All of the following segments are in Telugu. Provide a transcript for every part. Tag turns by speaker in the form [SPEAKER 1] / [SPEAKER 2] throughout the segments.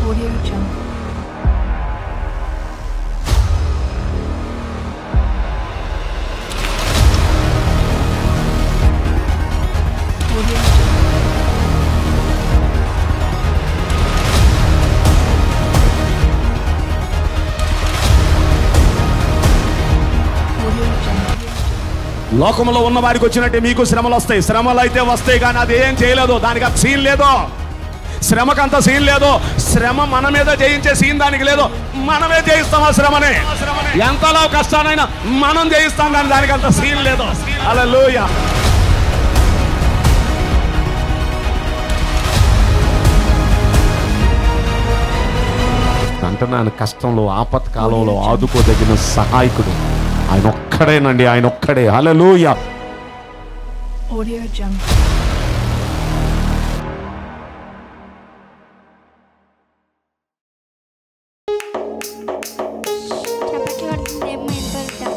[SPEAKER 1] Audio Jungle. Audio Jungle. Audio Jungle.
[SPEAKER 2] లోకంలో ఉన్న వారికి వచ్చినట్టే మీకు శ్రమలు వస్తాయి శ్రమలు అయితే వస్తాయి కానీ అది ఏం చేయలేదు దానికి అంత సీన్ లేదు శ్రమకంత సీన్ లేదు శ్రమ మన మీద జయించే సీన్ దానికి లేదు మనమే జయిస్తాం ఆ శ్రమని ఎంతలో కష్టానైనా మనం జయిస్తాం కానీ దానికి అంత సీన్ లేదు అలా అంటున్నాను కష్టంలో ఆపత్కాలంలో ఆదుకోదగిన సహాయకుడు ఆయన ఒక్కడేనండి ఆయన ఒక్కడే హల్లెలూయా
[SPEAKER 1] Audio Jungle.
[SPEAKER 3] చప్పట్లు కొడుతుంది ఏమో ఎంతో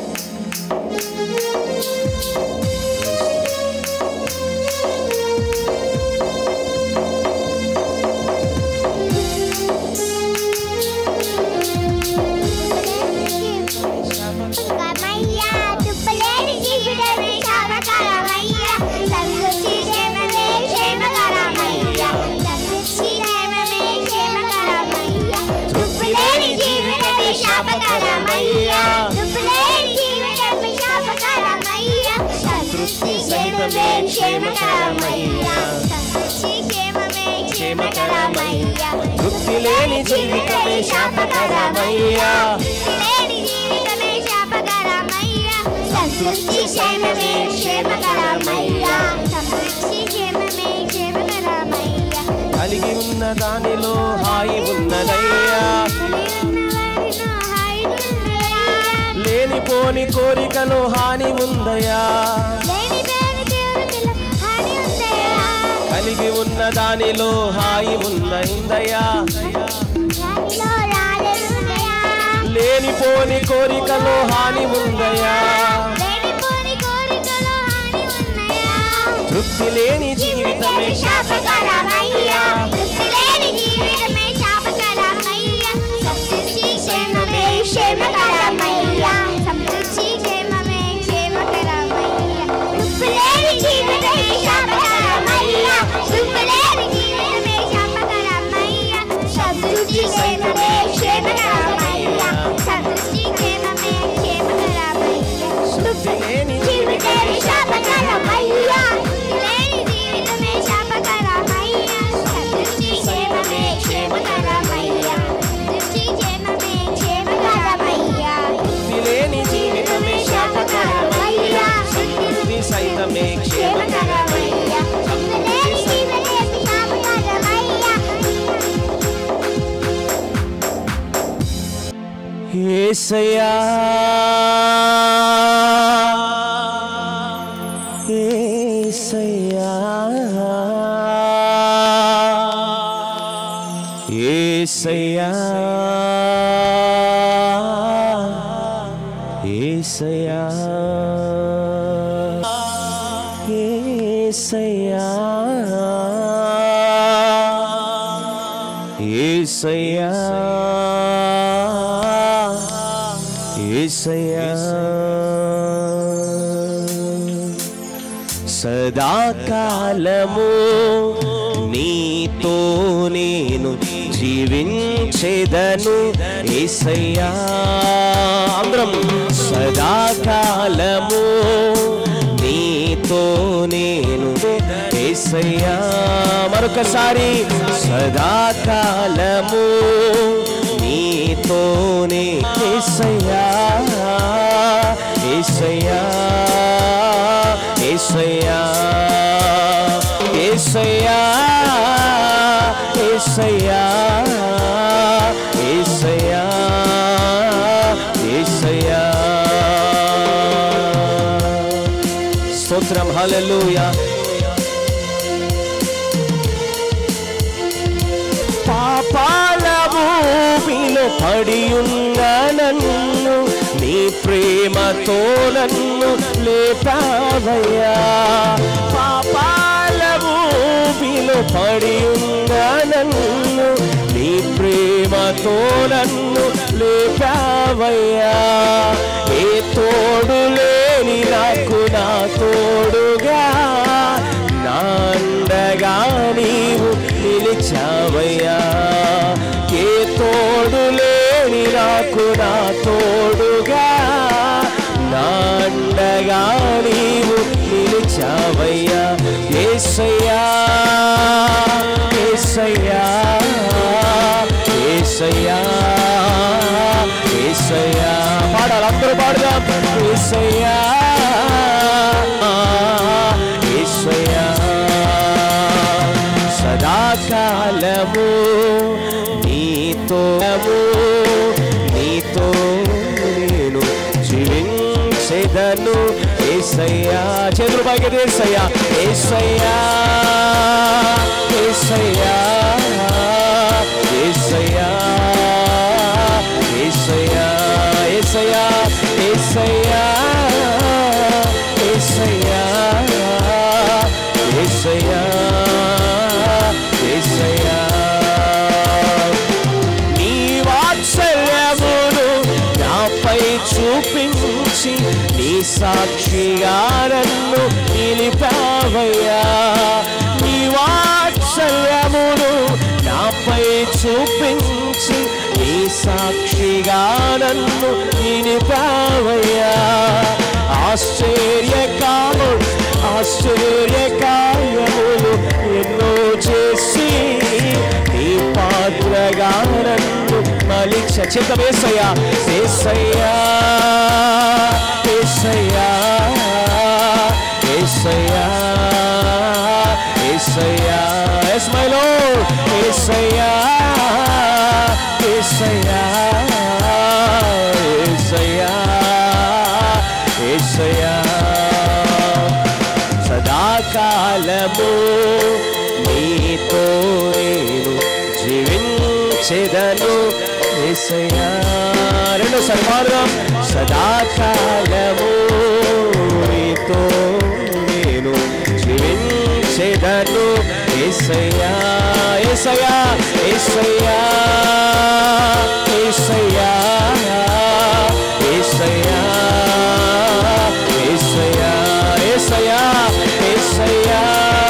[SPEAKER 3] కమయ్యా తుప్పలేని జీవితమే శాపకరమయ్యా సంతృప్తి క్షేమమే క్షేమకరమయ్యా సంతృప్తి క్షేమమే క్షేమకరమయ్యా తుప్పలేని జీవితమే శాపకరమయ్యా తుప్పలేని జీవితమే శాపకరమయ్యా సంతృప్తి క్షేమమే క్షేమకరమయ్యా సంతృప్తి క్షేమమే క్షేమకరమయ్యా
[SPEAKER 4] తృప్తి లేని జీవితమే శాపకరమయ్యా
[SPEAKER 3] లేని జీవితమే శాపకరమయ్యా సంతృప్తి క్షేమమే క్షేమకరమయ్యా సంతృప్తి క్షేమమే క్షేమకరమయ్యా
[SPEAKER 4] కలిగి ఉన్న దానిలో హాయి ఉన్నదయ్యా లేనిపోని కోరికలో హాని ఉందయ్యా కలిగి ఉన్న దానిలో హాయి ఉందయ్యా లేనిపోని కోరికలో హాని ఉందయ్యా తృప్తి లేని జీవితమే శాపకరమయ్యా
[SPEAKER 3] క్షేమకరమయ్యా సంతృప్తి క్షేమమే క్షేమకరమయ్యా తృప్తిలేని జీవితమే శాపకరమయ్యా తృప్తిలేని జీవితమే శాపకరమయ్యా సంతృప్తి క్షేమమే క్షేమకరమయ్యా సంతృప్తి క్షేమమే క్షేమకరమయ్యా
[SPEAKER 4] తృప్తి లేని
[SPEAKER 3] జీవితమే శాపకరమయ్యా లేని జీవితమే శాపకరమయ్యా సంతృప్తి క్షేమమే క్షేమకరమయ్యా సంతృప్తి క్షేమమే క్షేమకరమయ్యా
[SPEAKER 4] తృప్తి లేని జీవితమే శాపకరమయ్యా సంతృప్తి సైతమే క్షేమకరమయ్యా
[SPEAKER 3] లేని జీవితమే శాపకరమయ్యా
[SPEAKER 4] ఏసయ్యా ఏసయ్యా ఏసయ్యా ఏసయ్యా ఏసయ్యా ఏసయ్యా ఏసయ్యా సదాకాలము నీతో నేను జీవించేదను ఏసయ్యా అందరం సదాకాలము నీతో నేను ఏసయ్యా మరొకసారి సదాకాలము నీతోనే ఏసయ్యా ఏసయ్యా ఏసయ్యా ఏసయ్యా ఏసయ్యా ఏసయ్యా ఏసయ్యా స్తోత్రం హల్లెలూయా పాపాల భూమిలో పడి ఉన్న నన్ను నీ ప్రేమతో నన్ను లేపావయ్యా పాపాల భూమిలో పడి ఉన్న నన్ను నీ నీ ప్రేమతో నన్ను లేపావయ్యా ఏ తోడు లేని నాకు నా తోడుగా నా అండగా నీవు నిలిచావయ్యా ఏ తోడు లేని నాకు నా తోడుగా నా అండగా నీవు నిలిచావయ్యా ఏసయ్యా ఏసయ్యా ఏసయ్యా ఏసయ్యా పాడాలి అందరూ పాడదాం ఏసయ్యా ఏసయ్యా సదాకాలము నీతో నీతో నేను జీవించేదను ఏసయ్యా చేతులు పైకి ఏసయ్యా ఏసయ్యా ఏసయ్యా ఏసయ్యా ఏసయ్యా ఏసయ్యా ఏసయ్యా ఏసయ్యా ఏసయ్యా ఏసయ్యా నీ వాత్సల్యమును నాపై చూపించి నీ సాక్షిగా నన్ను నిలిపావయ్యా నీ వాత్సల్యమును నాపై చూపించి నీ సాక్షిగా నన్ను నిలిపావయ్యా ఆశ్చర్యకాలు ఆశ్చర్యకార్యములు ఎన్నో చేసి నీ పాత్రగా నన్ను మలిక్ష చిత్త వేసయ్యా వేసయ్యా వేసయ్యా వేసయ్యా వేసయ్యా ఎస్ మై లార్డ్ వేసయ్యా వేసయ్యా వేసయ్యా వేసయ్యా సదాకాలము నీతో నేను జీవించెదను ఏసయ్యా రెండు సర్వార్థం సదాకాలము నీతో నేను జీవించెదను ఏసయ్యా ఏసయ్యా ఏసయ్యా ఏసయ్యా ఏసయ్యా ఏసయ్యా ఏసయ్యా ఏసయ్యా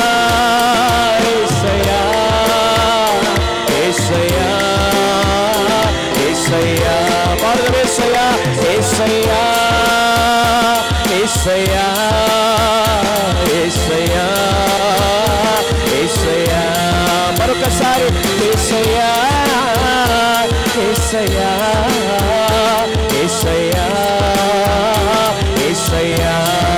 [SPEAKER 4] ఏసయ్యా ఏసయ్యా ఏసయ్యా పాడదాం ఏసయ్యా ఏసయ్యా ఏసయ్యా ఏసయ్యా ఏసయ్యా మరొకసారి ఏసయ్యా ఏసయ్యా ఏసయ్యా ఏసయ్యా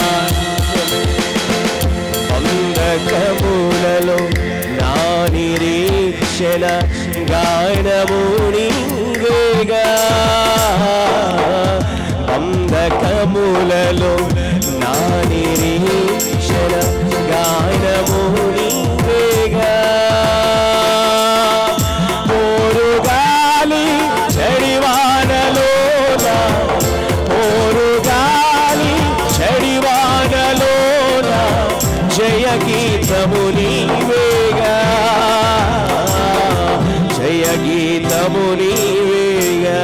[SPEAKER 4] అంధకములలో నా నిరీక్షణ గాయనము నీవేగా అంధకములలో నా నిరీక్షణ గాయనము నీవేగా పోరుగాలి చెడివానలోన పోరుగాలి చెడివానలోన జయ గీతము నీవేగా జయ గీతము నీవేగా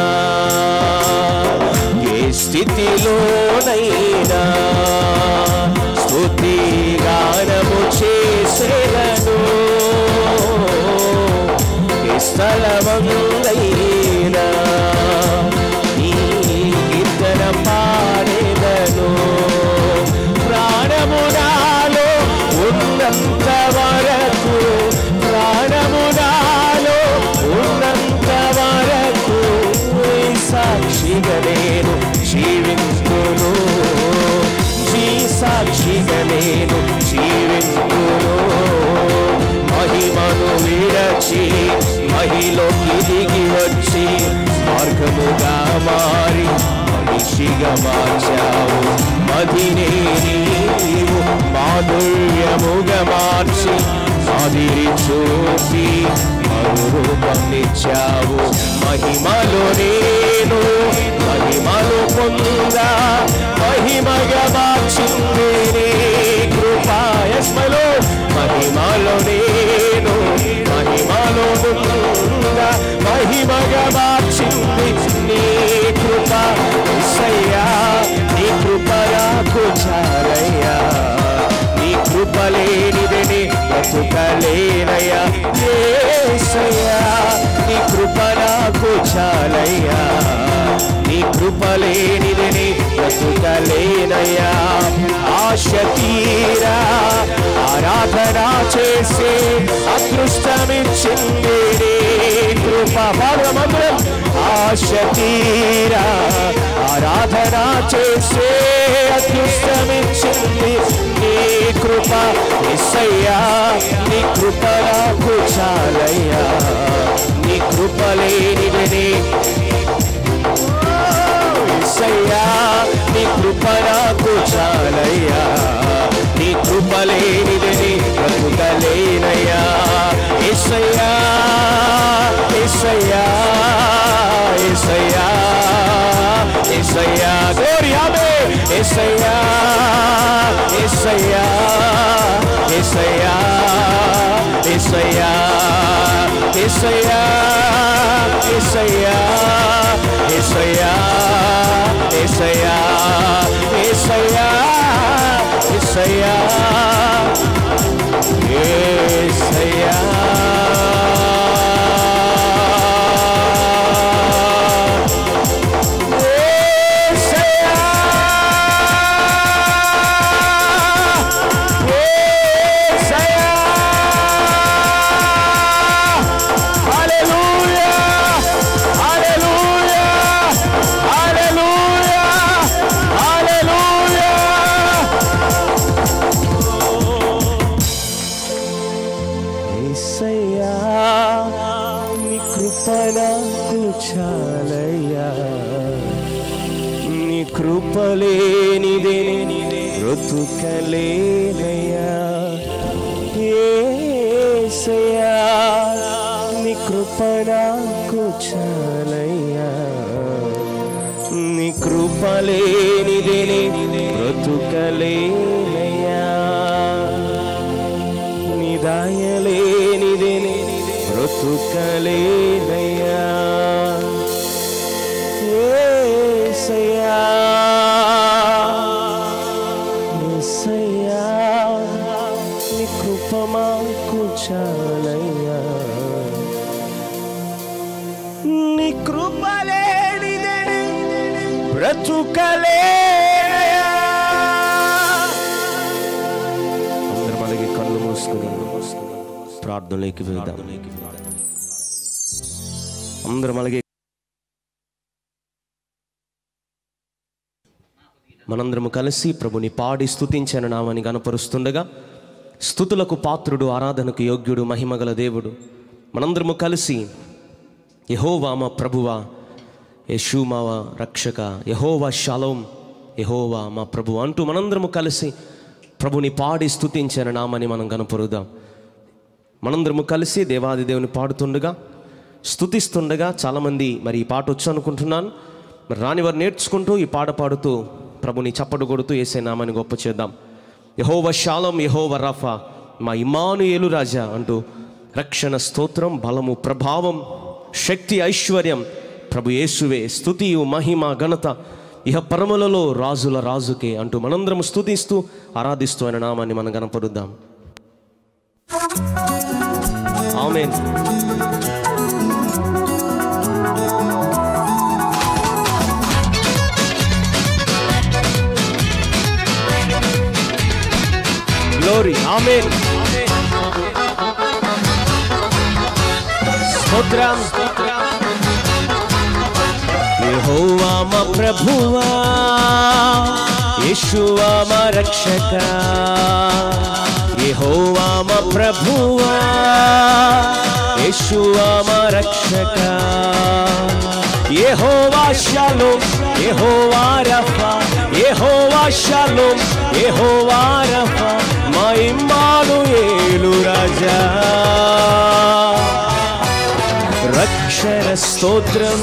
[SPEAKER 4] ఏ స్థితిలోనైనా స్తుతి గానము చేసేదను ఏ స్థలమందైనా నీ కీర్తన పాడేదను ప్రాణము నాలో ఉన్నంత వరకు ప్రాణము నాలో ఉన్నంత వరకు నీ సాక్షిగా నేను జీవించును జీ సాక్షిగా నేను జీవించును మహిమను విడచి మహిలోకి దిగి వచ్చి మార్గముగా మారి మనిషిగా మార్చావు మదినే నీవు మాధుర్యముగా మార్చి మాదిరి చూపి మరురూపమిచ్చావు మహిమలో నేను మహిమలు పొందా మహిమగా మార్చింది నీ కృపాయస్మలో మహిమలో నేను మహిమలో మహిమగా మార్చింది నీ కృప యేసయ్యా నీ కృప నాకు చాలయ్యా నీ కృప లేనిది నీ బ్రతుకలేనయ్యా యేసయ్యా నీ కృప నాకు చాలయ్యా నీ కృప లేనిది నీ బ్రతుకలేనయ్యా ఆశ తీరా ఆరాధన చేసే అదృష్టమిచ్చింది నీ కృప పాడమందరం ఆశ తీరా ఆరాధన చేసే అదృష్టమిచ్చింది నీ కృప ఎస్సయ్యా నీ కృప నాకు చాలయ్యా నీ కృప లేనిది నీ ఏసయ్యా నీ కృప నాకు చాలయ్యా నీ కృప లేనిది నీ బ్రతుకలేనయ్యా ఏసయ్యా ఏసయ్యా ఏసయ్యా ఏసయ్యా గోరి ఆమె ఏసయ్యా ఏసయ్యా ఏసయ్యా ఏసయ్యా ఏసయ్యా ఏసయ్యా ఏసయ్యా ఏసయ్యా ఏసయ్యా ఏసయ్యా ఏసయ్యా ఏసయ్యా ఏసయ్యా హల్లెలూయా హల్లెలూయా హల్లెలూయా హల్లెలూయా యేసయ్యా నీ కృప నాకు చాలయ్యా నీ కృప లేనిదే బ్రతుకలేనయ్యా యేసయ్యా నీ కృప నాకు చాలయ్యా నీ కృప లేనిదే బ్రతుకలేనయ్యా నీ దాయలేనిదే బ్రతుకలేనయ్యా యేసయ్యా యేసయ్యా నీ కృప మాకు చాలయ్యా నీ కృప లేనిదే బ్రతుకలేనయ్యా అందరం అలాగే కళ్ళు మూసుకుని ప్రార్థనలోకి వెళ్దాం అందరం అలాగే మనందరము కలిసి ప్రభుని పాడి స్తుతించిన నామని గనపరుస్తుండగా స్థుతులకు పాత్రుడు ఆరాధనకు యోగ్యుడు మహిమగల దేవుడు మనందరము కలిసి యహోవా మా ప్రభువా యశూ మా రక్షక యహోవా షాలోం యహోవా మా ప్రభు అంటూ మనందరము కలిసి ప్రభుని పాడి స్తుతించిన నామని మనం కనపరుదాం మనందరము కలిసి దేవాది దేవుని పాడుతుండగా స్తుతిస్తుండగా చాలామంది మరి ఈ పాట వచ్చు అనుకుంటున్నాను మరి రాని వారు నేర్చుకుంటూ ఈ పాట పాడుతూ ప్రభుని చప్పడు కొడుతూ వేసే నామని గొప్ప చేద్దాం యహోవ శాలం యహోవ రఫా మా ఇమానుయేలు రాజా అంటూ రక్షణ స్తోత్రం బలము ప్రభావం శక్తి ఐశ్వర్యం ప్రభు యేసువే స్తుతియు మహిమ ఘనత ఇహ పరములలో రాజుల రాజుకే అంటూ మనందరం స్తుతిస్తూ ఆరాధిస్తూ ఆయన నామాన్ని మనం కనపరుద్దాం ఆమేన్ గ్లోరీ ఆమేన్ స్తోత్రం యెహోవా మా ప్రభువా యేషువా మా రక్షక యెహోవా మా ప్రభువా యేషువా మా రక్షక యెహోవా షాలోమ్ యెహోవా రఫా యెహోవా షాలోమ్ యెహోవా రఫా మా ఇమ్మానుయేలు రాజా రక్షణ స్తోత్రం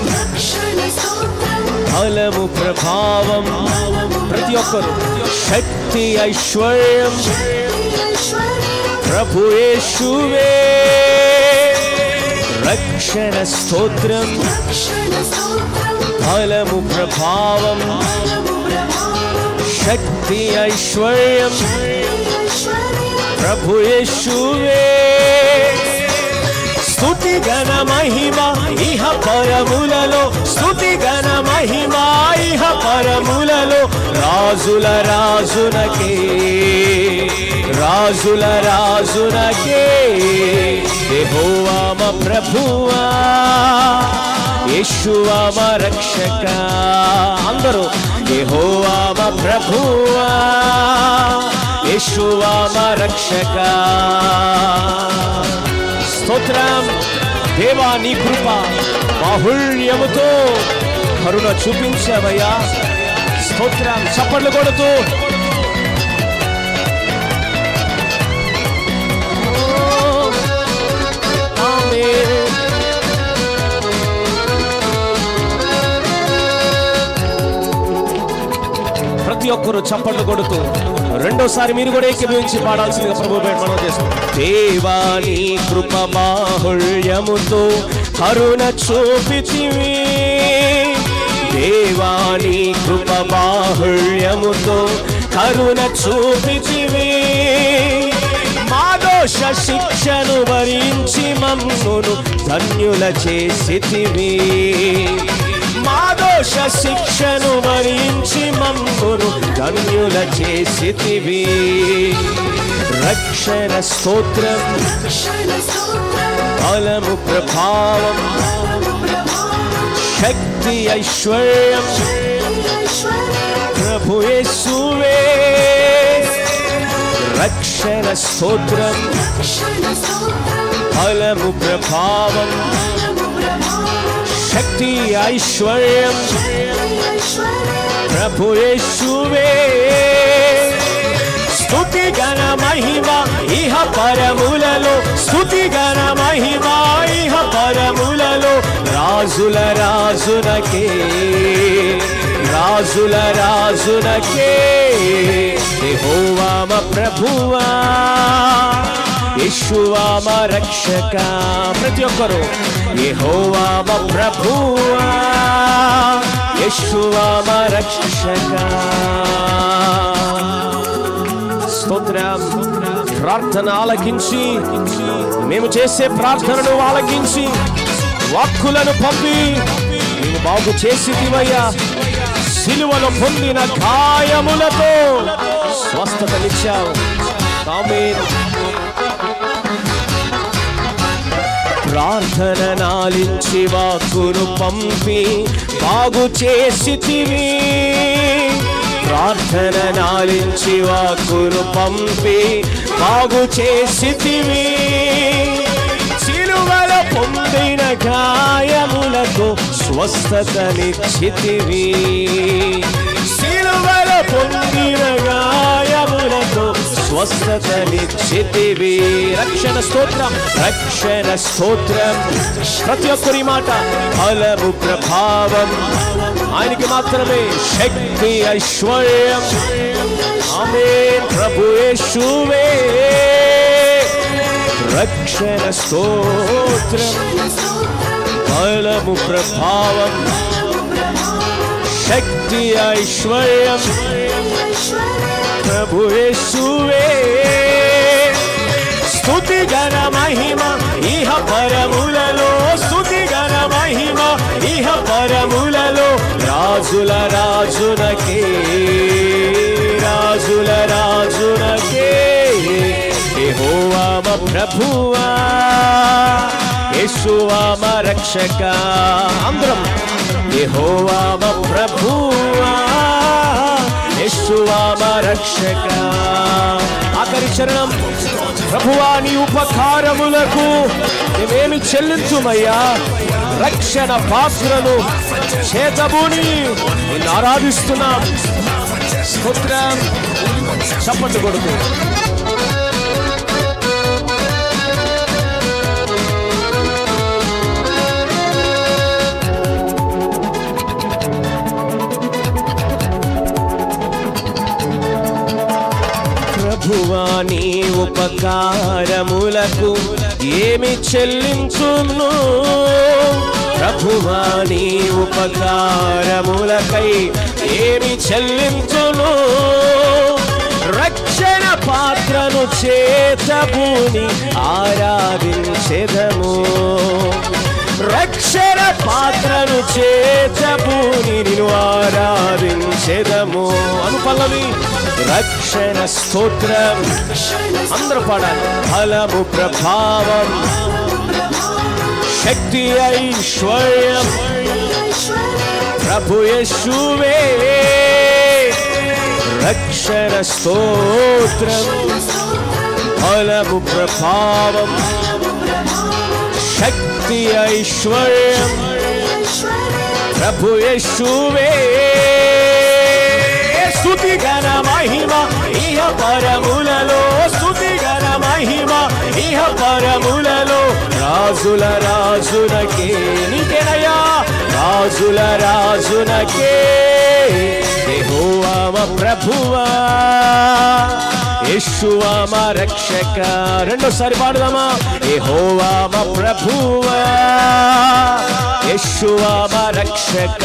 [SPEAKER 4] బలము ప్రభావం ప్రతి ఒక్కరు శక్తి ఐశ్వర్యం ప్రభు యేషువే రక్షణ స్తోత్రం బలము ప్రభావం శక్తి ఐశ్వర్యం ప్రభు యేషువే స్తుతి గణ మహిమ ఇహ పరములలో స్తుతి గణ మహిమ ఇహ పరములలో రాజుల రాజునకే రాజుల రాజునకే యెహోవామ ప్రభువా యేషువామ రక్షక అందరూ యెహోవామ ప్రభువా యేషువామ రక్షక స్తోత్రం దేవా నీ కృప బాహుళ్యముతో కరుణ చూపించావయ్యా స్తోత్రం చప్పట్లు కొడుతూ ఆమేన్. ప్రతి ఒక్కరు చప్పట్లు కొడుతూ రెండోసారి మీరు కూడా ఏకీభవించి పాడాల్సిందిగా ప్రభు పేరు మనం చేస్తాం దేవాని కృప బాహుళ్యముతో కరుణ చూపితివి దేవాని కృప బాహుళ్యముతో కరుణ చూపితివి మా దోష శిక్షను భరించి మమ్మును ధన్యుల చేసితివి మా దోష శిక్షను భరించి మమ్మును ధన్యుల చేసితివి రక్షణ స్తోత్రం బలము ప్రభావం శక్తి ఐశ్వర్యం ప్రభు యేసువే రక్షణ స్తోత్రం బలము ప్రభావం శక్తి ఐశ్వర్యం ప్రభు యేసువే స్తుతి గణ మహిమ ఇహ పరములలో స్తుతి గణ మహిమ ఇహ పరములలో రాజుల రాజునకే రాజుల రాజునకే యెహోవామ ప్రభువా యెషువామ రక్షక ప్రతి ఒక్కరు యెహోవామ ప్రభువా యెషువామ రక్షక స్తోత్రం ప్రార్థన ఆలకించి మేము చేసే ప్రార్థనను ఆలకించి వాక్కులను పంపి మేము బాగు చేసిదివయ్యా సిలువలో పొందిన గాయములతో స్వస్థతనిచ్చావు ఆమేన్ ప్రార్థన నాలించి వాక్కును పంపి బాగు చేసితివి ప్రార్థన నాలించి వాక్కును పంపి బాగు చేసితివి సిలువల పొందిన గాయములతో స్వస్థతనిచ్చితివి సిలువల పొందిన గాయములతో స్వస్థతనిచ్చితివి రక్షణ స్తోత్రం రక్షణ స్తోత్రం ప్రతి ఒక్కరి మాట ఫలము ప్రభావం ఆయనకి మాత్రమే శక్తి ఐశ్వర్యం ఆమె ప్రభు యేషువే రక్షణ స్తోత్రం బలము ప్రభావం శక్తి ఐశ్వర్యం ప్రభు యేసువే స్తుతి గణ మహిమ ఇహ పరములలో స్తుతి గణ మహిమ ఇహ పరములలో రాజుల రాజునకే రాజుల రాజునకే యెహోవామ ప్రభువా యేసువామ రక్షక అందరం యెహోవామ ప్రభువా యేసువామ రక్షక ఆఖరి చరణం ప్రభువా నీ ఉపకారములకు మేమేమి చెల్లించుమయ్యా రక్షణ పాత్రలు చేతబూని నిన్ను ఆరాధిస్తున్నాం స్తోత్రం చప్పట్లు కొడుతూ ప్రభువా నీ ఉపకారములకు ఏమి చెల్లించును ప్రభువా నీ ఉపకారములకై ఏమి చెల్లించును రక్షణ పాత్రను చేతబూని ఆరాధించెదము రక్షణ పాత్రను చేతబూని నిన్ను ఆరాధించెదము అను పల్లవి రక్షణ స్తోత్రం అందరూ పాడాలి ఫలము ప్రభావం శక్తి ఐశ్వర్యం ప్రభు యేసువే రక్షణ స్తోత్రం ఫలము ప్రభావం శక్తి ఐశ్వర్యం ప్రభు యేసువే స్తుతి గణ మహిమ ఇహ పరములలో స్తుతి గణ మహిమ ఇహ పరములలో రాజుల రాజునకే నీకేనయ్యా రాజుల రాజునకే యెహోవా మా ప్రభువా యేషువా మా రక్షక రెండోసారి పాడుదామా యెహోవా మా ప్రభువా యేషువా మా రక్షక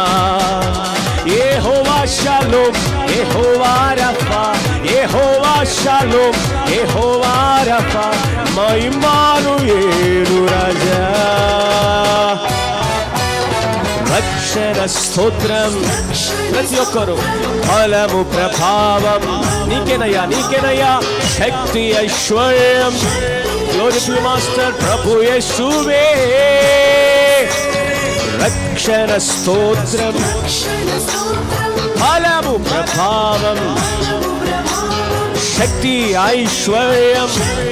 [SPEAKER 4] యెహోవా షాలోమ్ యెహోవా రఫా యెహోవా షాలోమ్ యెహోవా రఫా మా ఇమ్మానుయేలు రాజా రక్షణ స్తోత్రం ప్రతి ఒక్కరు ఫలము ప్రభావం నీకేనయ్యా నీకేనయ్యా శక్తి ఐశ్వర్యం గ్లోరీ టు మాస్టర్ ప్రభు యేసువే రక్షణ స్తోత్రం ఫలము ప్రభావం శక్తి ఐశ్వర్యం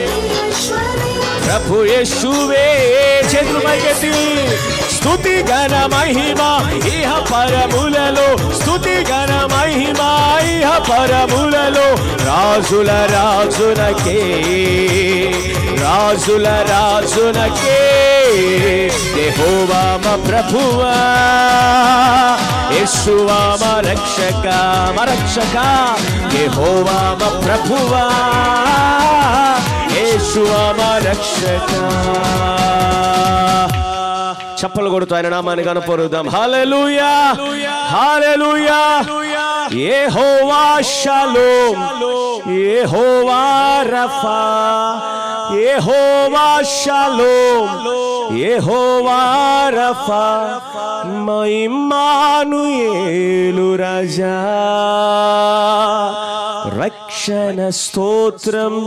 [SPEAKER 4] ప్రభు యేసువే చేతులు పైకెత్తి స్తుతి గణ మహిమ ఇహ పరములలో స్తుతి గణ మహిమ ఇహ పరములలో రాజుల రాజునకే రాజుల రాజునకే యెహోవా మా ప్రభువా యేసువా మా రక్షక మా రక్షక యెహోవా మా ప్రభువా యేసువా మా రక్షక చప్పలు కొడుతూ ఆయన నామాన్ని కనపరుద్దాం హల్లెలూయా హల్లెలూయా యెహోవా షాలోమ్ యెహోవా రఫా యెహోవా షాలోమ్ యెహోవా రఫా మైమానుయేలు రాజా రక్షణ స్తోత్రం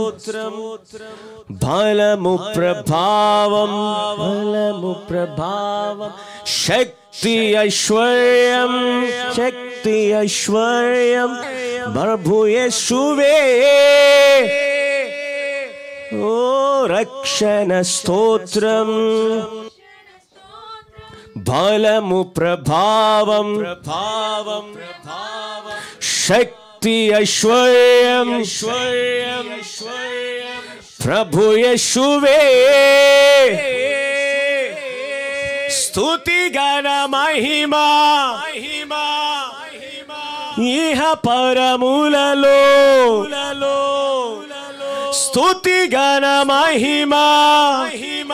[SPEAKER 4] బలము ప్రభావం బలము ప్రభావం శక్తి ఐశ్వర్యం శక్తి ఐశ్వర్యం ప్రభు యేసువే ఓ రక్షణ స్తోత్రం బలము ప్రభావం ప్రభావం ప్రభావం శక్తి ఐశ్వర్యం ఐశ్వర్యం ఐశ్వర్యం ప్రభు యేసువే స్తుతి గణ మహిమ మహిమ ఇహ పరములలో స్తుతి గణ మహిమ మహిమ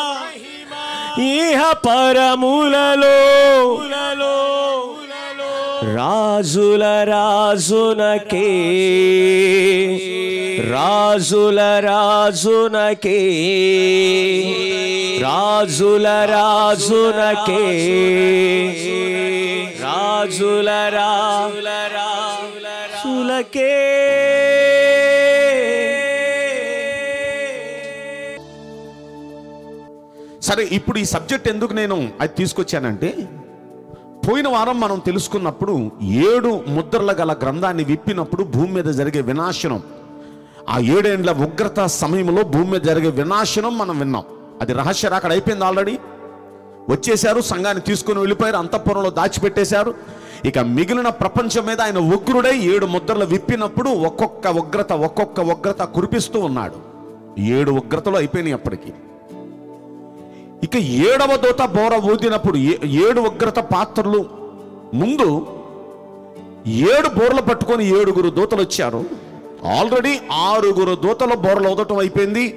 [SPEAKER 4] ఇహ పరములలో రాజుల రాజునకే రాజుల రాజునకే రాజుల రాజునకే రాజుల రాజుల రాజులకే
[SPEAKER 2] సరే ఇప్పుడు ఈ సబ్జెక్ట్ ఎందుకు నేను అది తీసుకొచ్చానంటే పోయిన వారం మనం తెలుసుకున్నప్పుడు ఏడు ముద్రల గల గ్రంథాన్ని విప్పినప్పుడు భూమి మీద జరిగే వినాశనం ఆ ఏడేండ్ల ఉగ్రత సమయంలో భూమి మీద జరిగే వినాశనం మనం విన్నాం అది రహస్య అక్కడ అయిపోయింది ఆల్రెడీ వచ్చేశారు సంఘాన్ని తీసుకుని వెళ్ళిపోయారు అంతఃపురంలో దాచిపెట్టేశారు ఇక మిగిలిన ప్రపంచం మీద ఆయన ఉగ్రుడై ఏడు ముద్రలు విప్పినప్పుడు ఒక్కొక్క ఉగ్రత ఒక్కొక్క ఉగ్రత కురిపిస్తూ ఉన్నాడు ఏడు ఉగ్రతలు అయిపోయినాయి అప్పటికి ఇక ఏడవ దూత బోర ఊదినప్పుడు ఏ- ఏడు ఉగ్రత పాత్రలు ముందు ఏడు బోర్లు పట్టుకొని ఏడుగురు దూతలు వచ్చారు ఆల్రెడీ ఆరుగురు దూతల బోర్లు ఊదటం అయిపోయింది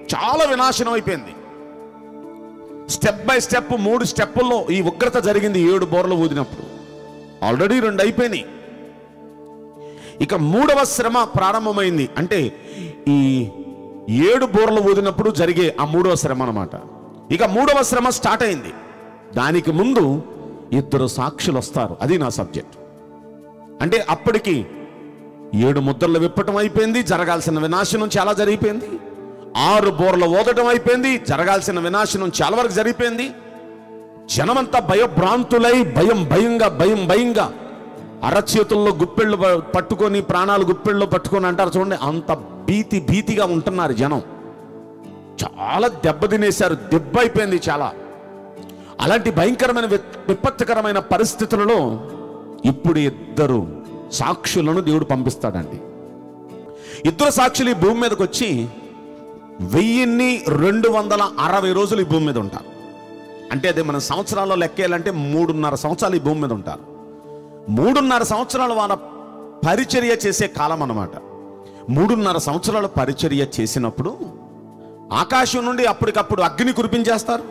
[SPEAKER 2] చాలా వినాశనం అయిపోయింది స్టెప్ బై స్టెప్ మూడు స్టెప్పుల్లో ఈ ఉగ్రత జరిగింది ఏడు బోర్లు ఊదినప్పుడు ఆల్రెడీ రెండు అయిపోయినాయి ఇక మూడవ శ్రమ ప్రారంభమైంది అంటే ఈ ఏడు బోర్లు ఊదినప్పుడు జరిగే ఆ మూడవ శ్రమ అన్నమాట ఇక మూడవ శ్రమ స్టార్ట్ అయింది దానికి ముందు ఇద్దరు సాక్షులు వస్తారు అది నా సబ్జెక్ట్ అంటే అప్పటికి ఏడు ముద్రలు విప్పటం అయిపోయింది జరగాల్సిన వినాశనం చాలా జరిగిపోయింది ఆరు బోర్ల ఓదటం అయిపోయింది జరగాల్సిన వినాశనం చాలా వరకు జరిగిపోయింది జనమంతా భయభ్రాంతులై భయం భయంగా భయం భయంగా అరచేతుల్లో గుప్పెళ్ళు ప- పట్టుకొని ప్రాణాలు గుప్పెళ్ళు పట్టుకొని అంటారు చూడండి అంత భీతి భీతిగా ఉంటున్నారు జనం చాలా దెబ్బతినేశారు దెబ్బ అయిపోయింది చాలా అలాంటి భయంకరమైన వి- విపత్తుకరమైన పరిస్థితులలో ఇప్పుడు ఇద్దరు సాక్షులను దేవుడు పంపిస్తాడండి ఇద్దరు సాక్షులు ఈ భూమి మీదకి వచ్చి వెయ్యిన్ని రెండు వందల అరవై రోజులు ఈ భూమి మీద ఉంటారు అంటే అదే మన సంవత్సరాల్లో లెక్కేయాలంటే మూడున్నర సంవత్సరాలు ఈ భూమి మీద ఉంటారు మూడున్నర సంవత్సరాలు వాళ్ళ పరిచర్య చేసే కాలం అన్నమాట మూడున్నర సంవత్సరాలు పరిచర్య చేసినప్పుడు ఆకాశం నుండి అప్పటికప్పుడు అగ్ని కురిపించేస్తారు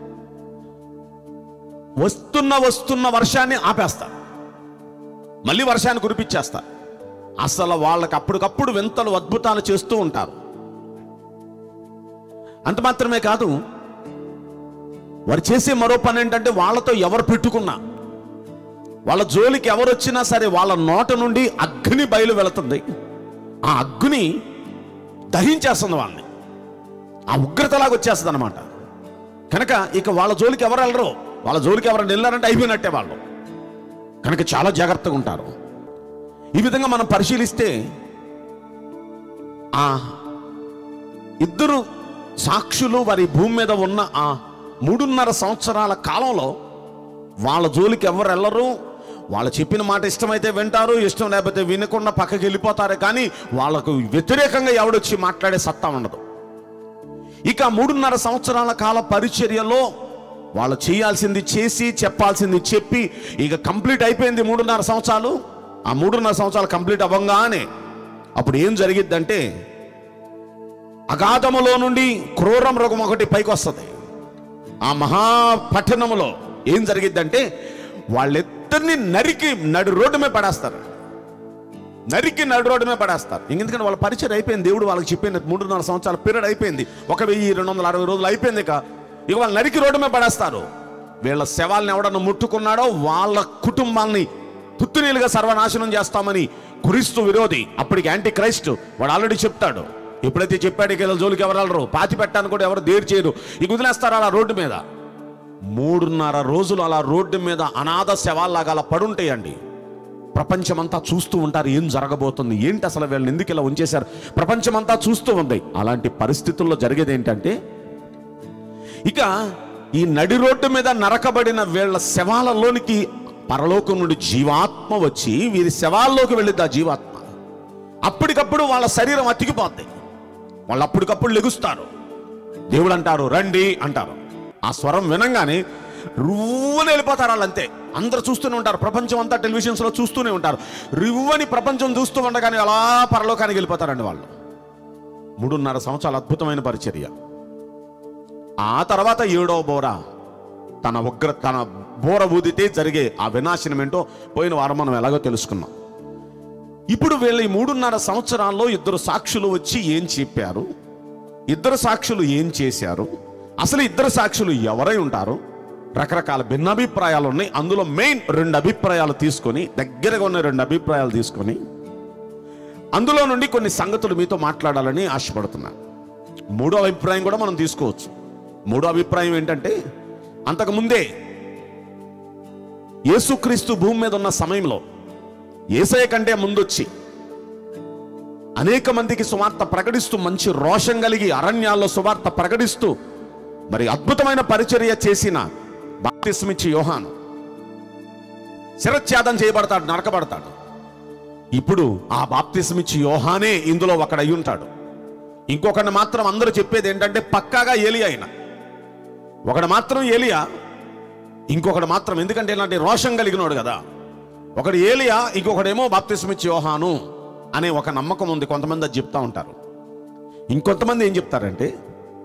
[SPEAKER 2] వస్తున్న వస్తున్న వర్షాన్ని ఆపేస్తారు మళ్ళీ వర్షాన్ని కురిపించేస్తారు అసలు వాళ్ళకి అప్పటికప్పుడు వింతలు అద్భుతాలు చేస్తూ ఉంటారు అంత మాత్రమే కాదు వారు చేసే మరో పని ఏంటంటే వాళ్ళతో ఎవరు పెట్టుకున్నా వాళ్ళ జోలికి ఎవరు వచ్చినా సరే వాళ్ళ నోట నుండి అగ్ని బయలు వెళుతుంది ఆ అగ్ని దహించేస్తుంది వాళ్ళని ఆ ఉగ్రతలాగా వచ్చేస్తుంది అనమాట కనుక ఇక వాళ్ళ జోలికి ఎవరు వెళ్ళరు వాళ్ళ జోలికి ఎవరు వెళ్ళారంటే అయిపోయినట్టే వాళ్ళు కనుక చాలా జాగ్రత్తగా ఉంటారు ఈ విధంగా మనం పరిశీలిస్తే ఆ ఇద్దరు సాక్షులు వారి భూమి మీద ఉన్న ఆ మూడున్నర సంవత్సరాల కాలంలో వాళ్ళ జోలికి ఎవరు వెళ్ళరు వాళ్ళు చెప్పిన మాట ఇష్టమైతే వింటారు ఇష్టం లేకపోతే వినకుండా పక్కకి వెళ్ళిపోతారే కానీ వాళ్ళకు వ్యతిరేకంగా ఎవడొచ్చి మాట్లాడే సత్తా ఉండదు ఇక మూడున్నర సంవత్సరాల కాల పరిచర్యలో వాళ్ళు చేయాల్సింది చేసి చెప్పాల్సింది చెప్పి ఇక కంప్లీట్ అయిపోయింది మూడున్నర సంవత్సరాలు ఆ మూడున్నర సంవత్సరాలు కంప్లీట్ అవ్వంగానే అప్పుడు ఏం జరిగిద్దంటే అగాధములో నుండి క్రూర మృగం ఒకటి పైకి వస్తుంది ఆ మహాపట్టణములో ఏం జరిగిద్దంటే వాళ్ళిద్దరిని నరికి నడు రోడ్డు మీద పడేస్తారు నరికి నడు రోడ్డు మీద పడేస్తారు ఎందుకంటే వాళ్ళ పరిచయం అయిపోయింది దేవుడు వాళ్ళకి చెప్పిన మూడున్నర సంవత్సరాల పీరియడ్ అయిపోయింది ఒక వెయ్యి రెండు వందల అరవై రోజులు అయిపోయింది ఇక ఇక వాళ్ళు నరికి రోడ్డు మీద పడేస్తారు వీళ్ళ శవాల్ని ఎవడన్నా ముట్టుకున్నాడో వాళ్ళ కుటుంబాల్ని తుత్తునీలుగా సర్వనాశనం చేస్తామని క్రీస్తు విరోధి అప్పటికి యాంటీ క్రైస్ట్ వాడు ఆల్రెడీ చెప్తాడు ఎప్పుడైతే చెప్పాడు ఇక వీళ్ళ జోలికి ఎవరు వెళ్ళరు పాతి పెట్టడానికి కూడా ఎవరు దేరు చేయరు ఇక వదిలేస్తారు అలా రోడ్డు మీద మూడున్నర రోజులు అలా రోడ్డు మీద అనాథ శవాల్లాగా అలా పడుంటాయండి ప్రపంచమంతా చూస్తూ ఉంటారు ఏం జరగబోతుంది ఏంటి అసలు వీళ్ళని ఎందుకు ఇలా ఉంచేశారు ప్రపంచమంతా చూస్తూ ఉంది అలాంటి పరిస్థితుల్లో జరిగేది ఏంటంటే ఇక ఈ నడి రోడ్డు మీద నరకబడిన వీళ్ళ శవాలలోనికి పరలోకం నుండి జీవాత్మ వచ్చి వీరి శవాల్లోకి వెళ్ళిద్ది ఆ జీవాత్మ అప్పటికప్పుడు వాళ్ళ శరీరం అతికిపోద్ది వాళ్ళు అప్పటికప్పుడు లెగుస్తారు దేవుడు అంటారు రండి అంటారు ఆ స్వరం వినంగానే రువ్వని వెళ్ళిపోతారు వాళ్ళు అంతే అందరూ చూస్తూనే ఉంటారు ప్రపంచం అంతా టెలివిజన్స్ లో చూస్తూనే ఉంటారు రువ్వని ప్రపంచం చూస్తూ ఉండగానే అలా పరలోకానికి వెళ్ళిపోతారండి వాళ్ళు మూడున్నర సంవత్సరాల అద్భుతమైన పరిచర్య ఆ తర్వాత ఏడో బోర తన ఉగ్ర తన బోర ఊదితే జరిగే ఆ వినాశనం ఏంటో పోయిన వారం మనం ఎలాగో తెలుసుకున్నాం ఇప్పుడు వీళ్ళ ఈ మూడున్నర సంవత్సరాల్లో ఇద్దరు సాక్షులు వచ్చి ఏం చెప్పారు ఇద్దరు సాక్షులు ఏం చేశారు అసలు ఇద్దరు సాక్షులు ఎవరై ఉంటారు రకరకాల భిన్నాభిప్రాయాలు ఉన్నాయి అందులో మెయిన్ రెండు అభిప్రాయాలు తీసుకొని దగ్గరగా ఉన్న రెండు అభిప్రాయాలు తీసుకొని అందులో నుండి కొన్ని సంగతులు మీతో మాట్లాడాలని ఆశపడుతున్నాను మూడో అభిప్రాయం కూడా మనం తీసుకోవచ్చు మూడో అభిప్రాయం ఏంటంటే అంతకుముందే యేసుక్రీస్తు భూమి మీద ఉన్న సమయంలో ఏసయ కంటే ముందొచ్చి అనేక మందికి సువార్త ప్రకటిస్తూ మంచి రోషం కలిగి అరణ్యాల్లో సువార్త ప్రకటిస్తూ మరి అద్భుతమైన పరిచర్య చేసిన బాప్తిస్మిచ్చి యోహాను శిరచ్ఛేదం చేయబడతాడు నరకబడతాడు ఇప్పుడు ఆ బాప్తిస్మిచ్చి యోహానే ఇందులో ఒకడు అయి ఉంటాడు ఇంకొకటి మాత్రం అందరూ చెప్పేది ఏంటంటే పక్కాగా ఏలియా అయిన ఒకడు మాత్రం ఏలియా ఇంకొకడు మాత్రం ఎందుకంటే ఇలాంటి రోషం కలిగినోడు కదా ఒకడు ఏలియా ఇంకొకడేమో బాప్తిస్మిచ్చి యోహాను అనే ఒక నమ్మకం ఉంది కొంతమంది అది చెప్తా ఉంటారు ఇంకొంతమంది ఏం చెప్తారంటే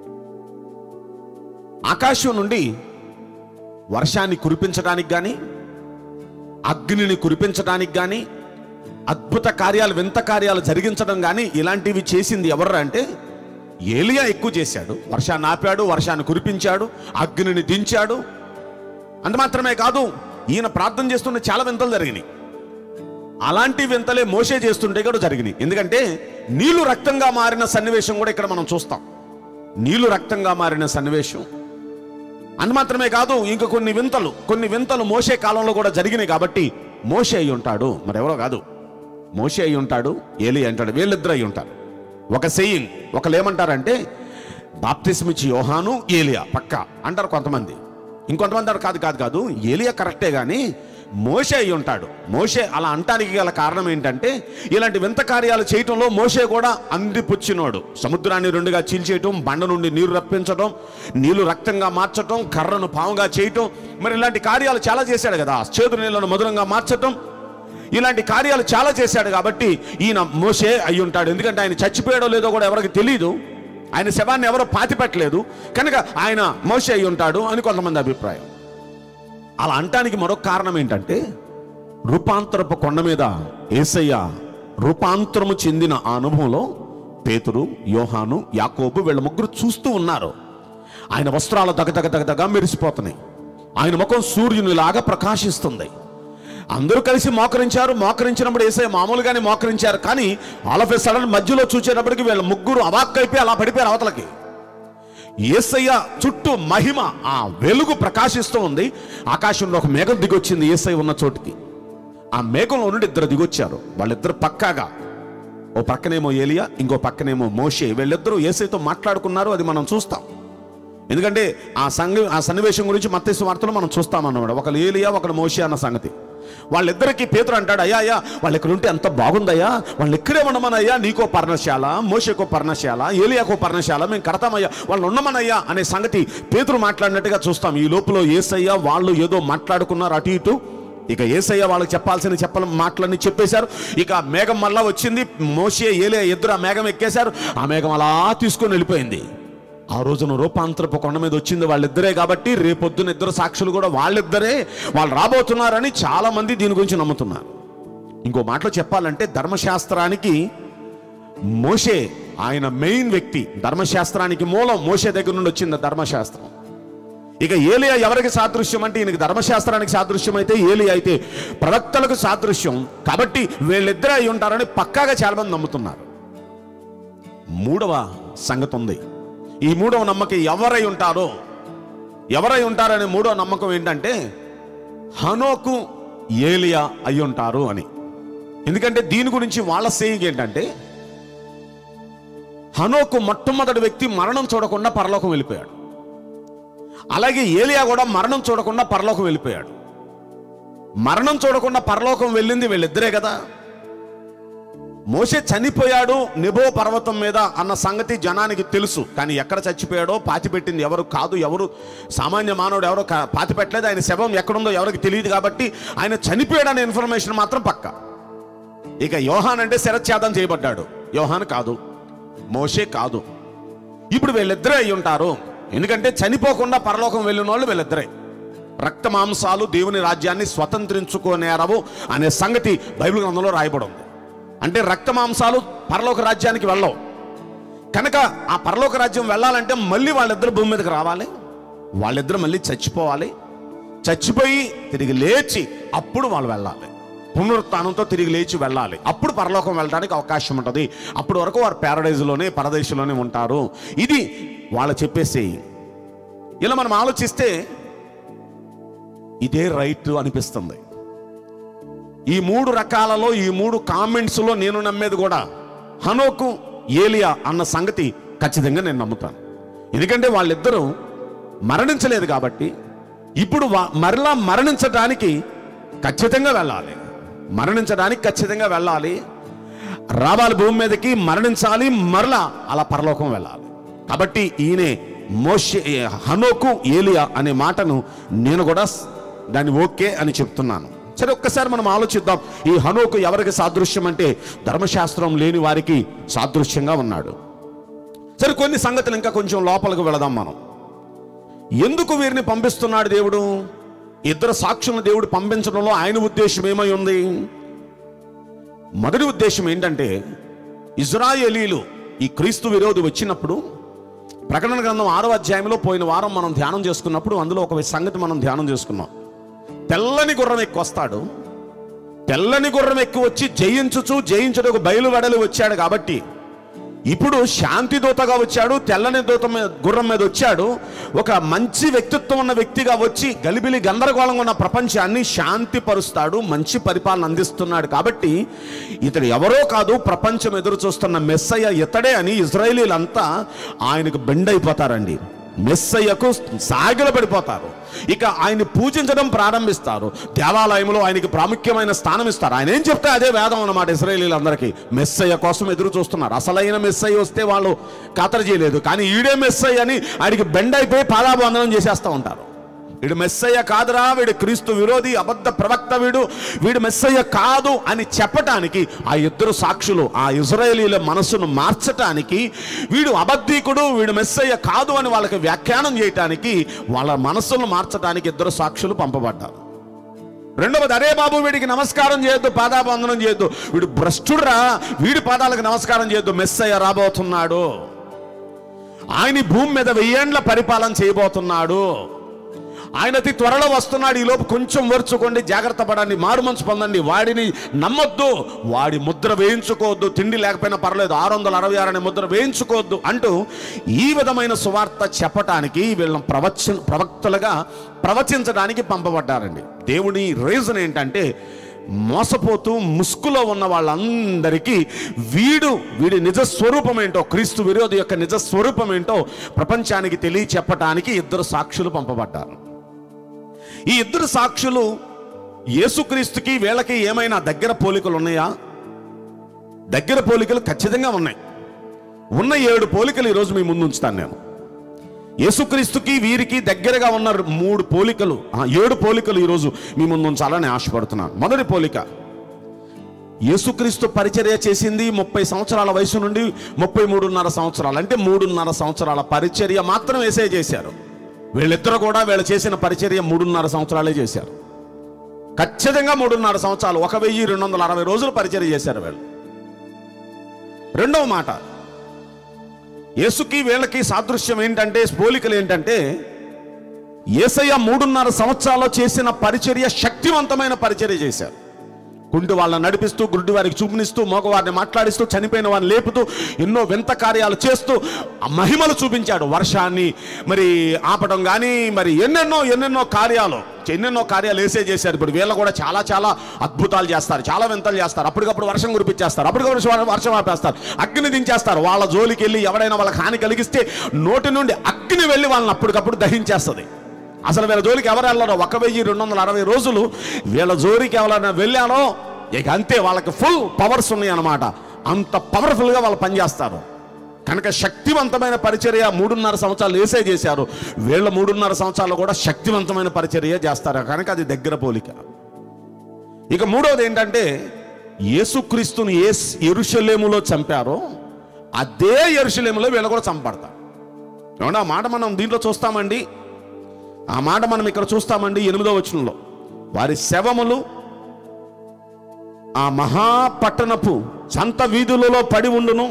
[SPEAKER 2] ఆకాశం నుండి వర్షాన్ని కురిపించడానికి కానీ అగ్నిని కురిపించడానికి కానీ అద్భుత కార్యాలు వింత కార్యాలు జరిగించడం కానీ ఇలాంటివి చేసింది ఎవరు అంటే ఏలియా ఎక్కువ చేశాడు వర్షాన్ని ఆపాడు వర్షాన్ని కురిపించాడు అగ్నిని దించాడు అంత మాత్రమే కాదు ఈయన ప్రార్థన చేస్తున్న చాలా వింతలు జరిగినాయి అలాంటి వింతలే మోసే చేస్తుంటే కూడా జరిగినాయి ఎందుకంటే నీళ్లు రక్తంగా మారిన సన్నివేశం కూడా ఇక్కడ మనం చూస్తాం నీళ్లు రక్తంగా మారిన సన్నివేశం అని మాత్రమే కాదు ఇంకా కొన్ని వింతలు కొన్ని వింతలు మోసే కాలంలో కూడా జరిగినాయి కాబట్టి మోసే అయి ఉంటాడు మరెవరో కాదు మోసే అయి ఉంటాడు ఏలి అంటాడు వీళ్ళిద్దరు అయి ఉంటారు ఒక సెయింగ్ ఒకళ్ళు ఏమంటారంటే బాప్తిస్మిచ్చి యోహాను ఏలియా పక్క అంటారు కొంతమంది ఇంకొంతమంది అంటారు కాదు కాదు కాదు ఏలియా కరెక్టే కానీ మోసే అయి ఉంటాడు మోసే అలా అంటానికి గల కారణం ఏంటంటే ఇలాంటి వింత కార్యాలు చేయటంలో మోసే కూడా అందిపుచ్చినోడు సముద్రాన్ని రెండుగా చీల్చేయటం బండ నుండి నీరు రప్పించడం నీళ్లు రక్తంగా మార్చటం కర్రను పాముగా చేయటం మరి ఇలాంటి కార్యాలు చాలా చేశాడు కదా చేదు నీళ్లను మధురంగా మార్చటం ఇలాంటి కార్యాలు చాలా చేశాడు కాబట్టి ఈయన మోసే అయి ఉంటాడు ఎందుకంటే ఆయన చచ్చిపోయాడో లేదో కూడా ఎవరికి తెలియదు ఆయన శవాన్ని ఎవరో పాతిపెట్టలేదు కనుక ఆయన మోసే అయి ఉంటాడు అని కొంతమంది అభిప్రాయం అలా అంటానికి మరొక కారణం ఏంటంటే రూపాంతరపు కొండ మీద ఏసయ్య రూపాంతరము చెందిన ఆ అనుభవంలో పేతురు యోహాను యాకోబు వీళ్ళ ముగ్గురు చూస్తూ ఉన్నారు ఆయన వస్త్రాలు దగదగ దగదగ మెరిసిపోతున్నాయి ఆయన ముఖం సూర్యునిలాగా ప్రకాశిస్తుంది అందరూ కలిసి మోకరించారు మోకరించినప్పుడు ఏసై మామూలుగానే మోకరించారు కానీ ఆల్ ఆఫ్ ఎ సడన్ మధ్యలో చూసేటప్పటికి వీళ్ళ ముగ్గురు అవాక్కైపోయి అలా పడిపోయారు అవతలకి ఏసయ్య చుట్టూ మహిమ ఆ వెలుగు ప్రకాశిస్తూ ఉంది ఆకాశంలో ఒక మేఘం దిగొచ్చింది ఏసయ్య ఉన్న చోటికి ఆ మేఘంలో నుండి ఇద్దరు దిగొచ్చారు వాళ్ళిద్దరు పక్కాగా ఓ పక్కనేమో ఏలియా ఇంకో పక్కనేమో మోషే వీళ్ళిద్దరూ ఏసైతో మాట్లాడుకున్నారు అది మనం చూస్తాం ఎందుకంటే ఆ సంఘ ఆ సన్నివేశం గురించి మత్స్య వార్తలు మనం చూస్తామన్నమాట ఒకరు ఏలియా ఒకరు మోషే అన్న సంగతి వాళ్ళిద్దరికి పేతురు అంటాడు అయ్యా అయ్యా వాళ్ళు ఇక్కడ ఉంటే ఎంత బాగుందయ్యా వాళ్ళు ఇక్కడే ఉండమనయ్యా నీకో పర్ణశాల మోషేకో పర్ణశాల ఏలియాకో పర్ణశాల మేము కడతామయ్యా వాళ్ళు ఉండమనయ్యా అనే సంగతి పేతురు మాట్లాడినట్టుగా చూస్తాం ఈ లోపల ఏసయ్య వాళ్ళు ఏదో మాట్లాడుకున్నారు అటు ఇటు ఇక ఏసయ్య వాళ్ళకి చెప్పాల్సిన చెప్పల మాటలన్నీ చెప్పేశారు ఇక మేఘం మళ్ళా వచ్చింది మోసే ఏలియా ఇద్దరు ఆ మేఘం ఎక్కేశారు ఆ మేఘం అలా తీసుకొని వెళ్ళిపోయింది ఆ రోజున రూపాంతరపు కొండ మీద వచ్చింది వాళ్ళిద్దరే కాబట్టి రేపొద్దున ఇద్దరు సాక్షులు కూడా వాళ్ళిద్దరే వాళ్ళు రాబోతున్నారని చాలా మంది దీని గురించి నమ్ముతున్నారు ఇంకో మాటలో చెప్పాలంటే ధర్మశాస్త్రానికి మోషే ఆయన మెయిన్ వ్యక్తి ధర్మశాస్త్రానికి మూలం మోషే దగ్గర నుండి వచ్చింది ధర్మశాస్త్రం ఇక ఏలియా ఎవరికి సాదృశ్యం అంటే ఈయనకి ధర్మశాస్త్రానికి సాదృశ్యం అయితే ఏలియా అయితే ప్రవక్తలకు సాదృశ్యం కాబట్టి వీళ్ళిద్దరే అయి ఉంటారని పక్కాగా చాలా మంది నమ్ముతున్నారు మూడవ సంగతి ఉంది ఈ మూడవ నమ్మకం ఎవరై ఉంటారో ఎవరై ఉంటారనే మూడవ నమ్మకం ఏంటంటే హనోకు ఏలియా అయి ఉంటారు అని ఎందుకంటే దీని గురించి వాళ్ళ సేయింగ్ ఏంటంటే హనోకు మొట్టమొదటి వ్యక్తి మరణం చూడకుండా పరలోకం వెళ్ళిపోయాడు అలాగే ఏలియా కూడా మరణం చూడకుండా పరలోకం వెళ్ళిపోయాడు మరణం చూడకుండా పరలోకం వెళ్ళింది వీళ్ళిద్దరే కదా మోసే చనిపోయాడు నిబో పర్వతం మీద అన్న సంగతి జనానికి తెలుసు కానీ ఎక్కడ చచ్చిపోయాడో పాతిపెట్టింది ఎవరు కాదు ఎవరు సామాన్య మానవుడు ఎవరో కా- పాతిపెట్టలేదు ఆయన శవం ఎక్కడుందో ఎవరికి తెలియదు కాబట్టి ఆయన చనిపోయాడనే ఇన్ఫర్మేషన్ మాత్రం పక్క ఇక యోహాన్ అంటే శరచ్ఛేదం చేయబడ్డాడు యోహాన్ కాదు మోషే కాదు ఇప్పుడు వీళ్ళిద్దరే అయి ఉంటారు ఎందుకంటే చనిపోకుండా పరలోకం వెళ్ళిన వాళ్ళు వీళ్ళిద్దరే రక్త మాంసాలు దేవుని రాజ్యాన్ని స్వతంత్రించుకోనేరవు అనే సంగతి బైబిల్ గ్రంథంలో రాయబడి ఉంది అంటే రక్త మాంసాలు పరలోక రాజ్యానికి వెళ్ళవు కనుక ఆ పరలోక రాజ్యం వెళ్ళాలంటే మళ్ళీ వాళ్ళిద్దరు భూమి మీదకి రావాలి వాళ్ళిద్దరు మళ్ళీ చచ్చిపోవాలి చచ్చిపోయి తిరిగి లేచి అప్పుడు వాళ్ళు వెళ్ళాలి పునరుత్థానంతో తిరిగి లేచి వెళ్ళాలి అప్పుడు పరలోకం వెళ్ళడానికి అవకాశం ఉంటుంది అప్పటి వరకు వారు ప్యారడైజ్లోనే పరదేశంలోనే ఉంటారు ఇది వాళ్ళు చెప్పేసి ఇలా మనం ఆలోచిస్తే ఇదే రైట్ అనిపిస్తుంది ఈ మూడు రకాలలో ఈ మూడు కామెంట్స్లో నేను నమ్మేది కూడా హనోకు ఏలియా అన్న సంగతి ఖచ్చితంగా నేను నమ్ముతాను ఎందుకంటే వాళ్ళిద్దరూ మరణించలేదు కాబట్టి ఇప్పుడు వా- మరలా మరణించడానికి ఖచ్చితంగా వెళ్ళాలి మరణించడానికి ఖచ్చితంగా వెళ్ళాలి రావాలి భూమి మీదకి మరణించాలి మరలా అలా పరలోకం వెళ్ళాలి కాబట్టి ఈయనే మోషే హనోకు ఏలియా అనే మాటను నేను కూడా స్- దాన్ని ఓకే అని చెప్తున్నాను సరే ఒక్కసారి మనం ఆలోచిద్దాం ఈ హనోకు ఎవరికి సాదృశ్యం అంటే ధర్మశాస్త్రం లేని వారికి సాదృశ్యంగా ఉన్నాడు సరే కొన్ని సంగతులు ఇంకా కొంచెం లోపలికి వెళదాం మనం ఎందుకు వీరిని పంపిస్తున్నాడు దేవుడు ఇద్దరు సాక్షులను దేవుడు పంపించడంలో ఆయన ఉద్దేశం ఏమై ఉంది మొదటి ఉద్దేశం ఏంటంటే ఇజ్రాయేలీలు ఈ క్రీస్తు విరోధి వచ్చినప్పుడు ప్రకటన గ్రంథం ఆరో అధ్యాయంలో పోయిన వారం మనం ధ్యానం చేసుకున్నప్పుడు అందులో ఒక సంగతి మనం ధ్యానం చేసుకున్నాం తెల్లని గుర్రం ఎక్కువ వస్తాడు తెల్లని గుర్రం ఎక్కువ వచ్చి జయించుచు జయించుటకు బయలువెడలి వచ్చాడు కాబట్టి ఇప్పుడు శాంతి దూతగా వచ్చాడు తెల్లని దూత మీద గుర్రం మీద వచ్చాడు ఒక మంచి వ్యక్తిత్వం ఉన్న వ్యక్తిగా వచ్చి గలిబిలి గందరగోళంగా ఉన్న ప్రపంచాన్ని శాంతి పరుస్తాడు మంచి పరిపాలన అందిస్తున్నాడు కాబట్టి ఇతడు ఎవరో కాదు ప్రపంచం ఎదురు చూస్తున్న మెస్సయ్య ఇతడే అని ఇజ్రాయేలీలంతా ఆయనకు బెండైపోతారండి మెస్సయ్యకు సాగిల పడిపోతారు ఇక ఆయన్ని పూజించడం ప్రారంభిస్తారు దేవాలయంలో ఆయనకి ప్రాముఖ్యమైన స్థానం ఇస్తారు ఆయన ఏం చెప్తే అదే వేదం అన్నమాట ఇస్రాయేలీలందరికీ మెస్సయ్య కోసం ఎదురు చూస్తున్నారు అసలైన మెస్సయ్య వస్తే వాళ్ళు ఖాతరు చేయలేదు కానీ ఈడే మెస్సయ్య అని ఆయనకి బెండ్ అయిపోయి పాదాబంధనం చేసేస్తూ ఉంటారు వీడు మెస్సయ్య కాదురా వీడు క్రీస్తు విరోధి అబద్ధ ప్రవక్త వీడు వీడు మెస్సయ్య కాదు అని చెప్పటానికి ఆ ఇద్దరు సాక్షులు ఆ ఇజ్రాయేలీల మనసును మార్చటానికి వీడు అబద్ధీకుడు వీడు మెస్సయ్య కాదు అని వాళ్ళకి వ్యాఖ్యానం చేయటానికి వాళ్ళ మనస్సును మార్చటానికి ఇద్దరు సాక్షులు పంపబడ్డారు రెండవది అరే బాబు వీడికి నమస్కారం చేయొద్దు పాదాబంధనం చేయొద్దు వీడు భ్రష్టుడురా వీడి పాదాలకు నమస్కారం చేయొద్దు మెస్సయ్య రాబోతున్నాడు ఆయన ఈ భూమి మీద వెయ్యేండ్ల పరిపాలన చేయబోతున్నాడు ఆయన అతి త్వరలో వస్తున్నాడు ఈ లోపు కొంచెం వరుచుకోండి జాగ్రత్త పడండి మారు మనసు పొందండి వాడిని నమ్మొద్దు వాడి ముద్ర వేయించుకోవద్దు తిండి లేకపోయినా పర్లేదు ఆరు వందల అరవై ఆరు అనే ముద్ర వేయించుకోవద్దు అంటూ ఈ విధమైన సువార్త చెప్పటానికి వీళ్ళని ప్రవచ ప్రవక్తలుగా ప్రవచించడానికి పంపబడ్డారండి దేవుని రీజన్ ఏంటంటే మోసపోతూ ముసుగులో ఉన్న వాళ్ళందరికీ వీడు వీడి నిజ స్వరూపం ఏంటో క్రీస్తు విరోధి యొక్క నిజ స్వరూపం ఏంటో ప్రపంచానికి తెలియచెప్పటానికి ఇద్దరు సాక్షులు పంపబడ్డారు ఈ ఇద్దరు సాక్షులు యేసుక్రీస్తుకి వీళ్ళకి ఏమైనా దగ్గర పోలికలు ఉన్నాయా దగ్గర పోలికలు ఖచ్చితంగా ఉన్నాయి ఉన్న ఏడు పోలికలు ఈరోజు మీ ముందు ఉంచుతాను నేను యేసుక్రీస్తుకి వీరికి దగ్గరగా ఉన్న మూడు పోలికలు ఆ, ఏడు పోలికలు ఈరోజు మీ ముందు ఉంచాలని ఆశపడుతున్నాను మొదటి పోలిక యేసుక్రీస్తు పరిచర్య చేసింది ముప్పై సంవత్సరాల వయసు నుండి ముప్పై మూడున్నర సంవత్సరాలు అంటే మూడున్నర సంవత్సరాల పరిచర్య మాత్రం వేసే చేశారు వీళ్ళిద్దరు కూడా వీళ్ళు చేసిన పరిచర్య మూడున్నర సంవత్సరాలే చేశారు ఖచ్చితంగా మూడున్నర సంవత్సరాలు ఒక వెయ్యి రెండు వందల అరవై రోజులు పరిచర్య చేశారు వీళ్ళు రెండవ మాట యేసుకి వీళ్ళకి సాదృశ్యం ఏంటంటే పోలికలు ఏంటంటే ఏసయ్య మూడున్నర సంవత్సరాల్లో చేసిన పరిచర్య శక్తివంతమైన పరిచర్య చేశారు కుంటి వాళ్ళని నడిపిస్తూ గుడ్డి వారికి చూపునిస్తూ మగవారిని మాట్లాడిస్తూ చనిపోయిన వారిని లేపుతూ ఎన్నో వింత కార్యాలు చేస్తూ ఆ మహిమలు చూపించాడు వర్షాన్ని మరి ఆపడం కానీ మరి ఎన్నెన్నో ఎన్నెన్నో కార్యాలు ఎన్నెన్నో కార్యాలు వేసే చేశారు ఇప్పుడు వీళ్ళు కూడా చాలా చాలా అద్భుతాలు చేస్తారు చాలా వింతలు చేస్తారు అప్పటికప్పుడు వర్షం కురిపించేస్తారు అప్పటికప్పుడు వర్షం- వర్షం ఆపేస్తారు అగ్ని దించేస్తారు వాళ్ళ జోలికి వెళ్ళి ఎవడైనా వాళ్ళకి హాని కలిగిస్తే నోటి నుండి అగ్ని వెళ్ళి వాళ్ళని అప్పటికప్పుడు దహించేస్తుంది అసలు వీళ్ళ జోలికి ఎవరు వెళ్ళారో ఒక వెయ్యి రెండు వందల అరవై రోజులు వీళ్ళ జోలికి ఎవరైనా వెళ్ళానో ఇక అంతే వాళ్ళకి ఫుల్ పవర్స్ ఉన్నాయి అన్నమాట అంత పవర్ఫుల్గా వాళ్ళు పనిచేస్తారు కనుక శక్తివంతమైన పరిచర్య మూడున్నర సంవత్సరాలు వేసే చేశారు వీళ్ళ మూడున్నర సంవత్సరాలు కూడా శక్తివంతమైన పరిచర్య చేస్తారు కనుక అది దగ్గర పోలిక ఇక మూడవది ఏంటంటే యేసుక్రీస్తుని ఏ ఎరుషలేములో చంపారో అదే ఎరుషలేములో వీళ్ళు కూడా చంపడతారు ఏమన్నా ఆ మాట మనం దీంట్లో చూస్తామండి ఆ మాట మనం ఇక్కడ చూస్తామండి ఎనిమిదో వచనంలో వారి శవములు ఆ మహాపట్టణపు సంత వీధులలో పడి ఉండును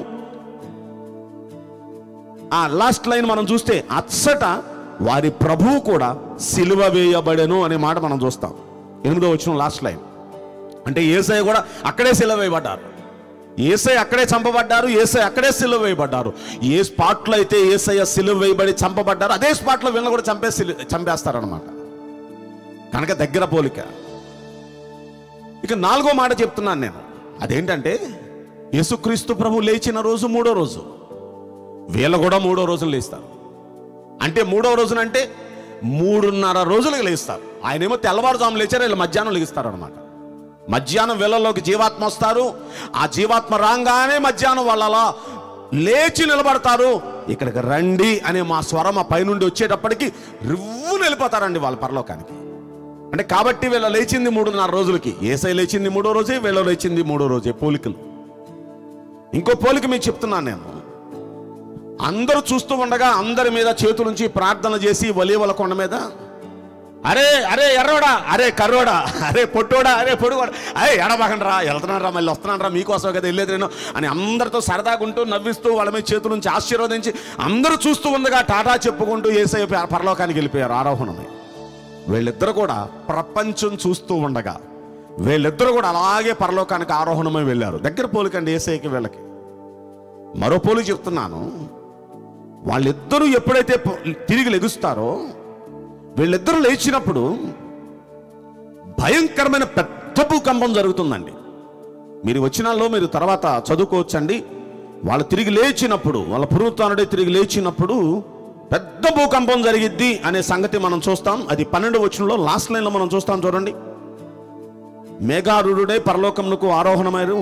[SPEAKER 2] ఆ లాస్ట్ లైన్ మనం చూస్తే అచ్చట వారి ప్రభువు కూడా సిలువ వేయబడెను అనే మాట మనం చూస్తాం ఎనిమిదో వచ్చిన లాస్ట్ లైన్ అంటే ఏసై కూడా అక్కడే సిలువ వేయబడ్డారు ఏసై అక్కడే చంపబడ్డారు ఏసై అక్కడే సిలువ వేయబడ్డారు ఏ స్పాట్లో అయితే ఏసయ్య సిలువ వేయబడి చంపబడ్డారు అదే స్పాట్లో వీళ్ళని కూడా చంపే సిలు చంపేస్తారనమాట కనుక దగ్గర పోలిక ఇక నాలుగో మాట చెప్తున్నాను నేను అదేంటంటే యేసుక్రీస్తు ప్రభు లేచిన రోజు మూడో రోజు వీళ్ళు కూడా మూడో రోజులు లేస్తారు అంటే మూడో రోజున అంటే మూడున్నర రోజులకు లేస్తారు ఆయనేమో తెల్లవారుజాము లేచారు వీళ్ళు మధ్యాహ్నం లేస్తారు అనమాట మధ్యాహ్నం వేళల్లోకి జీవాత్మ వస్తారు ఆ జీవాత్మ రాగానే మధ్యాహ్నం వాళ్ళ అలా లేచి నిలబడతారు ఇక్కడికి రండి అనే మా స్వరం ఆ పైనుండి వచ్చేటప్పటికి రివ్వు వెళ్ళిపోతారండి వాళ్ళ పరలోకానికి అంటే కాబట్టి వీళ్ళ లేచింది మూడున్నర రోజులకి ఏసై లేచింది మూడో రోజే వీళ్ళ లేచింది మూడో రోజే పోలికలు ఇంకో పోలిక మీకు చెప్తున్నాను నేను అందరూ చూస్తూ ఉండగా అందరి మీద చేతులుంచి ప్రార్థన చేసి ఒలీవల కొండ మీద అరే అరే ఎర్రోడా అరే కర్రోడా అరే పొట్టోడా అరే పొడుగోడా అరే ఎడబాకండి రా వెళ్తున్నాను రా మళ్ళీ వస్తున్నాను రా మీకోసం కదా వెళ్ళేది నేను అని అందరితో సరదాగా ఉంటూ నవ్విస్తూ వాళ్ళ మీద చేతుల నుంచి ఆశీర్వదించి అందరూ చూస్తూ ఉండగా టాటా చెప్పుకుంటూ ఏసై పరలోకానికి వెళ్ళిపోయారు ఆరోహణమై వీళ్ళిద్దరు కూడా ప్రపంచం చూస్తూ ఉండగా వీళ్ళిద్దరు కూడా అలాగే పరలోకానికి ఆరోహణమై వెళ్ళారు దగ్గర పోలికండి ఏసైకి వీళ్ళకి మరో పోలి చెప్తున్నాను వాళ్ళిద్దరూ ఎప్పుడైతే పో- తిరిగి లెగుస్తారో వీళ్ళిద్దరూ లేచినప్పుడు భయంకరమైన పెద్ద భూకంపం జరుగుతుందండి మీరు వచ్చినాల్లో మీరు తర్వాత చదువుకోవచ్చండి వాళ్ళు తిరిగి లేచినప్పుడు వాళ్ళ పునరుత్నుడే తిరిగి లేచినప్పుడు పెద్ద భూకంపం జరిగిద్ది అనే సంగతి మనం చూస్తాం అది పన్నెండు వచనంలో లాస్ట్ లైన్లో మనం చూస్తాం చూడండి మేఘారుడే పరలోకమునకు ఆరోహణమైన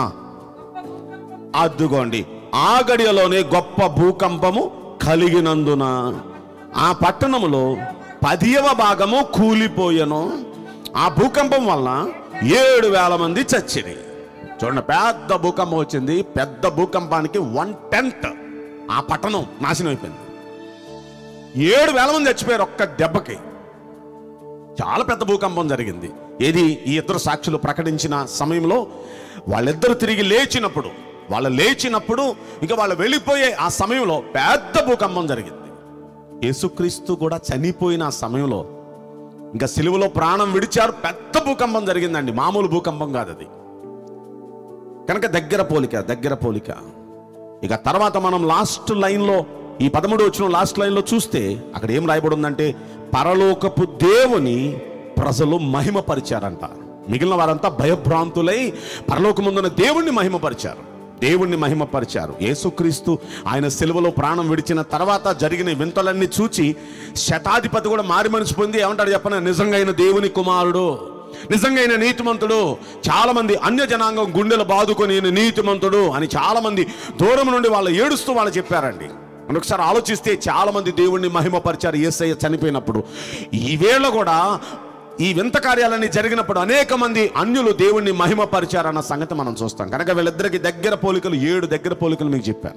[SPEAKER 2] అద్దుకోండి ఆ గడియలోనే గొప్ప భూకంపము కలిగినందున ఆ పట్టణములో పదియవ భాగము కూలిపోయెను ఆ భూకంపం వలన ఏడు వేల మంది చచ్చిరి చూడండి పెద్ద భూకంపం వచ్చింది పెద్ద భూకంపానికి వన్ టెన్త్ ఆ పట్టణం నాశనం అయిపోయింది ఏడు వేల మంది చచ్చిపోయారు ఒక్క దెబ్బకి చాలా పెద్ద భూకంపం జరిగింది ఏది ఈ ఇద్దరు సాక్షులు ప్రకటించిన సమయంలో వాళ్ళిద్దరు తిరిగి లేచినప్పుడు వాళ్ళు లేచినప్పుడు ఇంకా వాళ్ళు వెళ్ళిపోయే ఆ సమయంలో పెద్ద భూకంపం జరిగింది యేసుక్రీస్తు కూడా చనిపోయిన ఆ సమయంలో ఇంకా సిలువలో ప్రాణం విడిచారు పెద్ద భూకంపం జరిగిందండి మామూలు భూకంపం కాదు అది కనుక దగ్గర పోలిక దగ్గర పోలిక ఇక తర్వాత మనం లాస్ట్ లైన్లో ఈ పదమూడు వచ్చిన లాస్ట్ లైన్లో చూస్తే అక్కడ ఏం రాయబడి ఉందంటే పరలోకపు దేవుని ప్రజలు మహిమపరిచారంట మిగిలిన వారంతా భయభ్రాంతులై పరలోకముందున్న దేవుణ్ణి మహిమపరిచారు దేవుణ్ణి మహిమపరిచారు యేసుక్రీస్తు ఆయన సెలవులో ప్రాణం విడిచిన తర్వాత జరిగిన వింతలన్నీ చూచి శతాధిపతి కూడా మారి మనిషి పొంది ఏమంటాడు చెప్పన నిజంగా ఆయన దేవుని కుమారుడు నిజంగా ఆయన నీతిమంతుడు చాలా మంది అన్య జనాంగం గుండెలు బాదుకొని ఈయన నీతిమంతుడు అని చాలా మంది దూరం నుండి వాళ్ళు ఏడుస్తూ వాళ్ళు చెప్పారండి అని ఒకసారి ఆలోచిస్తే చాలా మంది దేవుణ్ణి మహిమపరిచారు యేసయ్య చనిపోయినప్పుడు ఈ వేళ కూడా ఈ వింత కార్యాలన్నీ జరిగినప్పుడు అనేక మంది అన్యులు దేవుణ్ణి మహిమపరిచారన్న సంగతి మనం చూస్తాం కనుక వీళ్ళిద్దరికి దగ్గర పోలికలు ఏడు దగ్గర పోలికలు మీకు చెప్పాను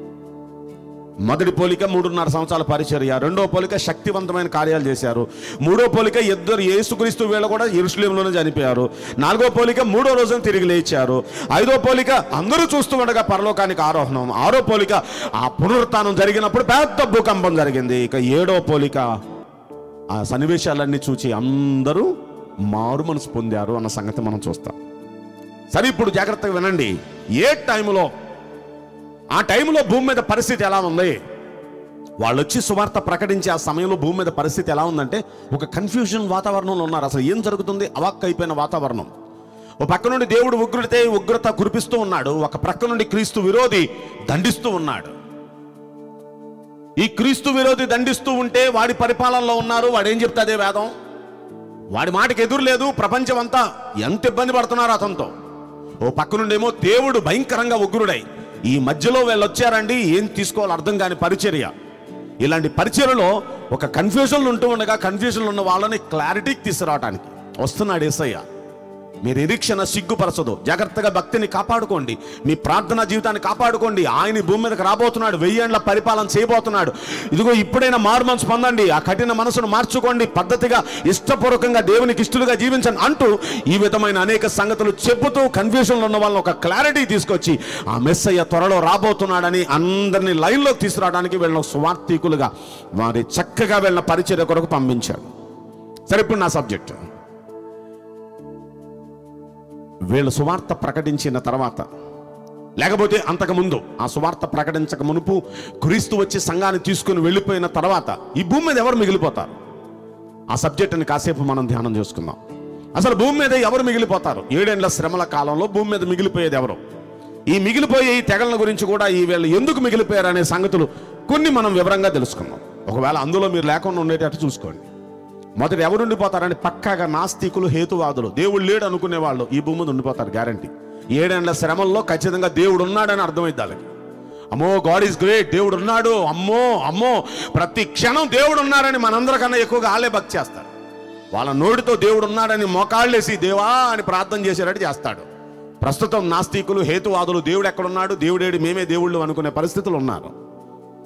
[SPEAKER 2] మొదటి పోలిక మూడున్నర సంవత్సరాల పరిచర్య రెండో పోలిక శక్తివంతమైన కార్యాలు చేశారు మూడో పోలిక ఇద్దరు యేసుక్రీస్తు వేళ కూడా ఎరుసలేంలోనే చనిపోయారు నాలుగో పోలిక మూడో రోజున తిరిగి లేచారు ఐదో పోలిక అందరూ చూస్తూ ఉండగా పరలోకానికి ఆరోహణం ఆరో పోలిక ఆ పునరుత్థానం జరిగినప్పుడు పెద్ద భూకంపం జరిగింది ఇక ఏడో పోలిక ఆ సన్నివేశాలన్నీ చూచి అందరూ మారు మనసు పొందారు అన్న సంగతి మనం చూస్తాం సరే ఇప్పుడు జాగ్రత్తగా వినండి ఏ టైంలో ఆ టైంలో భూమి మీద పరిస్థితి ఎలా ఉంది వాళ్ళు వచ్చి సువార్త ప్రకటించే ఆ సమయంలో భూమి మీద పరిస్థితి ఎలా ఉందంటే ఒక కన్ఫ్యూజన్ వాతావరణంలో ఉన్నారు అసలు ఏం జరుగుతుంది అవాక్ అయిపోయిన వాతావరణం ఒక పక్క నుండి దేవుడు ఉగ్రతే ఉగ్రత కురిపిస్తూ ఉన్నాడు ఒక ప్రక్క నుండి క్రీస్తు విరోధి దండిస్తూ ఉన్నాడు ఈ క్రీస్తు విరోధి దండిస్తూ ఉంటే వాడి పరిపాలనలో ఉన్నారు వాడు ఏం చెప్తే అదే వేదం వాడి మాటకి ఎదురు లేదు ప్రపంచం అంతా ఎంత ఇబ్బంది పడుతున్నారు అతనితో ఓ పక్క నుండేమో దేవుడు భయంకరంగా ఉగ్రుడై ఈ మధ్యలో వీళ్ళు వచ్చారండి ఏం తీసుకోవాలి అర్థం కాని పరిచర్య ఇలాంటి పరిచర్యలో ఒక కన్ఫ్యూజన్లు ఉంటూ ఉండగా కన్ఫ్యూజన్లు ఉన్న వాళ్ళని క్లారిటీకి తీసుకురావడానికి వస్తున్నాడు ఏసయ్య మీ నిరీక్షణ సిగ్గుపరచదు జాగ్రత్తగా భక్తిని కాపాడుకోండి మీ ప్రార్థనా జీవితాన్ని కాపాడుకోండి ఆయన ఈ భూమి మీదకి రాబోతున్నాడు వెయ్యేండ్ల పరిపాలన చేయబోతున్నాడు ఇదిగో ఇప్పుడైనా మారు మనసు పొందండి ఆ కఠిన మనసును మార్చుకోండి పద్ధతిగా ఇష్టపూర్వకంగా దేవునికి ఇష్టలుగా జీవించండి అంటూ ఈ విధమైన అనేక సంగతులు చెబుతూ కన్ఫ్యూజన్లో ఉన్న వాళ్ళని ఒక క్లారిటీ తీసుకొచ్చి ఆ మెస్సయ్య త్వరలో రాబోతున్నాడని అందరినీ లైన్లోకి తీసుకురావడానికి వీళ్ళని స్వార్థికులుగా వారి చక్కగా వీళ్ళ పరిచర్య కొరకు పంపించాడు సరే ఇప్పుడు నా సబ్జెక్ట్ వీళ్ళు సువార్త ప్రకటించిన తర్వాత లేకపోతే అంతకుముందు ఆ సువార్త ప్రకటించక మునుపు క్రీస్తు వచ్చి సంఘాన్ని తీసుకుని వెళ్ళిపోయిన తర్వాత ఈ భూమి మీద ఎవరు మిగిలిపోతారు ఆ సబ్జెక్టుని కాసేపు మనం ధ్యానం చేసుకుందాం అసలు భూమి మీద ఎవరు మిగిలిపోతారు ఏడేండ్ల శ్రమల కాలంలో భూమి మీద మిగిలిపోయేది ఎవరు ఈ మిగిలిపోయే ఈ తెగల గురించి కూడా ఈ వీళ్ళు ఎందుకు మిగిలిపోయారు అనే సంగతులు కొన్ని మనం వివరంగా తెలుసుకుందాం ఒకవేళ అందులో మీరు లేకుండా ఉండేటట్టు చూసుకోండి మొదట ఎవరు ఉండిపోతారని పక్కాగా నాస్తికులు హేతువాదులు దేవుడు లేడు అనుకునే వాళ్ళు ఈ భూమి మీద ఉండిపోతారు గ్యారంటీ ఏడేళ్ల శ్రమల్లో ఖచ్చితంగా దేవుడు ఉన్నాడని అర్థమైంది వాళ్ళకి అమ్మో గాడ్ ఈస్ గ్రేట్ దేవుడు ఉన్నాడు అమ్మో అమ్మో ప్రతి క్షణం దేవుడు ఉన్నారని మనందరికన్నా ఎక్కువగా వాళ్ళే భక్తి చేస్తారు వాళ్ళ నోటితో దేవుడు ఉన్నాడని మోకాళ్ళేసి దేవా అని ప్రార్థన చేసేటట్టు చేస్తాడు ప్రస్తుతం నాస్తికులు హేతువాదులు దేవుడు ఎక్కడున్నాడు దేవుడేడి మేమే దేవుళ్ళు అనుకునే పరిస్థితులు ఉన్నారు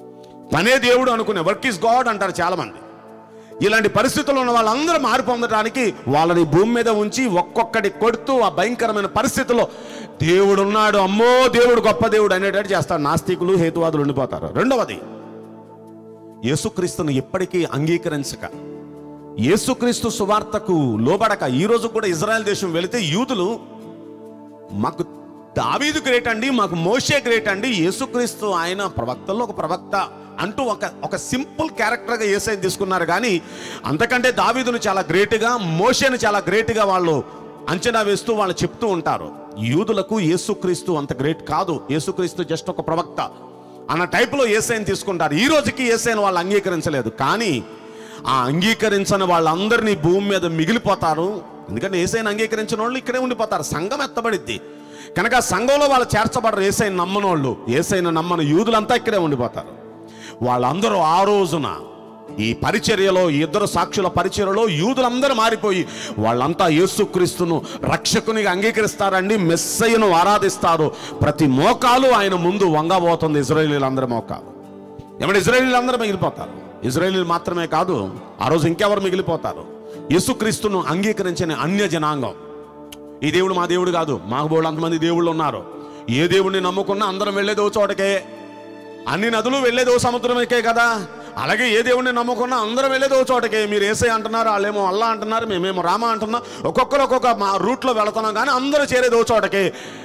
[SPEAKER 2] పనే దేవుడు అనుకునే వర్క్ ఇస్ గాడ్ అంటారు చాలామంది ఇలాంటి పరిస్థితుల్లో ఉన్న వాళ్ళందరూ మార్పు పొందడానికి వాళ్ళని భూమి మీద ఉంచి ఒక్కొక్కటి కొడుతూ ఆ భయంకరమైన పరిస్థితుల్లో దేవుడు ఉన్నాడు అమ్మో దేవుడు గొప్ప దేవుడు అనేటట్టు చేస్తాడు నాస్తికులు హేతువాదులు ఉండిపోతారు రెండవది యేసుక్రీస్తును ఎప్పటికీ అంగీకరించక యేసుక్రీస్తు సువార్తకు లోబడక ఈ రోజు కూడా ఇజ్రాయెల్ దేశం వెళితే యూదులు మాకు దావీదు గ్రేట్ అండి మాకు మోషే గ్రేట్ అండి యేసుక్రీస్తు ఆయన ప్రవక్తల్లో ఒక ప్రవక్త అంటూ ఒక ఒక సింపుల్ క్యారెక్టర్గా ఏసైని తీసుకున్నారు కానీ అంతకంటే దావీదును చాలా గ్రేట్గా మోషేను చాలా గ్రేట్గా వాళ్ళు అంచనా వేస్తూ వాళ్ళు చెప్తూ ఉంటారు యూదులకు యేసుక్రీస్తు అంత గ్రేట్ కాదు యేసుక్రీస్తు జస్ట్ ఒక ప్రవక్త అన్న టైపులో ఏసైని తీసుకుంటారు ఈ రోజుకి ఏసైని వాళ్ళు అంగీకరించలేదు కానీ ఆ అంగీకరించని వాళ్ళందరినీ భూమి మీద మిగిలిపోతారు ఎందుకంటే ఏసైని అంగీకరించిన వాళ్ళు ఇక్కడే ఉండిపోతారు సంఘం ఎత్తబడిద్ది కనుక ఆ సంఘంలో వాళ్ళు చేర్చబడరు ఏసైని నమ్మని వాళ్ళు ఏసైన నమ్మని యూదులంతా ఇక్కడే ఉండిపోతారు వాళ్ళందరూ ఆ రోజున ఈ పరిచర్యలో ఈ ఇద్దరు సాక్షుల పరిచర్యలో యూదులందరూ మారిపోయి వాళ్ళంతా యేసుక్రీస్తును రక్షకునిగా అంగీకరిస్తారండి మెస్సయ్యను ఆరాధిస్తారు ప్రతి మోకాలు ఆయన ముందు వంగబోతుంది ఇజ్రాయేలీలందరి మోకాలు ఏమంటే ఇజ్రాయేలీలందరూ మిగిలిపోతారు ఇజ్రాయేలీలు మాత్రమే కాదు ఆ రోజు ఇంకెవరు మిగిలిపోతారు యేసుక్రీస్తును అంగీకరించిన అన్య జనాంగం ఈ దేవుడు మా దేవుడు కాదు మాకు బోళ్ళు అంతమంది దేవుళ్ళు ఉన్నారు ఏ దేవుడిని నమ్ముకున్నా అందరం వెళ్ళేదో చోటకే అన్ని నదులు వెళ్ళేదో సముద్రమేకే కదా అలాగే ఏ దేవుడిని నమ్ముకున్నా అందరం వెళ్ళేదో చోటకే మీరు ఏసై అంటున్నారు వాళ్ళేమో అల్లా అంటున్నారు మేమేమో రామ అంటున్నాం ఒక్కొక్కరు ఒక్కొక్క మా రూట్లో వెళుతున్నాం కానీ అందరూ చేరేదో చోటకే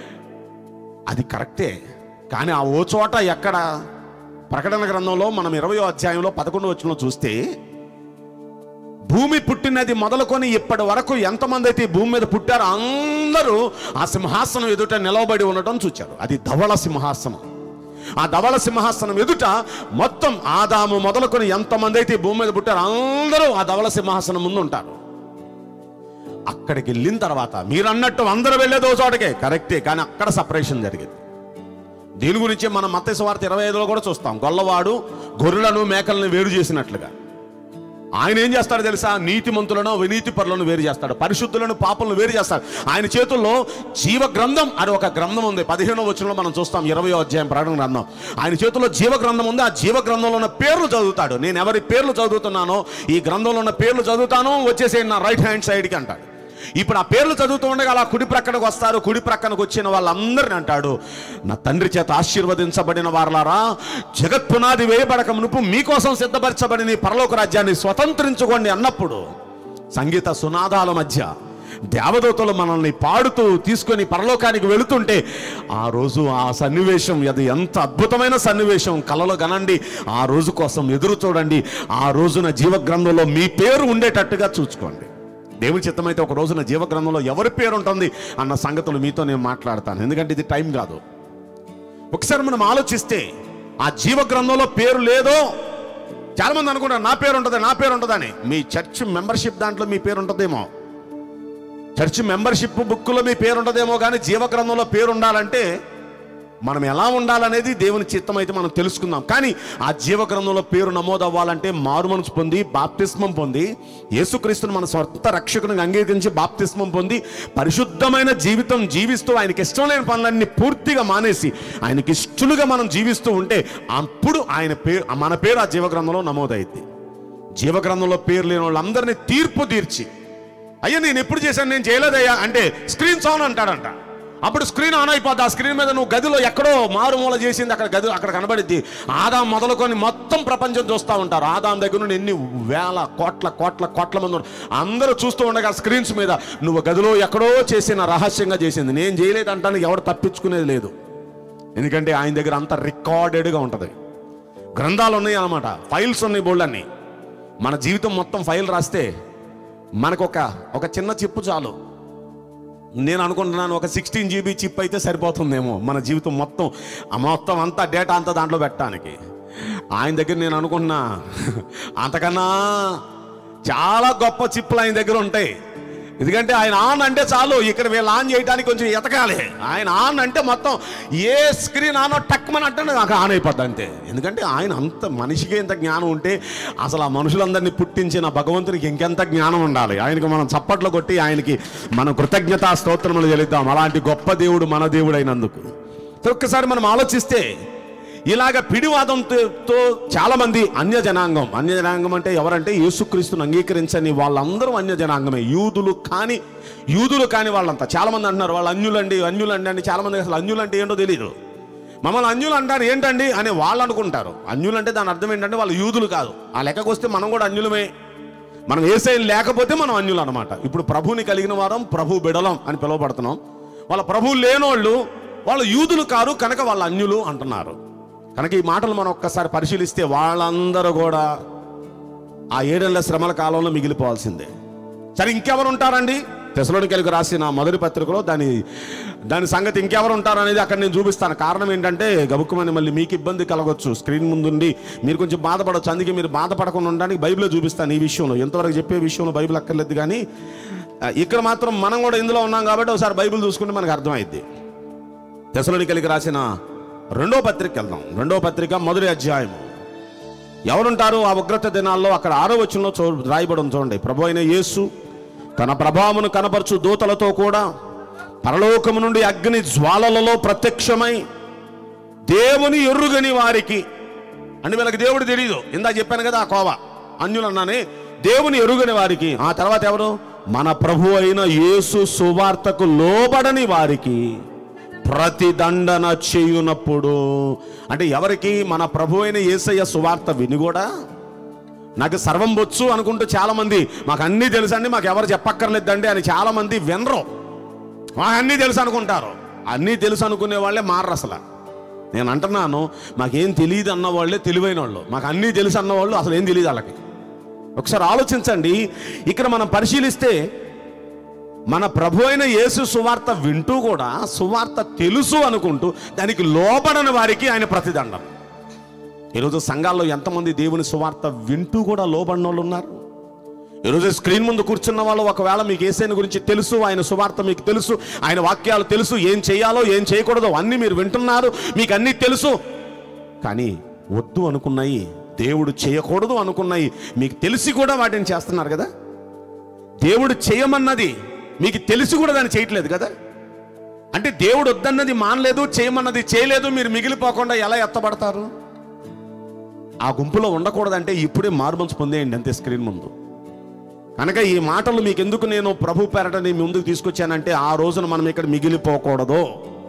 [SPEAKER 2] అది కరెక్టే కానీ ఆ ఓ చోట ఎక్కడ ప్రకటన గ్రంథంలో మనం ఇరవయో అధ్యాయంలో పదకొండు వచ్చిన చూస్తే భూమి పుట్టినది మొదలుకొని ఇప్పటి వరకు ఎంతమంది అయితే ఈ భూమి మీద పుట్టారో అందరూ ఆ సింహాసనం ఎదుట నిలవబడి ఉండటం చూచారు అది ధవళ సింహాసనం ఆ ధవళ సింహాసనం ఎదుట మొత్తం ఆదాము మొదలుకొని ఎంతమంది అయితే ఈ భూమి మీద పుట్టారో అందరూ ఆ ధవళ సింహాసనం ముందు ఉంటారు అక్కడికి వెళ్ళిన తర్వాత మీరు అన్నట్టు అందరూ వెళ్ళేదో చోటకే కరెక్టే కానీ అక్కడ సపరేషన్ జరిగింది దీని గురించి మనం మత వార్త ఇరవై ఐదులో కూడా చూస్తాం గొల్లవాడు గొర్రెలను మేకలను వేరు చేసినట్లుగా ఆయన ఏం చేస్తాడు తెలుసా నీతిమంతులను వినీతి పరులను వేరు చేస్తాడు పరిశుద్ధులను పాపలను వేరు చేస్తాడు ఆయన చేతుల్లో జీవ గ్రంథం అని ఒక గ్రంథం ఉంది పదిహేనో వచనంలో మనం చూస్తాం ఇరవై అధ్యాయం ప్రకటన గ్రంథం ఆయన చేతుల్లో జీవ గ్రంథం ఉంది ఆ జీవ గ్రంథంలో ఉన్న పేర్లు చదువుతాడు నేను ఎవరి పేర్లు చదువుతున్నానో ఈ గ్రంథంలో ఉన్న పేర్లు చదువుతాను వచ్చేసేయండి నా రైట్ హ్యాండ్ సైడ్కి అంటాడు ఇప్పుడు ఆ పేర్లు చదువుతూ ఉండగా అలా కుడి ప్రక్కనకు వస్తారు కుడి ప్రక్కనకు వచ్చిన వాళ్ళందరిని అంటాడు నా తండ్రి చేత ఆశీర్వదించబడిన వారలారా జగత్ పునాది వేయబడక మునుపు మీకోసం సిద్ధపరచబడిన ఈ పరలోక రాజ్యాన్ని స్వతంత్రించుకోండి అన్నప్పుడు సంగీత సునాదాల మధ్య దేవదూతలు మనల్ని పాడుతూ తీసుకొని పరలోకానికి వెళుతుంటే ఆ రోజు ఆ సన్నివేశం అది ఎంత అద్భుతమైన సన్నివేశం కలలో గనండి ఆ రోజు కోసం ఎదురు చూడండి ఆ రోజున జీవగ్రంథంలో మీ పేరు ఉండేటట్టుగా చూసుకోండి దేవుని చిత్తమైతే ఒక రోజున జీవగ్రంథంలో ఎవరి పేరు ఉంటుంది అన్న సంగతులు మీతో నేను మాట్లాడతాను ఎందుకంటే ఇది టైం కాదు ఒకసారి మనం ఆలోచిస్తే ఆ జీవగ్రంథంలో పేరు లేదో చాలా మంది అనుకుంటారు నా పేరు ఉంటుంది నా పేరు ఉంటుందని మీ చర్చ్ మెంబర్షిప్ దాంట్లో మీ పేరు ఉంటుందేమో చర్చ్ మెంబర్షిప్ బుక్లో మీ పేరు ఉంటుందేమో కానీ జీవగ్రంథంలో పేరు ఉండాలంటే మనం ఎలా ఉండాలనేది దేవుని చిత్తం అయితే మనం తెలుసుకుందాం కానీ ఆ జీవగ్రంథంలో పేరు నమోదు అవ్వాలంటే మారు మనసు పొంది బాప్తిస్మం పొంది యేసుక్రీస్తుని మన స్వంత రక్షకుని అంగీకరించి బాప్తిస్మం పొంది పరిశుద్ధమైన జీవితం జీవిస్తూ ఆయనకి ఇష్టం లేని పనులన్నీ పూర్తిగా మానేసి ఆయనకి ఇష్టలుగా మనం జీవిస్తూ ఉంటే అప్పుడు ఆయన పేరు మన పేరు ఆ జీవగ్రంథంలో నమోదైంది జీవగ్రంథంలో పేరు లేని వాళ్ళందరినీ తీర్పు తీర్చి అయ్యా నేను ఎప్పుడు చేశాను నేను చేయలేదయ్యా అంటే స్క్రీన్ ఆన్ అంటాడంట అప్పుడు స్క్రీన్ ఆన్ అయిపోద్ది ఆ స్క్రీన్ మీద నువ్వు గదిలో ఎక్కడో మారుమూల చేసింది అక్కడ గది అక్కడ కనబడిద్ది ఆదాం మొదలుకొని మొత్తం ప్రపంచం చూస్తూ ఉంటారు ఆదాం దగ్గర నుండి ఎన్ని వేల కోట్ల కోట్ల కోట్ల మంది ఉన్నారు. అందరూ చూస్తూ ఉండగా స్క్రీన్స్ మీద నువ్వు గదిలో ఎక్కడో చేసిన రహస్యంగా చేసింది నేను చేయలేదు అంటానికి ఎవడు తప్పించుకునేది లేదు ఎందుకంటే ఆయన దగ్గర అంత రికార్డెడ్గా ఉంటుంది గ్రంథాలు ఉన్నాయి అన్నమాట ఫైల్స్ ఉన్నాయి బోల్డ్ అన్ని మన జీవితం మొత్తం ఫైల్ రాస్తే మనకు ఒక ఒక చిన్న చిప్పు చాలు నేను అనుకుంటున్నాను ఒక సిక్స్టీన్ జీబీ చిప్ అయితే సరిపోతుందేమో మన జీవితం మొత్తం ఆ మొత్తం అంతా డేటా అంతా దాంట్లో పెట్టడానికి ఆయన దగ్గర నేను అనుకుంటున్నా అంతకన్నా చాలా గొప్ప చిప్పులు ఆయన దగ్గర ఉంటాయి ఎందుకంటే ఆయన ఆన్ అంటే చాలు ఇక్కడ వీళ్ళు ఆన్ చేయడానికి కొంచెం ఎతకాలి ఆయన ఆన్ అంటే మొత్తం ఏ స్క్రీన్ ఆనో టక్మని అంటే నాకు ఆన్ అయిపోద్ది అంతే ఎందుకంటే ఆయన అంత మనిషికి ఇంత జ్ఞానం ఉంటే అసలు ఆ మనుషులందరినీ పుట్టించిన భగవంతునికి ఇంకెంత జ్ఞానం ఉండాలి ఆయనకి మనం చప్పట్లు కొట్టి ఆయనకి మనం కృతజ్ఞతా స్తోత్రములు చెల్లిద్దాం అలాంటి గొప్ప దేవుడు మన దేవుడు అయినందుకు ఒక్కసారి మనం ఆలోచిస్తే ఇలాగ పిడివాదంతో చాలా మంది అన్య జనాంగం అన్య జనాంగం అంటే ఎవరంటే యేసుక్రీస్తుని అంగీకరించని వాళ్ళందరూ అన్య జనాంగమే యూదులు కాని యూదులు కాని వాళ్ళంతా చాలా మంది అంటున్నారు వాళ్ళు అన్యులండి అన్యులండి అని చాలా మంది అసలు అన్యులంటే ఏంటో తెలియదు మమ్మల్ని అన్యులు అంటారు ఏంటండి అని వాళ్ళు అనుకుంటారు అన్యులు అంటే దాని అర్థం ఏంటంటే వాళ్ళు యూదులు కాదు ఆ లెక్కకు వస్తే మనం కూడా అన్యులమే మనం ఏసై లేకపోతే మనం అన్యులు అనమాట ఇప్పుడు ప్రభుని కలిగిన వారం ప్రభు బిడలం అని పిలువబడుతున్నాం వాళ్ళ ప్రభు లేనోళ్ళు వాళ్ళు యూదులు కారు కనుక వాళ్ళ అన్యులు అంటున్నారు కనుక ఈ మాటలు మనం ఒక్కసారి పరిశీలిస్తే వాళ్ళందరూ కూడా ఆ ఏడేళ్ల శ్రమల కాలంలో మిగిలిపోవాల్సిందే సరే ఇంకెవరు ఉంటారండి తెసలోనికెలకు రాసిన మొదటి పత్రికలో దాని దాని సంగతి ఇంకెవరు ఉంటారు అనేది అక్కడ నేను చూపిస్తాను కారణం ఏంటంటే గబుక్కుమని మళ్ళీ మీకు ఇబ్బంది కలగొచ్చు స్క్రీన్ ముందుండి మీరు కొంచెం బాధపడవచ్చు అందుకే మీరు బాధపడకుండా ఉండడానికి బైబిల్లో చూపిస్తాను ఈ విషయంలో ఎంతవరకు చెప్పే విషయంలో బైబిల్ అక్కర్లేదు కానీ ఆ, ఇక్కడ మాత్రం మనం కూడా ఇందులో ఉన్నాం కాబట్టి ఒకసారి బైబిల్ చూసుకుంటే మనకు అర్థమైద్ది తెసలోనికెలికి రాసిన రెండో పత్రిక వెళ్దాం రెండో పత్రిక మొదటి అధ్యాయం ఎవరుంటారు ఆ ఉగ్రత దినాల్లో అక్కడ ఆరో వచనంలో చూ రాయబడి ఉంది చూడండి ప్రభు అయిన యేసు తన ప్రభావమును కనపరచు దూతలతో కూడా పరలోకము నుండి అగ్ని జ్వాలలలో ప్రత్యక్షమై దేవుని ఎర్రుగని వారికి అంటే వీళ్ళకి దేవుడు తెలియదు ఇందా చెప్పాను కదా ఆ కోవ అన్యులు అన్నానే దేవుని ఎరుగని వారికి ఆ తర్వాత ఎవరు మన ప్రభు అయిన యేసు సువార్తకు లోబడని వారికి ప్రతిదండన చేయునప్పుడు అంటే ఎవరికి మన ప్రభు అయిన యేసయ్య సువార్త విని కూడా నాకు సర్వం బొచ్చు అనుకుంటూ చాలా మంది మాకు అన్నీ తెలుసండి మాకు ఎవరు చెప్పక్కర్లేదండి అని చాలా మంది వినరు మాకు అన్నీ తెలుసు అనుకుంటారు అన్నీ తెలుసు అనుకునే వాళ్ళే మారరు అసలు నేను అంటున్నాను మాకేం తెలియదు అన్న వాళ్ళే తెలివైన వాళ్ళు మాకు అన్నీ తెలుసు అన్న వాళ్ళు అసలు ఏం తెలియదు వాళ్ళకి ఒకసారి ఆలోచించండి ఇక్కడ మనం పరిశీలిస్తే మన ప్రభు అయిన యేసు సువార్త వింటూ కూడా సువార్త తెలుసు అనుకుంటూ దానికి లోబడని వారికి ఆయన ప్రతిదండం ఈరోజు సంఘాల్లో ఎంతమంది దేవుని సువార్త వింటూ కూడా లోబడిన వాళ్ళు ఉన్నారు ఈరోజు స్క్రీన్ ముందు కూర్చున్న వాళ్ళు ఒకవేళ మీకు ఏసైన గురించి తెలుసు ఆయన సువార్త మీకు తెలుసు ఆయన వాక్యాలు తెలుసు ఏం చేయాలో ఏం చేయకూడదో అన్నీ మీరు వింటున్నారు మీకు అన్నీ తెలుసు కానీ వద్దు అనుకున్నాయి దేవుడు చేయకూడదు అనుకున్నాయి మీకు తెలిసి కూడా వాటిని చేస్తున్నారు కదా దేవుడు చేయమన్నది మీకు తెలిసి కూడా దాన్ని చేయట్లేదు కదా అంటే దేవుడు వద్దన్నది మానలేదు చేయమన్నది చేయలేదు మీరు మిగిలిపోకుండా ఎలా ఎత్తబడతారు ఆ గుంపులో ఉండకూడదంటే ఇప్పుడే మార్మల్స్ పొందేయండి అంతే స్క్రీన్ ముందు కనుక ఈ మాటలు మీకు ఎందుకు నేను ప్రభు పేరటని మీ ముందుకు తీసుకొచ్చానంటే ఆ రోజున మనం ఇక్కడ మిగిలిపోకూడదు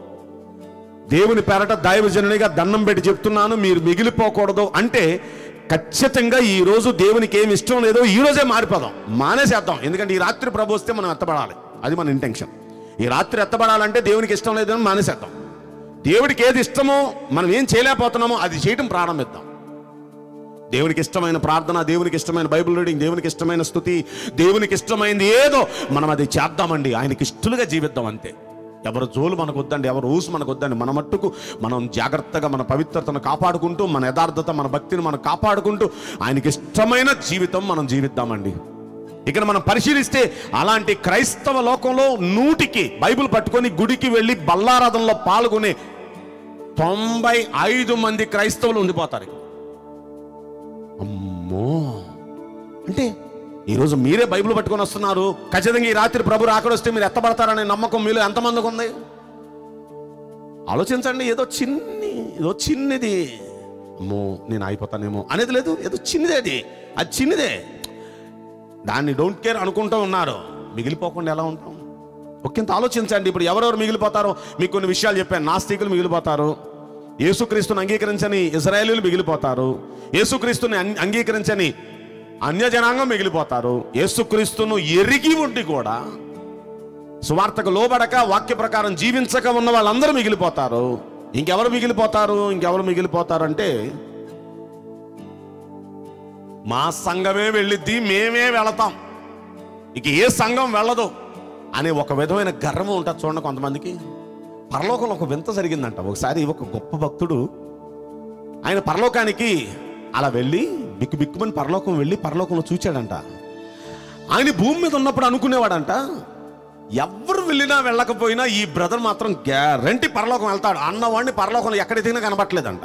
[SPEAKER 2] దేవుని పేరట దైవజనునిగా దండం పెట్టి చెప్తున్నాను మీరు మిగిలిపోకూడదు అంటే ఖచ్చితంగా ఈ రోజు దేవునికి ఏమి ఇష్టం లేదో ఈ రోజే మారిపోదాం మానేసేద్దాం ఎందుకంటే ఈ రాత్రి ప్రభు వస్తే మనం ఎత్తబడాలి అది మన ఇంటెన్షన్ ఈ రాత్రి ఎత్తబడాలంటే దేవునికి ఇష్టం లేదని మానేసేద్దాం దేవుడికి ఏది ఇష్టమో మనం ఏం చేయలేకపోతున్నామో అది చేయటం ప్రారంభిద్దాం దేవునికి ఇష్టమైన ప్రార్థన దేవునికి ఇష్టమైన బైబిల్ రీడింగ్ దేవునికి ఇష్టమైన స్థుతి దేవునికి ఇష్టమైంది ఏదో మనం అది చేద్దామండి ఆయనకి ఇష్టలుగా జీవిద్దాం అంతే ఎవరు జోలు మనకు వద్దండి ఎవరు ఊసు మనకు వద్దండి మన మట్టుకు మనం జాగ్రత్తగా మన పవిత్రతను కాపాడుకుంటూ మన యథార్థత మన భక్తిని మనం కాపాడుకుంటూ ఆయనకి ఇష్టమైన జీవితం మనం జీవిద్దామండి ఇక్కడ మనం పరిశీలిస్తే అలాంటి క్రైస్తవ లోకంలో నూటికి బైబిల్ పట్టుకొని గుడికి వెళ్ళి బల్లారాధనలో పాల్గొనే తొంభై ఐదు మంది క్రైస్తవులు ఉండిపోతారు అమ్మో అంటే ఈరోజు మీరే బైబిల్ పట్టుకొని వస్తున్నారు ఖచ్చితంగా ఈ రాత్రి ప్రభు రాకడ వస్తే మీరు ఎత్తబడతారనే నమ్మకం మీలో ఎంతమందికి ఉంది ఆలోచించండి ఏదో చిన్ని ఏదో చిన్నది అమ్మో నేను అయిపోతానేమో అనేది లేదు ఏదో చిన్నదే అది అది చిన్నదే దాన్ని డోంట్ కేర్ అనుకుంటూ ఉన్నారు మిగిలిపోకుండా ఎలా ఉంటాం ఒకంత ఆలోచించండి ఇప్పుడు ఎవరెవరు మిగిలిపోతారో మీకు కొన్ని విషయాలు చెప్పాను నాస్తికులు మిగిలిపోతారు యేసుక్రీస్తుని అంగీకరించని ఇజ్రాయేలీలు మిగిలిపోతారు యేసుక్రీస్తుని అం- అంగీకరించని అన్య జనాంగం మిగిలిపోతారు యేసుక్రీస్తును ఎరిగి ఉండి కూడా సువార్తకు లోబడక వాక్య ప్రకారం జీవించక ఉన్న వాళ్ళందరూ మిగిలిపోతారు ఇంకెవరు మిగిలిపోతారు ఇంకెవరు మిగిలిపోతారు అంటే మా సంఘమే వెళ్ళిద్ది మేమే వెళతాం ఇక ఏ సంఘం వెళ్ళదు అనే ఒక విధమైన గర్వం ఉంటుంది చూడండి కొంతమందికి పరలోకంలో ఒక వింత జరిగిందంట ఒకసారి ఒక గొప్ప భక్తుడు ఆయన పరలోకానికి అలా వెళ్ళి బిక్కు బిక్కుమని పరలోకం వెళ్ళి పరలోకంలో చూచాడంట ఆయన భూమి మీద ఉన్నప్పుడు అనుకునేవాడంట ఎవరు వెళ్ళినా వెళ్ళకపోయినా ఈ బ్రదర్ మాత్రం గ్యారంటీ పరలోకం వెళ్తాడు అన్నవాడిని పరలోకంలో ఎక్కడ దిగినా కనబట్టలేదంట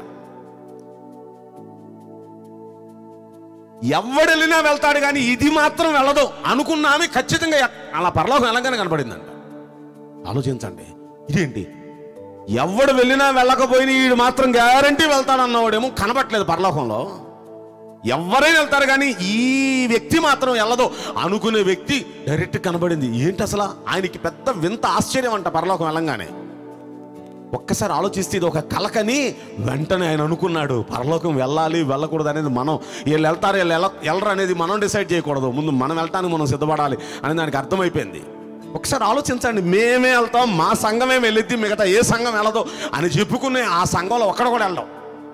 [SPEAKER 2] ఎవడెళ్ళినా వెళ్తాడు కానీ ఇది మాత్రం వెళ్ళదు అనుకున్న ఆమె ఖచ్చితంగా ఎక్- అలా పరలోకం వెళ్ళగానే కనపడిందంట ఆలోచించండి ఇదేంటి ఎవడు వెళ్ళినా వెళ్ళకపోయినా వీడు మాత్రం గ్యారంటీ వెళ్తాడన్నవాడేమో కనబట్లేదు పరలోకంలో ఎవరైనా వెళ్తారు కానీ ఈ వ్యక్తి మాత్రం వెళ్ళదు అనుకునే వ్యక్తి డైరెక్ట్ కనబడింది ఏంటి అసలు ఆయనకి పెద్ద వింత ఆశ్చర్యం అంట పరలోకం వెళ్ళంగానే ఒక్కసారి ఆలోచిస్తే ఇది ఒక కలకని వెంటనే ఆయన అనుకున్నాడు పరలోకం వెళ్ళాలి వెళ్ళకూడదు అనేది మనం వీళ్ళు వెళ్తారు వీళ్ళు వెళ్ళ వెళ్ళరు అనేది మనం డిసైడ్ చేయకూడదు ముందు మనం వెళ్ళటానికి మనం సిద్ధపడాలి అని దానికి అర్థమైపోయింది ఒకసారి ఆలోచించండి మేమే వెళ్తాం మా సంఘమే వెళ్ళిద్ది మిగతా ఏ సంఘం వెళ్ళదు అని చెప్పుకునే ఆ సంఘంలో ఒక్కడ కూడా వెళ్ళడం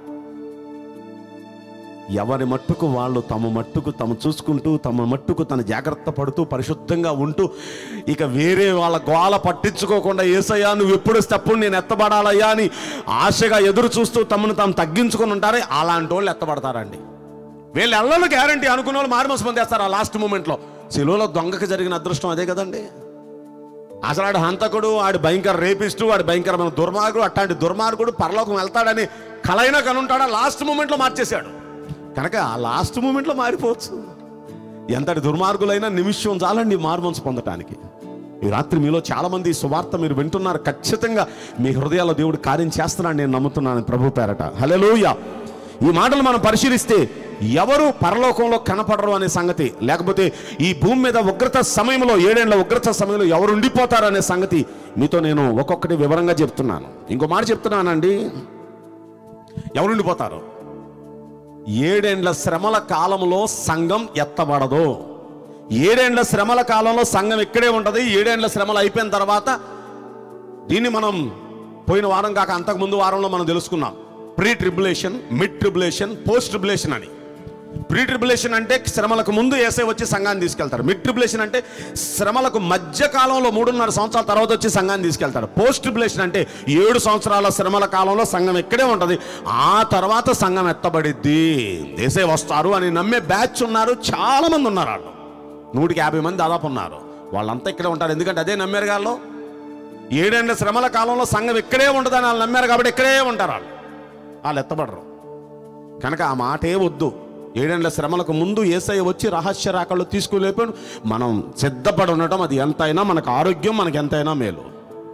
[SPEAKER 2] ఎవరి మట్టుకు వాళ్ళు తమ మట్టుకు తమ చూసుకుంటూ తమ మట్టుకు తన జాగ్రత్త పడుతూ పరిశుద్ధంగా ఉంటూ ఇక వేరే వాళ్ళ గోల పట్టించుకోకుండా ఏసయ్యా నువ్వు ఎప్పుడు స్టెప్పుడు నేను ఎత్తబడాలయ్యా అని ఆశగా ఎదురు చూస్తూ తమను తాము తగ్గించుకొని ఉంటారే అలాంటి వాళ్ళు ఎత్తబడతారండి వీళ్ళు ఎల్లలు గ్యారంటీ అనుకున్న వాళ్ళు మారుమోసం పొందేస్తారు ఆ లాస్ట్ మూమెంట్లో సెలవులో దొంగకి జరిగిన అదృష్టం అదే కదండి అసలు ఆడు హంతకుడు ఆడు భయంకర రేపిస్టు వాడు భయంకరమైన దుర్మార్గుడు అట్లాంటి దుర్మార్గుడు పరలోకం వెళ్తాడని కలైనా కనుంటాడా లాస్ట్ మూమెంట్లో మార్చేశాడు కనుక ఆ లాస్ట్ మూమెంట్లో మారిపోవచ్చు ఎంతటి దుర్మార్గులైనా నిమిషం చాలండి మార్మన్స్ పొందటానికి ఈ రాత్రి మీలో చాలా మంది ఈ సువార్త మీరు వింటున్నారు ఖచ్చితంగా మీ హృదయాల్లో దేవుడు కార్యం చేస్తున్నాడు నేను నమ్ముతున్నాను ప్రభు పేరట హలోయ ఈ మాటలు మనం పరిశీలిస్తే ఎవరు పరలోకంలో కనపడరు అనే సంగతి లేకపోతే ఈ భూమి మీద ఉగ్రత సమయంలో ఏడేళ్ల ఉగ్రత సమయంలో ఎవరు ఉండిపోతారు అనే సంగతి మీతో నేను ఒక్కొక్కటి వివరంగా చెప్తున్నాను ఇంకో మాట చెప్తున్నానండి ఎవరు ఉండిపోతారు ఏడేండ్ల శ్రమల కాలంలో సంఘం ఎత్తబడదు ఏడేండ్ల శ్రమల కాలంలో సంఘం ఇక్కడే ఉంటుంది ఏడేండ్ల శ్రమలు అయిపోయిన తర్వాత దీన్ని మనం పోయిన వారం కాక అంతకుముందు వారంలో మనం తెలుసుకున్నాం pre tribulation mid tribulation post tribulation అని ప్రీ ట్రిబులేషన్ అంటే శ్రమలకు ముందు ఏసై వచ్చి సంఘాన్ని తీసుకెళ్తారు మిడ్ ట్రిబులేషన్ అంటే శ్రమలకు మధ్య కాలంలో మూడున్నర సంవత్సరాల తర్వాత వచ్చి సంఘాన్ని తీసుకెళ్తారు పోస్ట్ ట్రిబులేషన్ అంటే ఏడు సంవత్సరాల శ్రమల కాలంలో సంఘం ఇక్కడే ఉంటుంది ఆ తర్వాత సంఘం ఎత్తబడిద్ది ఏసై వస్తారు అని నమ్మే బ్యాచ్ ఉన్నారు చాలా మంది ఉన్నారు వాళ్ళు నూటికి యాభై మంది దాదాపు ఉన్నారు వాళ్ళంతా ఇక్కడే ఉంటారు ఎందుకంటే అదే నమ్మారు గాల్లో ఏడేళ్ల శ్రమల కాలంలో సంఘం ఇక్కడే ఉంటుందని వాళ్ళు నమ్మారు కాబట్టి ఇక్కడే ఉంటారు వాళ్ళు వాళ్ళు ఎత్తబడరు కనుక ఆ మాటే వద్దు ఏడేళ్ల శ్రమలకు ముందు ఏసఐ వచ్చి రహస్య రాకళ్ళు తీసుకులేపాడు మనం సిద్ధపడి ఉండటం అది ఎంతైనా మనకు ఆరోగ్యం మనకు ఎంతైనా మేలు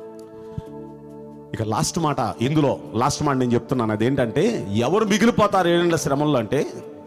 [SPEAKER 2] ఇక లాస్ట్ మాట ఇందులో లాస్ట్ మాట నేను చెప్తున్నాను అదేంటంటే ఎవరు మిగిలిపోతారు ఏడేళ్ల శ్రమల్లో అంటే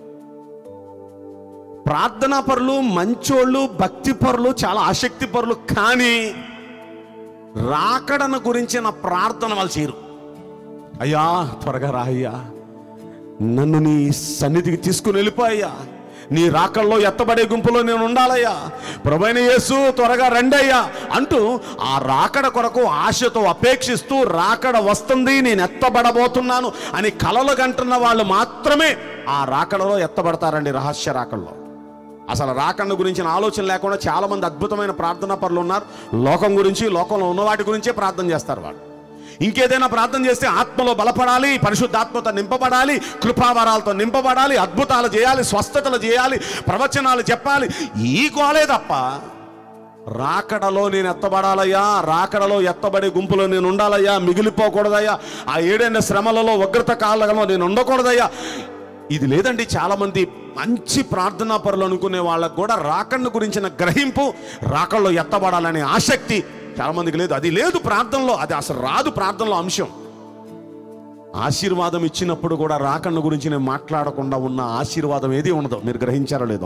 [SPEAKER 2] ప్రార్థనా పరులు మంచోళ్ళు భక్తి పరులు చాలా ఆసక్తి పరులు కానీ రాకడను గురించిన ప్రార్థన వాళ్ళు చేయరు అయ్యా త్వరగా రా అయ్యా నన్ను నీ సన్నిధికి తీసుకుని వెళ్ళిపోయా నీ రాకల్లో ఎత్తబడే గుంపులో నేను ఉండాలయ్యా ప్రభైన యేసు త్వరగా రండయ్యా అంటూ ఆ రాకడ కొరకు ఆశతో అపేక్షిస్తూ రాకడ వస్తుంది నేను ఎత్తబడబోతున్నాను అని కలలు కంటున్న వాళ్ళు మాత్రమే ఆ రాకడలో ఎత్తబడతారండి రహస్య రాకడలో అసలు రాకన్న గురించిన ఆలోచన లేకుండా చాలా మంది అద్భుతమైన ప్రార్థనా పరులు ఉన్నారు లోకం గురించి లోకంలో ఉన్న వాటి గురించే ప్రార్థన చేస్తారు వాళ్ళు ఇంకేదైనా ప్రార్థన చేస్తే ఆత్మలో బలపడాలి పరిశుద్ధాత్మతో నింపబడాలి కృపావరాలతో నింపబడాలి అద్భుతాలు చేయాలి స్వస్థతలు చేయాలి ప్రవచనాలు చెప్పాలి ఈ గోలే తప్ప రాకడలో నేను ఎత్తబడాలయ్యా రాకడలో ఎత్తబడే గుంపులో నేను ఉండాలయ్యా మిగిలిపోకూడదయ్యా ఆ ఏడైన శ్రమలలో ఉగ్రత కాలంలో నేను ఉండకూడదయ్యా ఇది లేదండి చాలా మంది మంచి ప్రార్థనా పరులు అనుకునే వాళ్ళకు కూడా రాకడ్ను గురించిన గ్రహింపు రాకడలో ఎత్తబడాలనే ఆసక్తి చాలా మందికి లేదు అది లేదు ప్రార్థనలో అది అసలు రాదు ప్రార్థనలో అంశం ఆశీర్వాదం ఇచ్చినప్పుడు కూడా రాకడ్ను గురించి నేను మాట్లాడకుండా ఉన్న ఆశీర్వాదం ఏది ఉండదు మీరు గ్రహించారో లేదో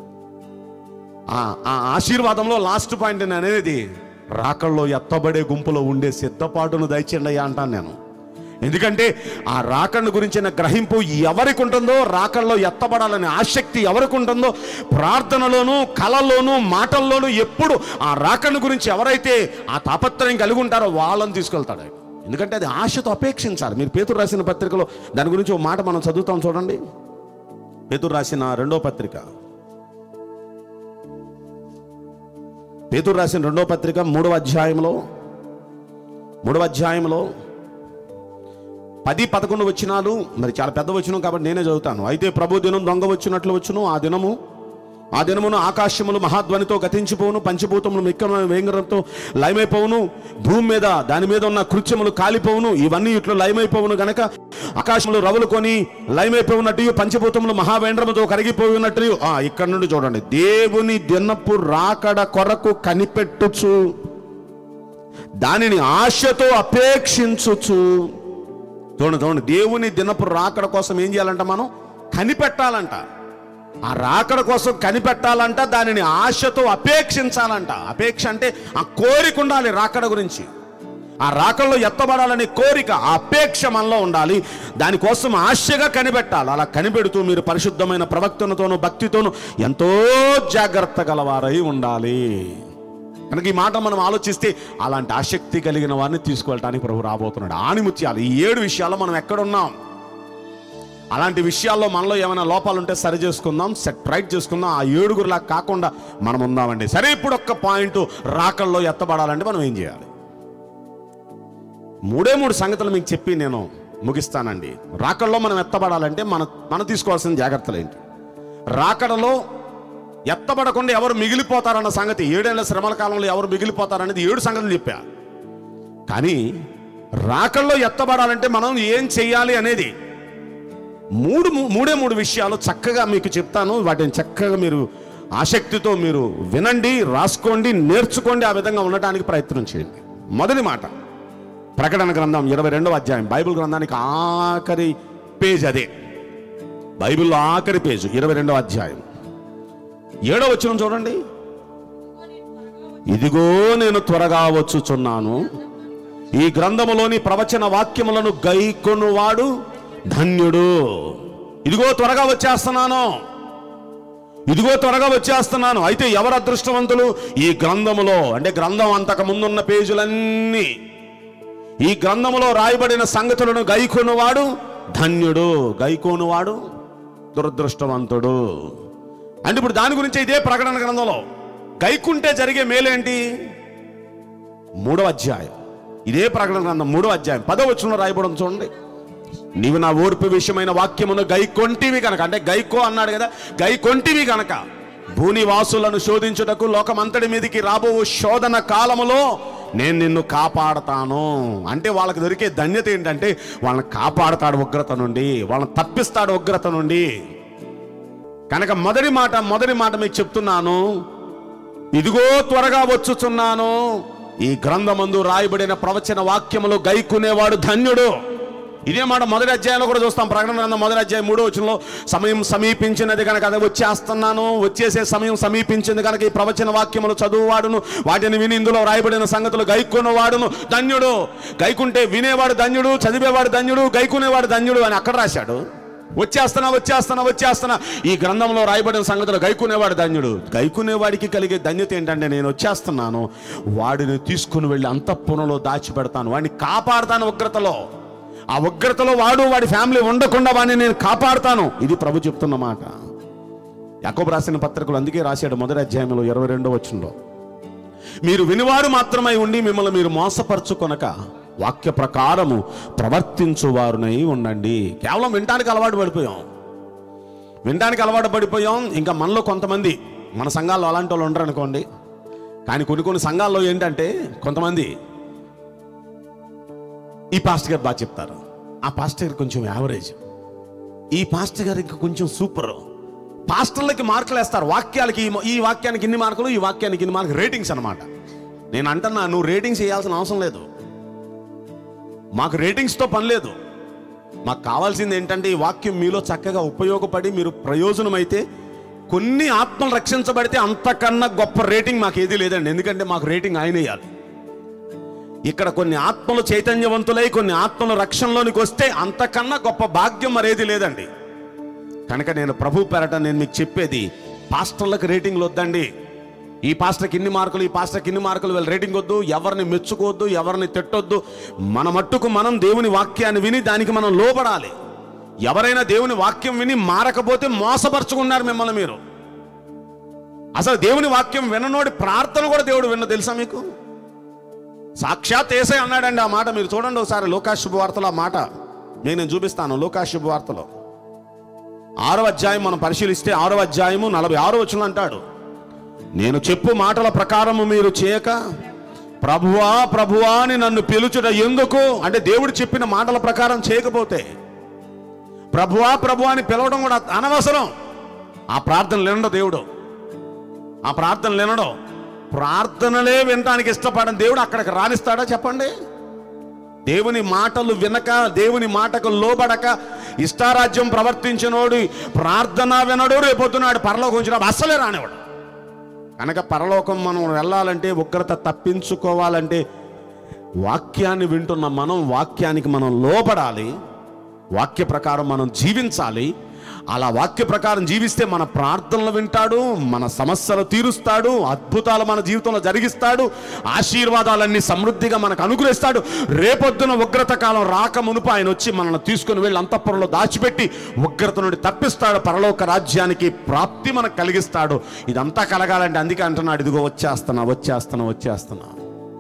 [SPEAKER 2] ఆ ఆ ఆశీర్వాదంలో లాస్ట్ పాయింట్ నేను అనేది రాకల్లో ఎత్తబడే గుంపులో ఉండే సిద్ధపాటును దయచేయండి అయ్యా అంటాను నేను ఎందుకంటే ఆ రాకడ్ను గురించిన గ్రహింపు ఎవరికి ఉంటుందో రాకల్లో ఎత్తబడాలనే ఆసక్తి ఎవరికి ఉంటుందో ప్రార్థనలోను కళల్లోనూ మాటల్లోనూ ఎప్పుడు ఆ రాకడ్ను గురించి ఎవరైతే ఆ తాపత్రయం కలిగి ఉంటారో వాళ్ళని తీసుకెళ్తాడు ఆయన. ఎందుకంటే అది ఆశతో అపేక్షించాలి మీరు పేతురు రాసిన పత్రికలో దాని గురించి ఒక మాట మనం చదువుతాం చూడండి పేతురు రాసిన రెండో పత్రిక పేతురు రాసిన రెండో పత్రిక మూడవ అధ్యాయంలో మూడవ అధ్యాయంలో పది పదకొండు వచ్చినాలు మరి చాలా పెద్ద వచ్చిన కాబట్టి నేనే చదువుతాను అయితే ప్రభు దినం దొంగ వచ్చినట్లు వచ్చును ఆ దినము ఆ దినమును ఆకాశములు మహాధ్వనితో గతించిపోవును పంచభూతములు మిక్కమైన వేంగరంతో లయమైపోవును భూమి మీద దాని మీద ఉన్న కృత్యములు కాలిపోవును ఇవన్నీ ఇట్లు లయమైపోవును గనక ఆకాశములు రవులు కొని లయమైపోయినట్టు పంచభూతములు మహావేంద్రముతో కరిగిపోయినట్టు ఆ ఇక్కడ నుండి చూడండి దేవుని దినపు రాకడ కొరకు కనిపెట్టుచు దానిని ఆశతో అపేక్షించుచు చూడండి చూడండి దేవుని దినపు రాకడ కోసం ఏం చేయాలంట మనం కనిపెట్టాలంట ఆ రాకడ కోసం కనిపెట్టాలంట దానిని ఆశతో అపేక్షించాలంట అపేక్ష అంటే ఆ కోరిక ఉండాలి రాకడ గురించి ఆ రాకడలో ఎత్తబడాలనే కోరిక ఆ అపేక్ష మనలో ఉండాలి దానికోసం ఆశగా కనిపెట్టాలి అలా కనిపెడుతూ మీరు పరిశుద్ధమైన ప్రవక్తనతోనూ భక్తితోనూ ఎంతో జాగ్రత్త గలవారై ఉండాలి కనుక ఈ మాట మనం ఆలోచిస్తే అలాంటి ఆసక్తి కలిగిన వారిని తీసుకువెళ్ళడానికి ప్రభు రాబోతున్నాడు ఆణిముత్యాలు ఈ ఏడు విషయాల్లో మనం ఎక్కడున్నాం అలాంటి విషయాల్లో మనలో ఏమైనా లోపాలు ఉంటే సరి చేసుకుందాం సెట్ రైట్ చేసుకుందాం ఆ ఏడుగురులా కాకుండా మనం ఉందామండి సరే ఇప్పుడు ఒక్క పాయింట్ రాకల్లో ఎత్తబడాలంటే మనం ఏం చేయాలి మూడే మూడు సంగతులు మీకు చెప్పి నేను ముగిస్తానండి రాకడలో మనం ఎత్తబడాలంటే మన మనం తీసుకోవాల్సిన జాగ్రత్తలు ఏంటి రాకడలో ఎత్తబడకుండా ఎవరు మిగిలిపోతారన్న సంగతి ఏడేళ్ల శ్రమల కాలంలో ఎవరు మిగిలిపోతారనేది ఏడు సంగతులు చెప్పా కానీ రాకల్లో ఎత్తబడాలంటే మనం ఏం చెయ్యాలి అనేది మూడు మూడే మూడు విషయాలు చక్కగా మీకు చెప్తాను వాటిని చక్కగా మీరు ఆసక్తితో మీరు వినండి రాసుకోండి నేర్చుకోండి ఆ విధంగా ఉండటానికి ప్రయత్నం చేయండి మొదటి మాట ప్రకటన గ్రంథం ఇరవై రెండవ అధ్యాయం బైబిల్ గ్రంథానికి ఆఖరి పేజ్ అదే బైబిల్లో ఆఖరి పేజ్ ఇరవై రెండవ అధ్యాయం ఏడో వచ్చిన చూడండి ఇదిగో నేను త్వరగా వచ్చుచున్నాను ఈ గ్రంథములోని ప్రవచన వాక్యములను గైకొనువాడు ధన్యుడు ఇదిగో త్వరగా వచ్చేస్తున్నాను ఇదిగో త్వరగా వచ్చేస్తున్నాను అయితే ఎవరు అదృష్టవంతులు ఈ గ్రంథములో అంటే గ్రంథం అంతకు ముందున్న పేజీలన్నీ ఈ గ్రంథములో రాయబడిన సంగతులను గైకొనువాడు ధన్యుడు గైకోనువాడు దురదృష్టవంతుడు అంటే ఇప్పుడు దాని గురించి ఇదే ప్రకటన గ్రంథంలో గైకుంటే జరిగే మేలేంటి మూడవ అధ్యాయం ఇదే ప్రకటన గ్రంథం మూడవ అధ్యాయం పదవ వచనంలో రాయబడం చూడండి నీవు నా ఓర్పు విషయమైన వాక్యమును గై కొంటివి కనుక అంటే గైకో అన్నాడు కదా గై కొంటివి కనుక భూనివాసులను శోధించుటకు లోకమంతటి మీదకి రాబో శోధన కాలములో నేను నిన్ను కాపాడతాను అంటే వాళ్ళకి దొరికే ధన్యత ఏంటంటే వాళ్ళని కాపాడతాడు ఉగ్రత నుండి వాళ్ళని తప్పిస్తాడు ఉగ్రత నుండి కనుక మొదటి మాట మొదటి మాట మీకు చెప్తున్నాను ఇదిగో త్వరగా వచ్చుచున్నాను ఈ గ్రంథమందు రాయబడిన ప్రవచన వాక్యములు గైకునేవాడు ధన్యుడు ఇదే మాట మొదటి అధ్యాయంలో కూడా చూస్తాం ప్రకటన గ్రంథం మొదటి అధ్యాయం మూడో వచనంలో సమయం సమీపించినది కనుక అది వచ్చేస్తున్నాను వచ్చేసే సమయం సమీపించింది కనుక ఈ ప్రవచన వాక్యములు చదువువాడును వాటిని విని ఇందులో రాయబడిన సంగతులు గైకున్నవాడును ధన్యుడు గైకుంటే వినేవాడు ధన్యుడు చదివేవాడు ధన్యుడు గైకునేవాడు ధన్యుడు అని అక్కడ రాశాడు వచ్చేస్తున్నా వచ్చేస్తున్నా వచ్చేస్తున్నా ఈ గ్రంథంలో రాయబడిన సంగతులు గైకునేవాడు ధన్యుడు గైకునేవాడికి కలిగే ధన్యత ఏంటంటే నేను వచ్చేస్తున్నాను వాడిని తీసుకుని వెళ్ళి అంతఃపురంలో దాచిపెడతాను వాడిని కాపాడుతాను ఉగ్రతలో ఆ ఉగ్రతలో వాడు వాడి ఫ్యామిలీ ఉండకుండా వాడిని నేను కాపాడుతాను ఇది ప్రభు చెప్తున్న మాట యాకోబు రాసిన పత్రికలు అందుకే రాశాడు మొదటి అధ్యాయంలో ఇరవై రెండో వచ్చంలో మీరు వినివారు మాత్రమై ఉండి మిమ్మల్ని మీరు మోసపరచుకొనక వాక్య ప్రకారము ప్రవర్తించువారునై ఉండండి కేవలం వినటానికి అలవాటు పడిపోయాం వినటానికి అలవాటు పడిపోయాం ఇంకా మనలో కొంతమంది మన సంఘాల్లో అలాంటి వాళ్ళు ఉండరు అనుకోండి కానీ కొన్ని కొన్ని సంఘాల్లో ఏంటంటే కొంతమంది ఈ పాస్టర్ గారు బాగా చెప్తారు ఆ పాస్టర్ గారు కొంచెం యావరేజ్ ఈ పాస్టర్ గారికి కొంచెం సూపర్ పాస్టర్లకి మార్కులు వేస్తారు వాక్యాలకి ఈ- ఈ వాక్యానికి ఇన్ని మార్కులు ఈ వాక్యానికి ఇన్ని మార్కులు రేటింగ్స్ అన్నమాట నేను అంటున్నా నువ్వు రేటింగ్స్ వేయాల్సిన అవసరం లేదు మాకు రేటింగ్స్తో పని లేదు మాకు కావాల్సింది ఏంటంటే ఈ వాక్యం మీలో చక్కగా ఉపయోగపడి మీరు ప్రయోజనమైతే కొన్ని ఆత్మలు రక్షించబడితే అంతకన్నా గొప్ప రేటింగ్ మాకు ఏది లేదండి ఎందుకంటే మాకు రేటింగ్ ఆయన వేయాలి ఇక్కడ కొన్ని ఆత్మలు చైతన్యవంతులై కొన్ని ఆత్మలు రక్షణలోనికి వస్తే అంతకన్నా గొప్ప భాగ్యం మరేది లేదండి కనుక నేను ప్రభు పేరట నేను మీకు చెప్పేది పాస్టర్లకు రేటింగ్లు వద్దండి ఈ పాస్టర్కి ఇన్ని మార్కులు ఈ పాస్టర్కి ఇన్ని మార్కులు వీళ్ళు రేటింగ్ వద్దు ఎవరిని మెచ్చుకోవద్దు ఎవరిని తిట్టొద్దు మన మట్టుకు మనం దేవుని వాక్యాన్ని విని దానికి మనం లోబడాలి ఎవరైనా దేవుని వాక్యం విని మారకపోతే మోసపరుచుకున్నారు మిమ్మల్ని మీరు అసలు దేవుని వాక్యం విననోడి ప్రార్థన కూడా దేవుడు విన్న తెలుసా మీకు సాక్షాత్ ఏసై అన్నాడండి ఆ మాట మీరు చూడండి ఒకసారి లోకాశుభ వార్తలో ఆ మాట నేను నేను చూపిస్తాను లోకాశుభ వార్తలో ఆరో అధ్యాయం మనం పరిశీలిస్తే ఆరో అధ్యాయము నలభై ఆరో వచనం అంటాడు నేను చెప్పు మాటల ప్రకారము మీరు చేయక ప్రభువా ప్రభువా అని నన్ను పిలుచుట ఎందుకు అంటే దేవుడు చెప్పిన మాటల ప్రకారం చేయకపోతే ప్రభువా ప్రభువా అని పిలవడం కూడా అనవసరం ఆ ప్రార్థన వినడు దేవుడు ఆ ప్రార్థన వినడు ప్రార్థనలే వినటానికి ఇష్టపడని దేవుడు అక్కడికి రాణిస్తాడా చెప్పండి దేవుని మాటలు వినక దేవుని మాటకు లోబడక ఇష్టారాజ్యం ప్రవర్తించినోడు ప్రార్థన వినడు రేపొద్దునాడు పరలోకం వచ్చినప్పుడు అస్సలే రానివాడు కనుక పరలోకం మనం వెళ్ళాలంటే ఉగ్రత తప్పించుకోవాలంటే వాక్యాన్ని వింటున్న మనం వాక్యానికి మనం లోబడాలి వాక్య ప్రకారం మనం జీవించాలి అలా వాక్య ప్రకారం జీవిస్తే మన ప్రార్థనలు వింటాడు మన సమస్యలు తీరుస్తాడు అద్భుతాలు మన జీవితంలో జరిగిస్తాడు ఆశీర్వాదాలన్నీ సమృద్ధిగా మనకు అనుగ్రహిస్తాడు రేపొద్దున ఉగ్రత కాలం రాక మునుపు ఆయన వచ్చి మనల్ని తీసుకుని వెళ్ళి అంతఃపురంలో దాచిపెట్టి ఉగ్రత నుండి తప్పిస్తాడు పరలోక రాజ్యానికి ప్రాప్తి మనకు కలిగిస్తాడు ఇదంతా కలగాలంటే అందుకే అంటున్నాడు ఇదిగో వచ్చేస్తున్నా వచ్చేస్తున్నా వచ్చేస్తున్నా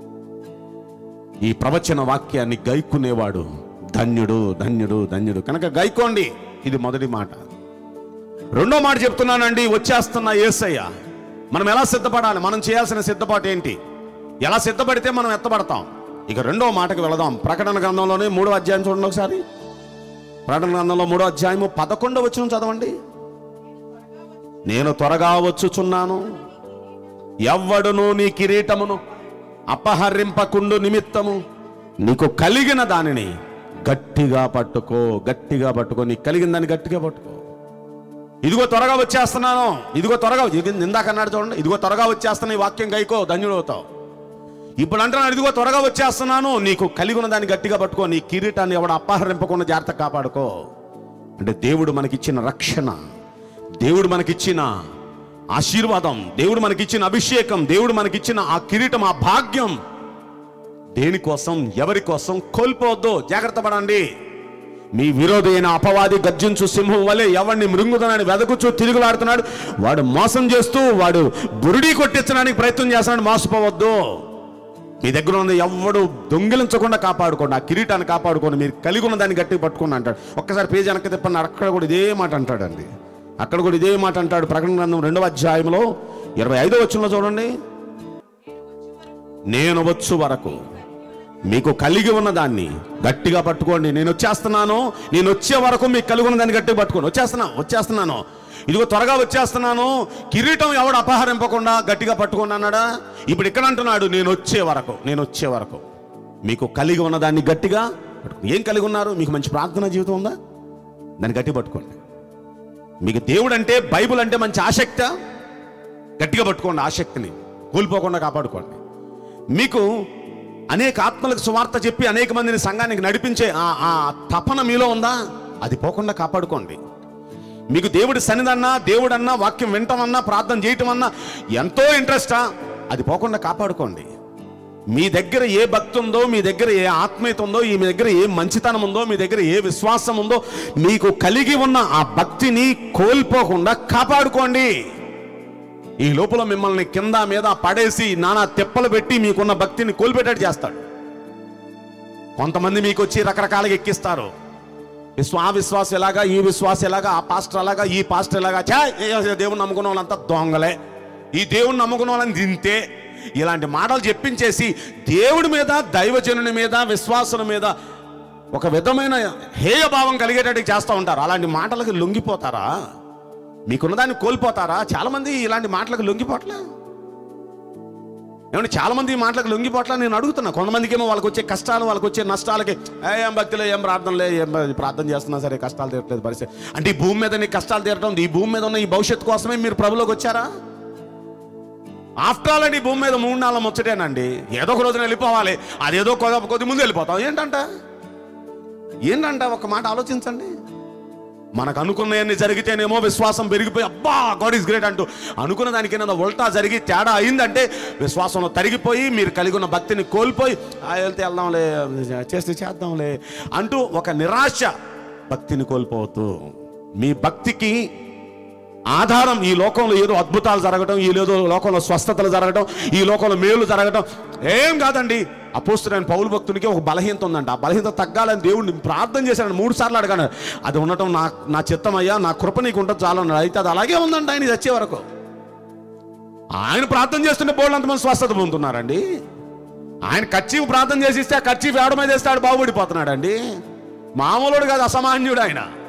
[SPEAKER 2] ఈ ప్రవచన వాక్యాన్ని గైకునేవాడు ధన్యుడు ధన్యుడు ధన్యుడు కనుక గైకోండి ఇది మొదటి మాట రెండో మాట చెప్తున్నానండి వచ్చేస్తున్న ఏసయ్య మనం ఎలా సిద్ధపడాలి మనం చేయాల్సిన సిద్ధపాటు ఏంటి ఎలా సిద్ధపడితే మనం ఎత్తబడతాం ఇక రెండో మాటకు వెళదాం ప్రకటన గ్రంథంలోనే మూడో అధ్యాయం చూడండి ఒకసారి ప్రకటన గ్రంథంలో మూడో అధ్యాయము పదకొండో వచ్చిన చదవండి నేను త్వరగా వచ్చుచున్నాను ఎవ్వడును నీ కిరీటమును అపహరింపకుండు నిమిత్తము నీకు కలిగిన దానిని గట్టిగా పట్టుకో గట్టిగా పట్టుకో నీకు కలిగిన దాన్ని గట్టిగా పట్టుకో ఇదిగో త్వరగా వచ్చేస్తున్నాను ఇదిగో త్వరగా ఇది ఇందాక అన్నాడు చూడండి ఇదిగో త్వరగా వచ్చేస్తున్నా ఈ వాక్యం గైకో ధన్యుడు అవుతావు ఇప్పుడు అంటున్నాడు ఇదిగో త్వరగా వచ్చేస్తున్నాను నీకు కలిగి ఉన్న దాన్ని గట్టిగా పట్టుకో నీ కిరీటాన్ని ఎవడు అపహరింపకుండా జాగ్రత్త కాపాడుకో అంటే దేవుడు మనకిచ్చిన రక్షణ దేవుడు మనకిచ్చిన ఆశీర్వాదం దేవుడు మనకిచ్చిన అభిషేకం దేవుడు మనకిచ్చిన ఆ కిరీటం ఆ భాగ్యం దేనికోసం ఎవరి కోసం కోల్పోవద్దు జాగ్రత్త పడండి మీ విరోధి అయిన అపవాది గర్జించు సింహం వలె ఎవరిని మృంగుదనని వెదకుచూ తిరుగులాడుతున్నాడు వాడు మోసం చేస్తూ వాడు బురిడి కొట్టించడానికి ప్రయత్నం చేస్తున్నాడు మోసపోవద్దు మీ దగ్గర ఉన్న ఎవడు దొంగిలించకుండా కాపాడుకోండి ఆ కిరీటాన్ని కాపాడుకోండి మీరు కలిగి ఉన్న దాన్ని గట్టిగా పట్టుకోండి అంటాడు ఒక్కసారి పేజీ వెనక్కి తిప్పండి అక్కడ కూడా ఇదే మాట అంటాడండి అక్కడ కూడా ఇదే మాట అంటాడు ప్రకటన గ్రంథం రెండవ అధ్యాయంలో ఇరవై ఐదో వచ్చంలో చూడండి నేను వచ్చు వరకు మీకు కలిగి ఉన్న దాన్ని గట్టిగా పట్టుకోండి నేను వచ్చేస్తున్నాను నేను వచ్చే వరకు మీకు కలిగి ఉన్న దాన్ని గట్టిగా పట్టుకోండి వచ్చేస్తున్నా వచ్చేస్తున్నాను ఇదిగో త్వరగా వచ్చేస్తున్నాను కిరీటం ఎవడు అపహరింపకుండా గట్టిగా పట్టుకోండి అన్నాడా ఇప్పుడు ఇక్కడ అంటున్నాడు నేను వచ్చే వరకు నేను వచ్చే వరకు మీకు కలిగి ఉన్న దాన్ని గట్టిగా పట్టుకోండి ఏం కలిగి ఉన్నారు మీకు మంచి ప్రార్థన జీవితం ఉందా దాన్ని గట్టి పట్టుకోండి మీకు దేవుడు అంటే బైబుల్ అంటే మంచి ఆసక్త గట్టిగా పట్టుకోండి ఆసక్తిని కోల్పోకుండా కాపాడుకోండి మీకు అనేక ఆత్మలకు సువార్త చెప్పి అనేక మందిని సంఘానికి నడిపించే ఆ ఆ తపన మీలో ఉందా అది పోకుండా కాపాడుకోండి మీకు దేవుడి సన్నిధన్నా దేవుడన్నా వాక్యం వింటమన్నా ప్రార్థన చేయటం అన్నా ఎంతో ఇంట్రెస్టా అది పోకుండా కాపాడుకోండి మీ దగ్గర ఏ భక్తి ఉందో మీ దగ్గర ఏ ఆత్మీయత ఉందో ఈ మీ దగ్గర ఏ మంచితనం ఉందో మీ దగ్గర ఏ విశ్వాసం ఉందో మీకు కలిగి ఉన్న ఆ భక్తిని కోల్పోకుండా కాపాడుకోండి ఈ లోపల మిమ్మల్ని కింద మీద పడేసి నానా తెప్పలు పెట్టి మీకున్న భక్తిని కోల్పెట్టేట్టు చేస్తాడు కొంతమంది మీకు వచ్చి రకరకాలుగా ఎక్కిస్తారు విశ్వా విశ్వాసం ఎలాగా ఈ విశ్వాసం ఎలాగా ఆ పాస్టర్ ఎలాగా ఈ పాస్టర్ ఎలాగా ఛా, ఏ దేవుని నమ్ముకున్న వాళ్ళంతా దొంగలే ఈ దేవుని నమ్ముకున్న వాళ్ళని దింతే ఇలాంటి మాటలు చెప్పించేసి దేవుడి మీద దైవజనుని మీద విశ్వాసుల మీద ఒక విధమైన హేయభావం కలిగేటట్టు చేస్తూ ఉంటారు అలాంటి మాటలకు లొంగిపోతారా మీకున్నదాన్ని కోల్పోతారా చాలా మంది ఇలాంటి మాటలకు లొంగిపోట్లే ఏమంటే చాలా మంది ఈ మాటలకు లొంగిపోట్ల నేను అడుగుతున్నా కొంతమందికి ఏమో వాళ్ళకి వచ్చే కష్టాలు వాళ్ళకి వచ్చే నష్టాలకి "ఏ, ఏం భక్తులే ఏం ప్రార్థనలే ఏం బ- ప్రార్థన చేస్తున్నా సరే కష్టాలు తీరట్లేదు పరిస్థితి అంటే ఈ భూమి మీద నీకు కష్టాలు తీరటం ఈ భూమి మీద ఉన్న ఈ భవిష్యత్తు కోసమే మీరు ప్రభులోకి వచ్చారా ఆఫ్టర్ ఆల్ అండి ఈ భూమి మీద మూడు నాలుగు ముచ్చటేనండి ఏదో ఒక రోజున వెళ్ళిపోవాలి అదేదో కొద్ది కొద్ది ముందు వెళ్ళిపోతాం ఏంటంట ఏంటంట ఒక మాట ఆలోచించండి మనకు అనుకున్నవన్నీ జరిగితేనేమో విశ్వాసం పెరిగిపోయి అబ్బా గాడ్ ఈస్ గ్రేట్ అంటూ అనుకున్న దానికైనా ఉల్టా జరిగి తేడా అయిందంటే విశ్వాసంలో తరిగిపోయి మీరు కలిగి ఉన్న భక్తిని కోల్పోయి "ఆ, వెళ్తే వెళ్దాంలే చేస్తే చేద్దాంలే అంటూ ఒక నిరాశ భక్తిని కోల్పోవద్దు మీ భక్తికి ఆధారం ఈ లోకంలో ఏదో అద్భుతాలు జరగటం ఈ ఏదో లోకంలో స్వస్థతలు జరగటం ఈ లోకంలో మేలు జరగటం ఏం కాదండి అపోస్తుడైన పౌలు భక్తునికి ఒక బలహీనత ఉందంట ఆ బలహీనత తగ్గాలని దేవుడిని ప్రార్థన చేశాను మూడు సార్లు అడగాను అది ఉండటం నా నా చిత్తమయ్యా నా కృప నీకు ఉంటుంది చాలా అన్నాడు అయితే అది అలాగే ఉందంట ఆయన ఇది వచ్చే వరకు ఆయన ప్రార్థన చేస్తుంటే బోళ్ళు అంతమంది స్వస్థత పొందుతున్నారండి ఆయన కచ్చీఫ్ ప్రార్థన చేసిస్తే ఆ కచ్చీఫ్ ఎవడ మీద వేస్తాడు బాగుపడిపోతున్నాడండి మామూలుడు కాదు అసామాన్యుడు ఆయన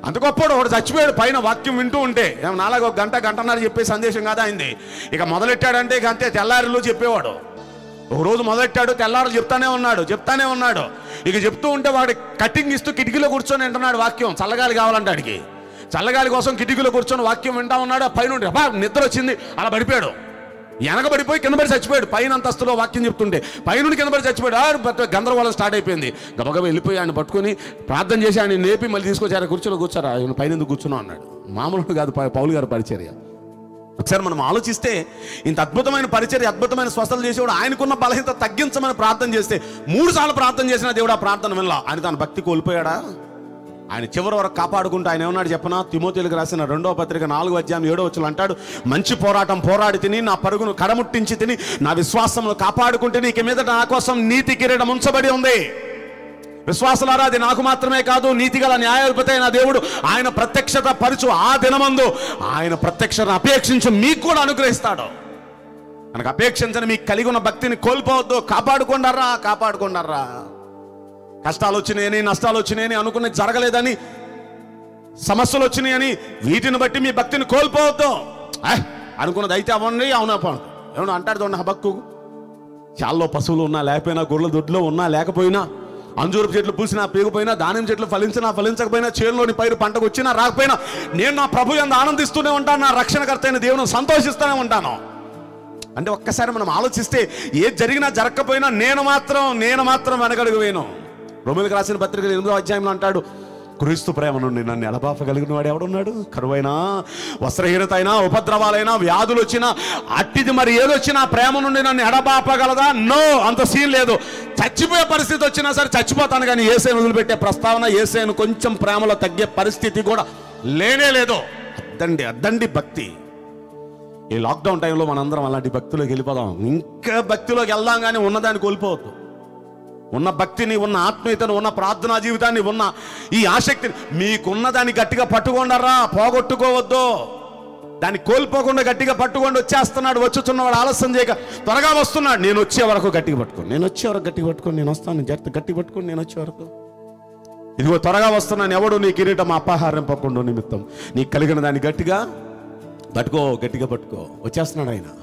[SPEAKER 2] అంత గొప్పడు ఒకడు చచ్చిపోయాడు పైన వాక్యం వింటూ ఉంటే ఏం నాలుగు ఒక గంట గంటన్నర చెప్పే సందేశం కాదా అయింది ఇక మొదలెట్టాడంటే ఇక అంతే తెల్లారిలో చెప్పేవాడు ఒక రోజు మొదలెట్టాడు తెల్లారులు చెప్తానే ఉన్నాడు చెప్తానే ఉన్నాడు ఇక చెప్తూ ఉంటే వాడు కటింగ్ ఇస్తూ కిటికీలో కూర్చొని వింటున్నాడు వాక్యం చల్లగాలి కావాలంటే ఆడికి చల్లగాలి కోసం కిటికీలో కూర్చొని వాక్యం వింటా ఉన్నాడు ఆ పైన ఉండి, అబ్బా నిద్ర వచ్చింది అలా పడిపోయాడు వెనకబడిపోయి కింద పడి చచ్చిపోయాడు పైన అంతస్తులో వాక్యం చెప్తుంటే పైనుండి కింద పడి చచ్చిపోయాడు ఆ బట్ గందరగోళం స్టార్ట్ అయిపోయింది గబగబా వెళ్ళిపోయి ఆయన పట్టుకొని ప్రార్థన చేసి ఆయన లేపి మళ్ళీ తీసుకొచ్చారు కూర్చొని కూర్చోరా ఆయన పైన ఎందుకు కూర్చున్నావు అన్నాడు మామూలు కాదు ప- పౌలు గారు పరిచర్య ఒకసారి మనం ఆలోచిస్తే ఇంత అద్భుతమైన పరిచర్య అద్భుతమైన స్వస్థలు చేసేవాడు ఆయనకున్న బలహీనత తగ్గించమని ప్రార్థన చేస్తే మూడు సార్లు ప్రార్థన చేసిన దేవుడు ఆ ప్రార్థన వినలా ఆయన తన భక్తి కోల్పోయాడా ఆయన చివరి వరకు కాపాడుకుంటూ ఆయన ఏమన్నాడు చెప్పనా తిమోతిలకు రాసిన రెండో పత్రిక నాలుగు అధ్యాయం ఏడో వచ్చులు అంటాడు మంచి పోరాటం పోరాడి తిని నా పరుగును కడముట్టించి తిని నా విశ్వాసమును కాపాడుకుంటే నీకు మీద నా కోసం నీతి కిరీటం ఉంచబడి ఉంది విశ్వాసులారా అది నాకు మాత్రమే కాదు నీతిగల న్యాయాధిపతి అయిన దేవుడు ఆయన ప్రత్యక్షత పరుచు ఆ దినమందు ఆయన ప్రత్యక్షతను అపేక్షించి మీకు కూడా అనుగ్రహిస్తాడు మనకు అపేక్షించని మీకు కలిగి ఉన్న భక్తిని కోల్పోవద్దు కాపాడుకుండారా కాపాడుకుండారా కష్టాలు వచ్చినాయని నష్టాలు వచ్చినాయని అనుకున్నది జరగలేదని సమస్యలు వచ్చినాయని వీటిని బట్టి మీ భక్తిని కోల్పోవద్దు ఆహ్, అనుకున్నది అయితే అవ్వండి అవునా పోను ఏమన్నా అంటాడు చూడండి ఆ భక్కు చాల్లో పశువులు ఉన్నా లేకపోయినా గొర్రెల దొడ్లో ఉన్నా లేకపోయినా అంజూరపు చెట్లు పూసినా పేగిపోయినా దానిమ్మ చెట్లు ఫలించినా ఫలించకపోయినా చేనులోని పైరు పంటకు వచ్చినా రాకపోయినా నేను నా ప్రభు ఎంత ఆనందిస్తూనే ఉంటాను నా రక్షణకర్త అయిన దేవుని సంతోషిస్తూనే ఉంటాను అంటే ఒక్కసారి మనం ఆలోచిస్తే ఏది జరిగినా జరగకపోయినా నేను మాత్రం నేను మాత్రం వెనకడుగు వేను రోమిలకు రాసిన పత్రికలు ఎనిమిదో అధ్యాయంలో అంటాడు క్రీస్తు ప్రేమ నుండి నన్ను ఎలబాపగలిగిన వాడు ఎవడున్నాడు కరువైనా వస్త్రహీనత అయినా ఉపద్రవాలైనా వ్యాధులు వచ్చినా అట్టిది మరి ఏదొచ్చినా ప్రేమ నుండి నన్ను ఎడబాపగలదా నో అంత సీన్ లేదు చచ్చిపోయే పరిస్థితి వచ్చినా సరే చచ్చిపోతాను కానీ ఏసైను వదిలిపెట్టే ప్రస్తావన ఏసైను కొంచెం ప్రేమలో తగ్గే పరిస్థితి కూడా లేనే లేదు అద్దండి అద్దండి భక్తి ఈ లాక్డౌన్ టైంలో మనందరం అలాంటి భక్తిలోకి వెళ్ళిపోదాం ఇంకా భక్తిలోకి వెళ్దాం కానీ ఉన్నదాన్ని కోల్పోవద్దు ఉన్న భక్తిని ఉన్న ఆత్మీయతను ఉన్న ప్రార్థనా జీవితాన్ని ఉన్న ఈ ఆసక్తిని మీకున్న దాన్ని గట్టిగా పట్టుకోండరా పోగొట్టుకోవద్దు దాన్ని కోల్పోకుండా గట్టిగా పట్టుకోండి వచ్చేస్తున్నాడు వచ్చుచున్నవాడు ఆలస్యం చేయక త్వరగా వస్తున్నాడు నేను వచ్చే వరకు గట్టిగా పట్టుకోండి నేను వచ్చే వరకు గట్టిగా పట్టుకోండి నేను వస్తాను జాగ్రత్త గట్టి పట్టుకోండి నేను వచ్చే వరకు ఇదిగో త్వరగా వస్తున్నాను ఎవడు నీ కిరీటం అపహారం పక్కుండా నిమిత్తం నీకు కలిగిన దాన్ని గట్టిగా పట్టుకో గట్టిగా పట్టుకో వచ్చేస్తున్నాడు ఆయన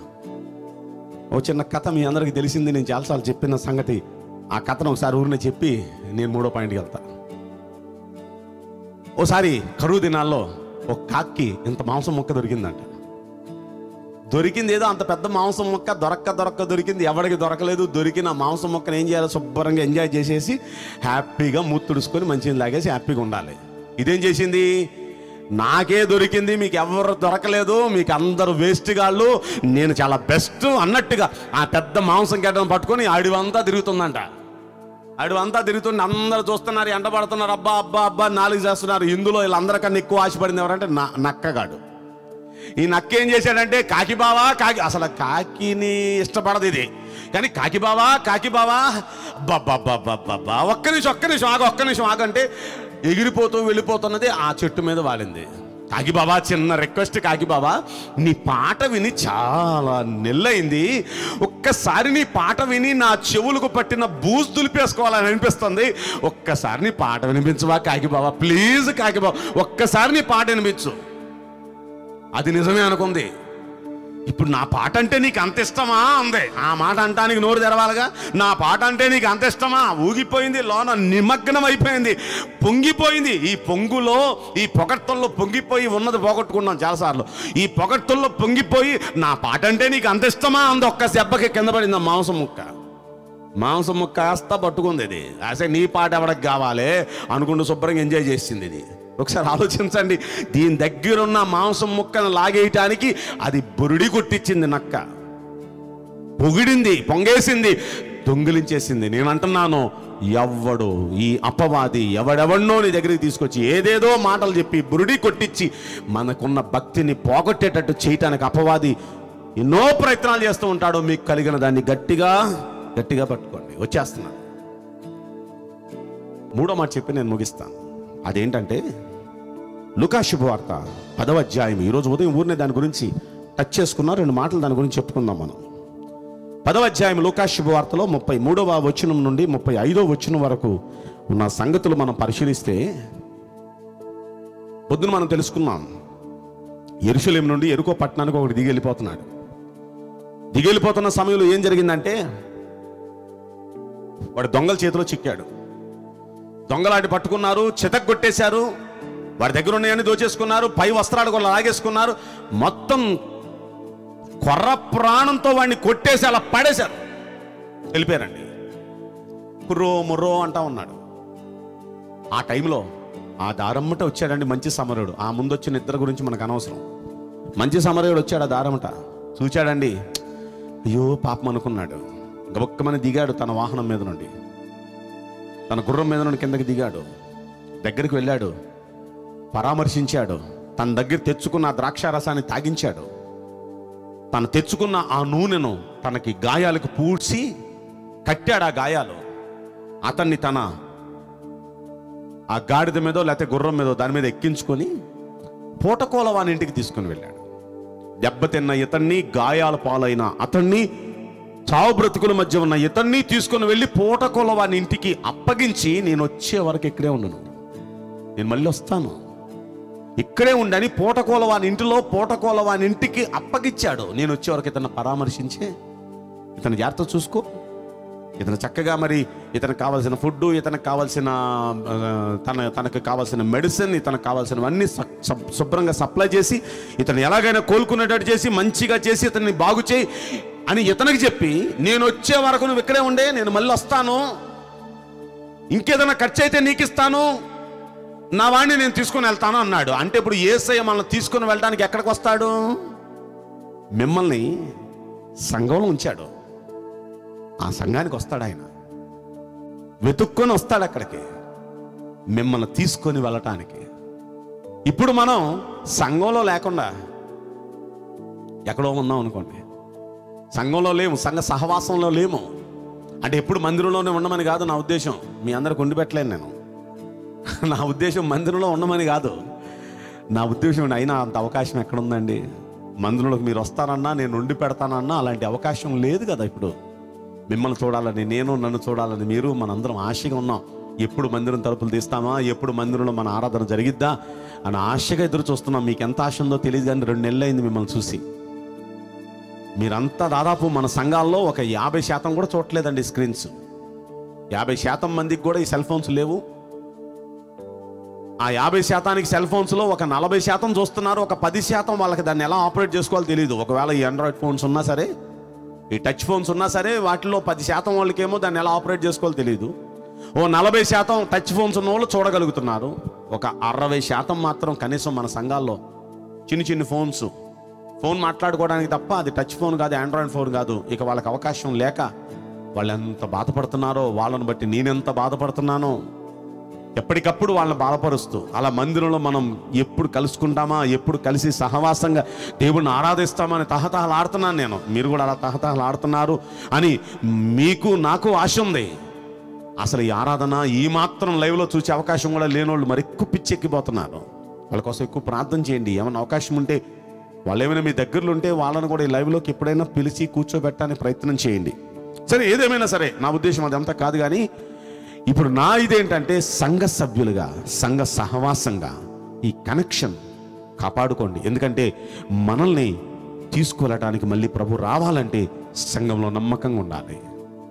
[SPEAKER 2] ఓ చిన్న కథ మీ అందరికీ తెలిసింది నేను చాలాసార్లు చెప్పిన సంగతి ఆ కథను ఒకసారి ఊరినే చెప్పి నేను మూడో పాయింట్కి వెళ్తా ఓసారి కరువు దినాల్లో ఒక కాక్కి ఇంత మాంసం ముక్క దొరికిందంట దొరికింది ఏదో అంత పెద్ద మాంసం ముక్క దొరక్క దొరక్క దొరికింది ఎవరికి దొరకలేదు దొరికిన ఆ మాంసం ముక్కను ఏం చేయాలి శుభ్రంగా ఎంజాయ్ చేసేసి హ్యాపీగా మూతుడుచుకొని మంచిగా లాగేసి హ్యాపీగా ఉండాలి ఇదేం చేసింది నాకే దొరికింది మీకు ఎవరు దొరకలేదు మీకు అందరూ వేస్ట్ గాళ్ళు నేను చాలా బెస్ట్ అన్నట్టుగా ఆ పెద్ద మాంసం గడ్డను పట్టుకొని అడివంతా తిరుగుతుందంట అడివంతా తిరుగుతుండి అందరూ చూస్తున్నారు ఎండబడుతున్నారు అబ్బా అబ్బా అబ్బా నాలుగు చేస్తున్నారు ఇందులో వీళ్ళందరికన్నా ఎక్కువ ఆశపడింది ఎవరంటే నా నక్కగాడు ఈ నక్క ఏం చేశాడంటే కాకి బావా కాకి అసలు కాకిని ఇష్టపడదు ఇది కానీ కాకి బావా కాకి బావా బాబా ఒక్క నిమిషం ఒక్క నిమిషం ఆగు ఒక్క నిమిషం ఆగంటే ఎగిరిపోతూ వెళ్ళిపోతున్నది ఆ చెట్టు మీద వాలింది కాకి బాబా చిన్న రిక్వెస్ట్ కాకి బాబా నీ పాట విని చాలా నెల్లయింది ఒక్కసారి నీ పాట విని నా చెవులకు పట్టిన బూజు దులిపేసుకోవాలని అనిపిస్తుంది ఒక్కసారి నీ పాట వినిపించవా కాకి బాబా ప్లీజ్ కాకి బాబా ఒక్కసారి నీ పాట వినిపించు అది నిజమే అనుకుంది ఇప్పుడు నా పాట అంటే నీకు అంత ఇష్టమా అంది ఆ మాట అంటానికి నోరు తెరవాలిగా నా పాట అంటే నీకు అంత ఇష్టమా ఊగిపోయింది లోన నిమగ్నం అయిపోయింది పొంగిపోయింది ఈ పొంగులో ఈ పొగడ్తల్లో పొంగిపోయి ఉన్నది పోగొట్టుకున్నాం చాలాసార్లు ఈ పొగడ్తల్లో పొంగిపోయి నా పాట అంటే నీకు అంత ఇష్టమా అంది ఒక్క దెబ్బకి కింద పడింది ఆ మాంసం ముక్క మాంసం ముక్క కాస్త పట్టుకుంది ఇది అసలు నీ పాట ఎవరికి కావాలి అనుకుంటూ శుభ్రంగా ఎంజాయ్ చేసింది ఇది ఒకసారి ఆలోచించండి దీని దగ్గరున్న మాంసం ముక్కను లాగేయటానికి అది బురుడి కొట్టించింది నక్క పొగిడింది పొంగేసింది దొంగిలించేసింది నేను అంటున్నాను ఎవ్వడు ఈ అపవాది ఎవడెవడినో నీ దగ్గరికి తీసుకొచ్చి ఏదేదో మాటలు చెప్పి బురుడి కొట్టించి మనకున్న భక్తిని పోగొట్టేటట్టు చేయటానికి అపవాది ఎన్నో ప్రయత్నాలు చేస్తూ ఉంటాడు మీకు కలిగిన దాన్ని గట్టిగా గట్టిగా పట్టుకోండి వచ్చేస్తున్నాను మూడో మాట చెప్పి నేను ముగిస్తాను అదేంటంటే లుకా శుభవార్త పదవ అధ్యాయం ఈరోజు ఉదయం ఊరినే దాని గురించి టచ్ చేసుకున్నా రెండు మాటలు దాని గురించి చెప్పుకుందాం మనం పదవ అధ్యాయం లుకా శుభవార్తలో ముప్పై మూడవ వచనం నుండి ముప్పై ఐదో వచనం వరకు ఉన్న సంగతులు మనం పరిశీలిస్తే పొద్దున మనం తెలుసుకున్నాం ఎరుషలేం నుండి ఎరుకో పట్టణానికి ఒకటి దిగి వెళ్ళిపోతున్నాడు దిగి వెళ్ళిపోతున్న సమయంలో ఏం జరిగిందంటే వాడు దొంగల చేతిలో చిక్కాడు దొంగలాంటి పట్టుకున్నారు చితగ్గొట్టేశారు వాడి దగ్గర ఉన్నాయని దోచేసుకున్నారు పై వస్త్రాలు కూడా లాగేసుకున్నారు మొత్తం కొర్ర ప్రాణంతో వాడిని కొట్టేసి అలా పడేశారు వెళ్ళిపోయారండి కుర్రో ముర్రో అంటా ఉన్నాడు ఆ టైంలో ఆ దారమ్మట వచ్చాడండి మంచి సమరుడు ఆ ముందు వచ్చిన ఇద్దరు గురించి మనకు అనవసరం మంచి సమరయుడు వచ్చాడు ఆ దారమ్మట చూచాడండి అయ్యో పాపం అనుకున్నాడు గబక్కమని దిగాడు తన వాహనం మీద నుండి తన గుర్రం మీద నుండి కిందకి దిగాడు దగ్గరికి వెళ్ళాడు పరామర్శించాడు తన దగ్గర తెచ్చుకున్న ఆ ద్రాక్షారసాన్ని తాగించాడు తను తెచ్చుకున్న ఆ నూనెను తనకి గాయాలకు పూడ్చి కట్టాడు ఆ గాయాలు అతన్ని తన ఆ గాడిద మీదో లేకపోతే గుర్రం మీదో దాని మీద ఎక్కించుకొని పూటకోల వాని ఇంటికి తీసుకుని వెళ్ళాడు దెబ్బతిన్న ఇతన్ని గాయాల పాలైన అతన్ని చావు బ్రతుకుల మధ్య ఉన్న ఇతన్ని తీసుకుని వెళ్ళి పూటకోల వాని ఇంటికి అప్పగించి నేను వచ్చే వరకు ఇక్కడే ఉండను నేను మళ్ళీ వస్తాను ఇక్కడే ఉండని పూటకోల వాని ఇంటిలో పూటకోల వాని ఇంటికి అప్పగిచ్చాడు నేను వచ్చే వరకు ఇతను పరామర్శించే ఇతను జాగ్రత్త చూసుకో ఇతను చక్కగా మరి ఇతనికి కావాల్సిన ఫుడ్ ఇతనికి కావాల్సిన ఆ, తన తనకు కావాల్సిన మెడిసిన్ ఇతనికి కావాల్సినవన్నీ స- స- శుభ్రంగా సప్లై చేసి ఇతను ఎలాగైనా కోలుకునేటట్టు చేసి మంచిగా చేసి ఇతన్ని బాగు చేయి అని ఇతనికి చెప్పి నేను వచ్చే వరకు నువ్వు ఇక్కడే ఉండే నేను మళ్ళీ వస్తాను ఇంకేదైనా ఖర్చు అయితే నీకు ఇస్తాను నా వాడిని నేను తీసుకుని వెళ్తాను అన్నాడు అంటే ఇప్పుడు ఏసయ్య మనల్ని తీసుకుని వెళ్ళడానికి ఎక్కడికి వస్తాడు మిమ్మల్ని సంఘంలో ఉంచాడు ఆ సంఘానికి వస్తాడు ఆయన వెతుక్కొని వస్తాడు అక్కడికి మిమ్మల్ని తీసుకొని వెళ్ళటానికి ఇప్పుడు మనం సంఘంలో లేకుండా ఎక్కడో ఉన్నాం అనుకోండి సంఘంలో లేము సంఘ సహవాసంలో లేము అంటే ఎప్పుడు మందిరంలోనే ఉండమని కాదు నా ఉద్దేశం మీ అందరికి వండి పెట్టలేను నేను నా ఉద్దేశం మందిరంలో ఉండమని కాదు నా ఉద్దేశం అయినా అంత అవకాశం ఎక్కడుందండి మందిరంలోకి మీరు వస్తానన్నా నేను వండి పెడతానన్నా అలాంటి అవకాశం లేదు కదా ఇప్పుడు మిమ్మల్ని చూడాలని నేను నన్ను చూడాలని మీరు మనందరం ఆశగా ఉన్నాం ఎప్పుడు మందిరం తలుపులు తీస్తామా ఎప్పుడు మందిరంలో మన ఆరాధన జరిగిద్దా అని ఆశగా ఎదురు చూస్తున్నాం మీకు ఎంత ఆశ ఉందో తెలియదు కానీ రెండు నెలలు అయింది మిమ్మల్ని చూసి మీరంతా దాదాపు మన సంఘాల్లో ఒక యాభై శాతం కూడా చూడలేదండి స్క్రీన్స్ యాభై శాతం మందికి కూడా ఈ సెల్ ఫోన్స్ లేవు ఆ యాభై శాతానికి సెల్ ఫోన్స్లో ఒక నలభై శాతం చూస్తున్నారు ఒక పది శాతం వాళ్ళకి దాన్ని ఎలా ఆపరేట్ చేసుకోవాలో తెలియదు ఒకవేళ ఈ ఆండ్రాయిడ్ ఫోన్స్ ఉన్నా సరే ఈ టచ్ ఫోన్స్ ఉన్నా సరే వాటిలో పది శాతం వాళ్ళకేమో దాన్ని ఎలా ఆపరేట్ చేసుకోవాలో తెలియదు ఓ నలభై శాతం టచ్ ఫోన్స్ ఉన్న వాళ్ళు చూడగలుగుతున్నారు ఒక అరవై శాతం మాత్రం కనీసం మన సంఘాల్లో చిన్న చిన్న ఫోన్స్ ఫోన్ మాట్లాడుకోవడానికి తప్ప అది టచ్ ఫోన్ కాదు ఆండ్రాయిడ్ ఫోన్ కాదు ఇక వాళ్ళకి అవకాశం లేక వాళ్ళు ఎంత బాధపడుతున్నారో వాళ్ళని బట్టి నేనెంత బాధపడుతున్నానో ఎప్పటికప్పుడు వాళ్ళని బాధపరుస్తూ అలా మందిరంలో మనం ఎప్పుడు కలుసుకుంటామా ఎప్పుడు కలిసి సహవాసంగా దేవుణ్ణి ఆరాధిస్తామని తహతహలు ఆడుతున్నాను నేను మీరు కూడా అలా తహతహలు ఆడుతున్నారు అని మీకు నాకు ఆశ ఉంది అసలు ఈ ఆరాధన ఈ మాత్రం లైవ్లో చూసే అవకాశం కూడా లేని వాళ్ళు మరి ఎక్కువ పిచ్చెక్కిపోతున్నారు వాళ్ళ కోసం ఎక్కువ ప్రార్థన చేయండి ఏమైనా అవకాశం ఉంటే వాళ్ళు ఏమైనా మీ దగ్గరలో ఉంటే వాళ్ళని కూడా ఈ లైవ్లోకి ఎప్పుడైనా పిలిచి కూర్చోబెట్టడానికి ప్రయత్నం చేయండి సరే ఏదేమైనా సరే నా ఉద్దేశం అదంతా కాదు కానీ ఇప్పుడు నా ఇదేంటంటే సంఘ సభ్యులుగా సంఘ సహవాసంగా ఈ కనెక్షన్ కాపాడుకోండి ఎందుకంటే మనల్ని తీసుకువెళ్ళటానికి మళ్ళీ ప్రభు రావాలంటే సంఘంలో నమ్మకంగా ఉండాలి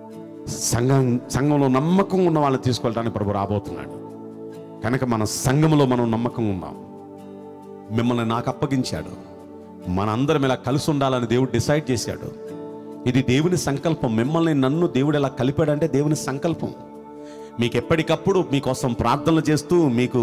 [SPEAKER 2] సంఘం సంఘంలో నమ్మకం ఉన్న వాళ్ళని తీసుకెళ్ళడానికి ప్రభు రాబోతున్నాడు కనుక మన సంఘంలో మనం నమ్మకంగా ఉందాం మిమ్మల్ని నాకు అప్పగించాడు మనందరం ఇలా కలిసి ఉండాలని దేవుడు డిసైడ్ చేశాడు ఇది దేవుని సంకల్పం మిమ్మల్ని నన్ను దేవుడు ఎలా కలిపాడంటే దేవుని సంకల్పం మీకు ఎప్పటికప్పుడు మీకోసం ప్రార్థనలు చేస్తూ మీకు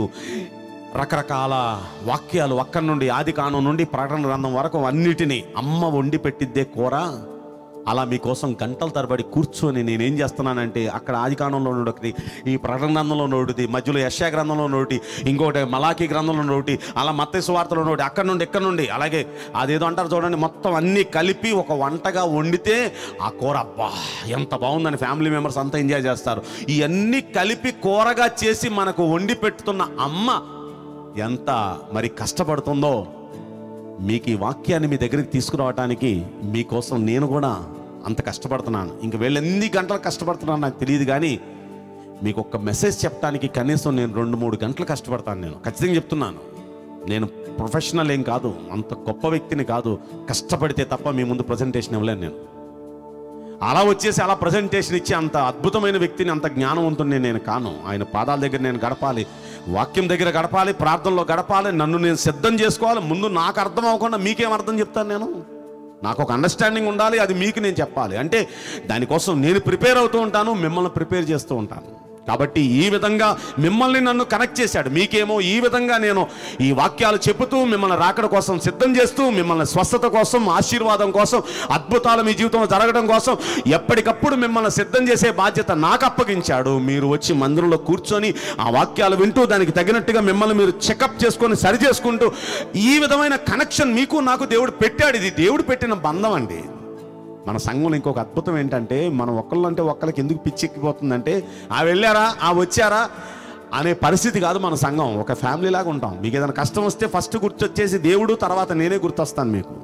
[SPEAKER 2] రకరకాల వాక్యాలు అక్కడి నుండి ఆది కాలం నుండి ప్రకటన గ్రంథం వరకు అన్నిటినీ అమ్మ వండి పెట్టిద్దే కూర అలా మీకోసం గంటల తరబడి కూర్చొని నేనేం చేస్తున్నానంటే అక్కడ ఆది కాలంలో ఒకటి ఈ ప్రకటన గ్రంథంలో నోటిది మధ్యలో యశా గ్రంథంలో నోటి ఇంకోటి మలాఖీ గ్రంథంలో నోటి అలా మత్త సువార్తలో నోటి అక్కడ నుండి ఇక్కడ నుండి అలాగే అదేదో అంటారు చూడండి మొత్తం అన్నీ కలిపి ఒక వంటగా వండితే ఆ కూర అబ్బా ఎంత బాగుందని ఫ్యామిలీ మెంబర్స్ అంతా ఎంజాయ్ చేస్తారు ఇవన్నీ కలిపి కూరగా చేసి మనకు వండి పెట్టుతున్న అమ్మ ఎంత మరి కష్టపడుతుందో మీకు ఈ వాక్యాన్ని మీ దగ్గరికి తీసుకురావడానికి మీకోసం నేను కూడా అంత కష్టపడుతున్నాను ఇంక వీళ్ళు ఎన్ని గంటలు కష్టపడుతున్నాను నాకు తెలియదు కానీ మీకు ఒక మెసేజ్ చెప్పడానికి కనీసం నేను రెండు మూడు గంటలు కష్టపడతాను నేను ఖచ్చితంగా చెప్తున్నాను నేను ప్రొఫెషనల్ ఏం కాదు అంత గొప్ప వ్యక్తిని కాదు కష్టపడితే తప్ప మీ ముందు ప్రజెంటేషన్ ఇవ్వలేను నేను అలా వచ్చేసి అలా ప్రజెంటేషన్ ఇచ్చి అంత అద్భుతమైన వ్యక్తిని అంత జ్ఞానవంతుని నేను కాను ఆయన పాదాల దగ్గర నేను గడపాలి వాక్యం దగ్గర గడపాలి ప్రార్థనలో గడపాలి నన్ను నేను సిద్ధం చేసుకోవాలి ముందు నాకు అర్థం అవ్వకుండా మీకేం అర్థం చెప్తాను నేను నాకు ఒక అండర్స్టాండింగ్ ఉండాలి అది మీకు నేను చెప్పాలి అంటే దానికోసం నేను ప్రిపేర్ అవుతూ ఉంటాను మిమ్మల్ని ప్రిపేర్ చేస్తూ ఉంటాను కాబట్టి ఈ విధంగా మిమ్మల్ని నన్ను కనెక్ట్ చేశాడు మీకేమో ఈ విధంగా నేను ఈ వాక్యాలు చెబుతూ మిమ్మల్ని రాకడ కోసం సిద్ధం చేస్తూ మిమ్మల్ని స్వస్థత కోసం ఆశీర్వాదం కోసం అద్భుతాలు మీ జీవితంలో జరగడం కోసం ఎప్పటికప్పుడు మిమ్మల్ని సిద్ధం చేసే బాధ్యత నాకు అప్పగించాడు మీరు వచ్చి మందిరంలో కూర్చొని ఆ వాక్యాలు వింటూ దానికి తగినట్టుగా మిమ్మల్ని మీరు చెకప్ చేసుకొని సరి చేసుకుంటూ ఈ విధమైన కనెక్షన్ మీకు నాకు దేవుడు పెట్టాడు ఇది దేవుడు పెట్టిన బంధం అండి మన సంఘంలో ఇంకొక అద్భుతం ఏంటంటే మనం ఒక్కళ్ళంటే ఒక్కరికి ఎందుకు పిచ్చెక్కిపోతుందంటే ఆ వెళ్ళారా ఆ వచ్చారా అనే పరిస్థితి కాదు మన సంఘం ఒక ఫ్యామిలీ లాగా ఉంటాం మీకు ఏదైనా కష్టం వస్తే ఫస్ట్ గుర్తొచ్చేసి దేవుడు తర్వాత నేనే గుర్తొస్తాను మీకు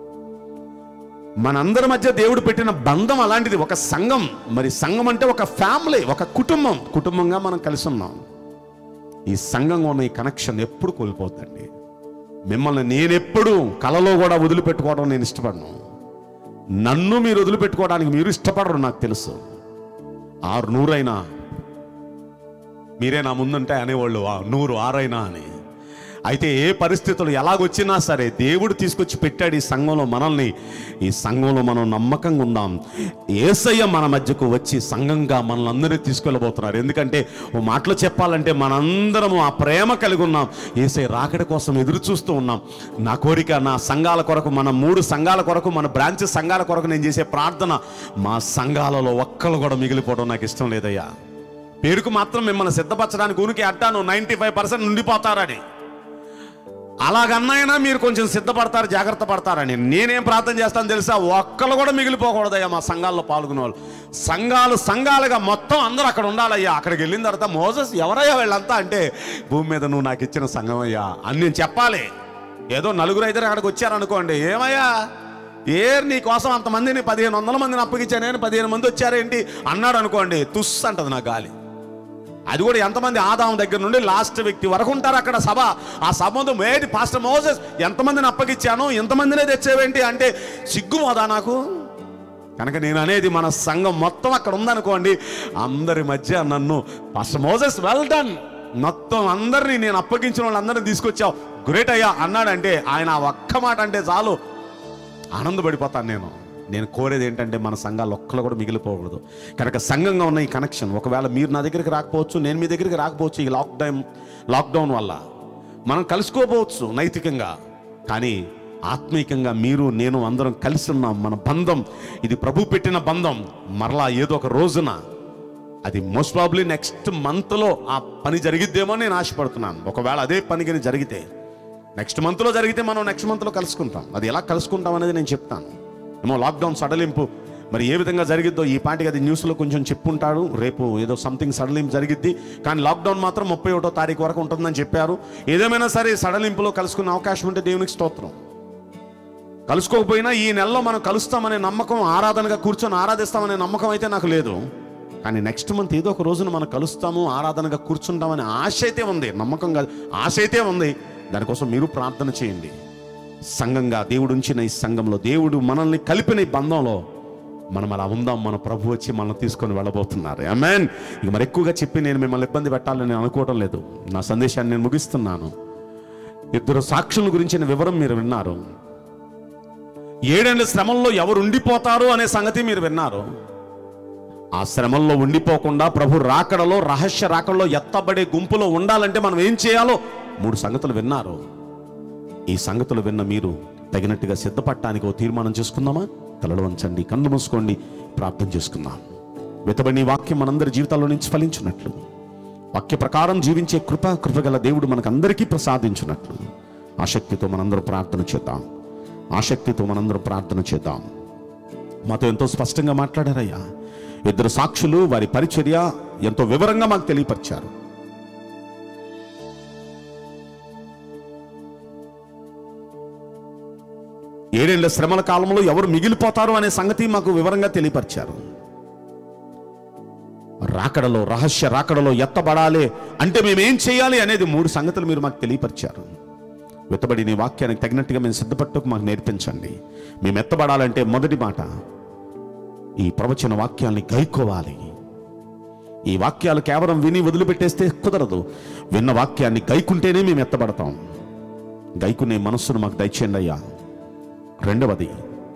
[SPEAKER 2] మనందరి మధ్య దేవుడు పెట్టిన బంధం అలాంటిది ఒక సంఘం మరి సంఘం అంటే ఒక ఫ్యామిలీ ఒక కుటుంబం కుటుంబంగా మనం కలిసి ఉన్నాం ఈ సంఘంగా ఉన్న ఈ కనెక్షన్ ఎప్పుడు కోల్పోద్దండి మిమ్మల్ని నేనెప్పుడు కలలో కూడా వదిలిపెట్టుకోవడం నేను ఇష్టపడను నన్ను మీరు వదిలిపెట్టుకోవడానికి మీరు ఇష్టపడరు నాకు తెలుసు ఆరు నూరైనా మీరే నా ముందుంటే అనేవాళ్ళు "ఆ, నూరు ఆరైనా అని అయితే ఏ పరిస్థితులు ఎలాగొచ్చినా సరే దేవుడు తీసుకొచ్చి పెట్టాడు ఈ సంఘంలో మనల్ని ఈ సంఘంలో మనం నమ్మకంగా ఉందాం ఏసయ్య మన మధ్యకు వచ్చి సంఘంగా మనల్ని అందరినీ తీసుకెళ్ళబోతున్నారు ఎందుకంటే ఓ మాటలో చెప్పాలంటే మనందరము ఆ ప్రేమ కలిగి ఉన్నాం ఏసయ్య రాకడ కోసం ఎదురు చూస్తూ ఉన్నాం నా కోరిక నా సంఘాల కొరకు మన మూడు సంఘాల కొరకు మన బ్రాంచ్ సంఘాల కొరకు నేను చేసే ప్రార్థన మా సంఘాలలో ఒక్కళ్ళు కూడా మిగిలిపోవడం నాకు ఇష్టం లేదయ్యా పేరుకు మాత్రం మిమ్మల్ని సిద్ధపరచడానికి ఊరికి అడ్డాను నైంటీ ఫైవ్ పర్సెంట్ ఉండిపోతారని అలాగన్నైనా మీరు కొంచెం సిద్ధపడతారు జాగ్రత్త పడతారని నేనేం ప్రార్థన చేస్తాను తెలుసా ఒక్కళ్ళు కూడా మిగిలిపోకూడదయ్యా మా సంఘాల్లో పాల్గొనే వాళ్ళు సంఘాలు సంఘాలుగా మొత్తం అందరూ అక్కడ ఉండాలయ్యా అక్కడికి వెళ్ళిన తర్వాత మోసస్ ఎవరయ్యా వీళ్ళంతా అంటే భూమి మీద నువ్వు నాకు ఇచ్చిన సంఘం అయ్యా అని నేను చెప్పాలి ఏదో నలుగురు ఐదుగురు అక్కడికి వచ్చారనుకోండి ఏమయ్యా ఏ నీ కోసం అంతమందిని పదిహేను వందల మందిని అప్పగించాను నేను పదిహేను మంది వచ్చారేంటి అన్నాడు అనుకోండి తుస్ అంటది నా గాలి అది కూడా ఎంతమంది ఆదాం దగ్గర నుండి లాస్ట్ వ్యక్తి వరకు ఉంటారు అక్కడ సభ ఆ సభ ముందు మేటి పాస్టర్ మోసెస్ ఎంతమందిని అప్పగించాను ఎంతమందినే తెచ్చేవేంటి అంటే సిగ్గు మోదా నాకు కనుక నేను అనేది మన సంఘం మొత్తం అక్కడ ఉందనుకోండి అందరి మధ్య నన్ను పాస్టర్ మోసెస్ వెల్ డన్ మొత్తం అందరినీ నేను అప్పగించిన వాళ్ళందరినీ తీసుకొచ్చావు గ్రేట్ అయ్యా అన్నాడంటే ఆయన ఆ ఒక్క మాట అంటే చాలు ఆనందపడిపోతాను నేను నేను కోరేది ఏంటంటే మన సంఘాలు ఒక్కరు కూడా మిగిలిపోకూడదు కనుక సంఘంగా ఉన్న ఈ కనెక్షన్ ఒకవేళ మీరు నా దగ్గరికి రాకపోవచ్చు నేను మీ దగ్గరికి రాకపోవచ్చు ఈ లాక్డౌన్ లాక్డౌన్ వల్ల మనం కలుసుకోపోవచ్చు నైతికంగా కానీ ఆత్మీయంగా మీరు నేను అందరం కలిసి ఉన్నాం మన బంధం ఇది ప్రభు పెట్టిన బంధం మరలా ఏదో ఒక రోజున అది మోస్ట్ ప్రాబ్లీ నెక్స్ట్ మంత్లో ఆ పని జరిగిద్దేమో అని నేను ఆశపడుతున్నాను ఒకవేళ అదే పని కానీ జరిగితే నెక్స్ట్ మంత్లో జరిగితే మనం నెక్స్ట్ మంత్లో కలుసుకుంటాం అది ఎలా కలుసుకుంటాం అనేది నేను చెప్తాను ఏమో లాక్డౌన్ సడలింపు మరి ఏ విధంగా జరిగిద్దో ఈ పాటికి అది న్యూస్లో కొంచెం చెప్పుంటాడు రేపు ఏదో సంథింగ్ సడలింపు జరిగిద్ది కానీ లాక్డౌన్ మాత్రం ముప్పై ఒకటో తారీఖు వరకు ఉంటుందని చెప్పారు ఏదేమైనా సరే సడలింపులో కలుసుకునే అవకాశం ఉంటే దేవునికి స్తోత్రం కలుసుకోకపోయినా ఈ నెలలో మనం కలుస్తామనే నమ్మకం ఆరాధనగా కూర్చొని ఆరాధిస్తామనే నమ్మకం అయితే నాకు లేదు కానీ నెక్స్ట్ మంత్ ఏదో ఒక రోజున మనం కలుస్తాము ఆరాధనగా కూర్చుంటామనే ఆశ అయితే ఉంది నమ్మకం కాదు ఆశ అయితే ఉంది దానికోసం మీరు ప్రార్థన చేయండి సంఘంగా దేవుడు ఉంచిన ఈ సంఘంలో దేవుడు మనల్ని కలిపిన ఈ బంధంలో మనం అలా ఉందాం మన ప్రభు వచ్చి మనల్ని తీసుకొని వెళ్ళబోతున్నారు అమెన్ ఇక మరి ఎక్కువగా చెప్పి నేను మిమ్మల్ని ఇబ్బంది పెట్టాలని నేను అనుకోవడం లేదు నా సందేశాన్ని నేను ముగిస్తున్నాను ఇద్దరు సాక్షుల గురించిన వివరం మీరు విన్నారు ఏడేళ్ళ శ్రమంలో ఎవరు ఉండిపోతారు అనే సంగతి మీరు విన్నారు ఆ శ్రమంలో ఉండిపోకుండా ప్రభు రాకడలో రహస్య రాకడలో ఎత్తబడే గుంపులో ఉండాలంటే మనం ఏం చేయాలో మూడు సంగతులు విన్నారు ఈ సంగతులు విన్న మీరు తగినట్టుగా సిద్ధపడటానికి ఓ తీర్మానం చేసుకుందామా తలలు వంచండి కన్ను మూసుకోండి ప్రార్థన చేసుకుందాం వెతబడి వాక్యం మనందరి జీవితాల్లో నుంచి ఫలించినట్లు వాక్య ప్రకారం జీవించే కృప కృపగల దేవుడు మనకందరికీ ప్రసాదించినట్లు ఆసక్తితో మనందరం ప్రార్థన చేద్దాం ఆసక్తితో మనందరం ప్రార్థన చేద్దాం మాతో ఎంతో స్పష్టంగా మాట్లాడారయ్యా ఇద్దరు సాక్షులు వారి పరిచర్య ఎంతో వివరంగా మాకు తెలియపరిచారు ఏడేళ్ల శ్రమల కాలంలో ఎవరు మిగిలిపోతారు అనే సంగతి మాకు వివరంగా తెలియపరిచారు రాకడలో రహస్య రాకడలో ఎత్తబడాలి అంటే మేమేం చేయాలి అనేది మూడు సంగతులు మీరు మాకు తెలియపరిచారు వెతబడి నీ వాక్యానికి తగినట్టుగా మేము సిద్ధపట్టుకు మాకు నేర్పించండి మేము ఎత్తబడాలంటే మొదటి మాట ఈ ప్రవచన వాక్యాల్ని గైకోవాలి ఈ వాక్యాలు కేవలం విని వదిలిపెట్టేస్తే కుదరదు విన్న వాక్యాన్ని గైకుంటేనే మేము ఎత్తబడతాం గైకునే మనస్సును మాకు దయచేయండి అయ్యా రెండవది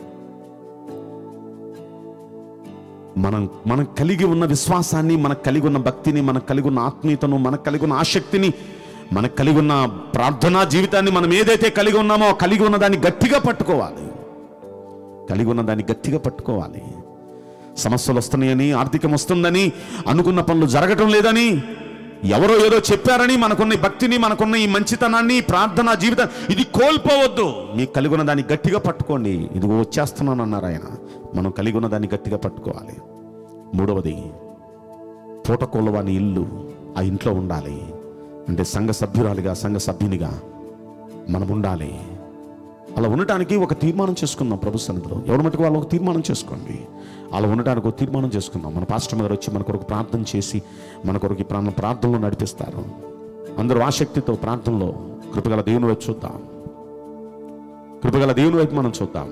[SPEAKER 2] మనం మనం కలిగి ఉన్న విశ్వాసాన్ని మనకు కలిగి ఉన్న భక్తిని మనకు కలిగి ఉన్న ఆత్మీయతను మనకు కలిగి ఉన్న ఆసక్తిని మనకు కలిగి ఉన్న ప్రార్థనా జీవితాన్ని మనం ఏదైతే కలిగి ఉన్నామో కలిగి ఉన్న దాన్ని గట్టిగా పట్టుకోవాలి కలిగి ఉన్న దాన్ని గట్టిగా పట్టుకోవాలి సమస్యలు వస్తున్నాయని ఆర్థికం వస్తుందని అనుకున్న పనులు జరగటం లేదని ఎవరో ఏదో చెప్పారని మనకున్న ఈ భక్తిని మనకున్న ఈ మంచితనాన్ని ఈ ప్రార్థనా జీవితం ఇది కోల్పోవద్దు మీకు కలిగి ఉన్న దాన్ని గట్టిగా పట్టుకోండి ఇదిగో వచ్చేస్తున్నాను అన్నారు ఆయన మనం కలిగి ఉన్న దాన్ని గట్టిగా పట్టుకోవాలి మూడవది పూటకోలవాని ఇల్లు ఆ ఇంట్లో ఉండాలి అంటే సంఘ సభ్యురాలిగా సంఘ సభ్యునిగా మనం ఉండాలి అలా ఉండటానికి ఒక తీర్మానం చేసుకుందాం ప్రభు సన్నిధిలో ఎవరి మటుకు వాళ్ళు ఒక తీర్మానం చేసుకోండి అలా ఉండటానికి ఒక తీర్మానం చేసుకుందాం మన పాస్టర్ గారు వచ్చి మన కొరకు ప్రార్థన చేసి మన కొరకు ఈ ప్రాణ ప్రార్థనలో నడిపిస్తారు అందరూ ఆసక్తితో ప్రార్థనలో కృపగల దేవుని వైపు చూద్దాం కృపగల దేవుని వైపు మనం చూద్దాం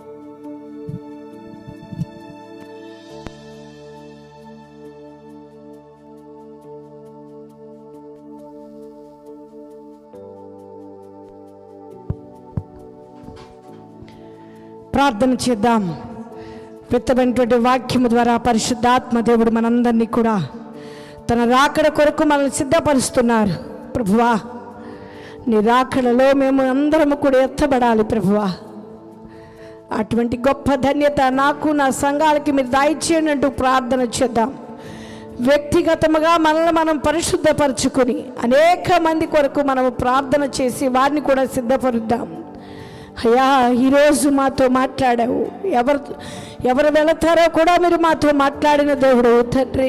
[SPEAKER 5] ప్రార్థన చేద్దాం విత్తమైనటువంటి వాక్యము ద్వారా పరిశుద్ధాత్మ దేవుడు మనందరినీ కూడా తన రాకడ కొరకు మనల్ని సిద్ధపరుస్తున్నారు ప్రభువా నీ రాకడలో మేము అందరము కూడా ఎత్తబడాలి ప్రభువా అటువంటి గొప్ప ధన్యత నాకు నా సంఘాలకి మీరు దయచేయండి అంటూ ప్రార్థన చేద్దాం వ్యక్తిగతముగా మనల్ని మనం పరిశుద్ధపరచుకొని అనేక మంది కొరకు మనము ప్రార్థన చేసి వారిని కూడా సిద్ధపరుద్దాం అయ్యా ఈరోజు మాతో మాట్లాడావు ఎవరు ఎవరు వెళతారో కూడా మీరు మాతో మాట్లాడిన దేవుడు తండ్రి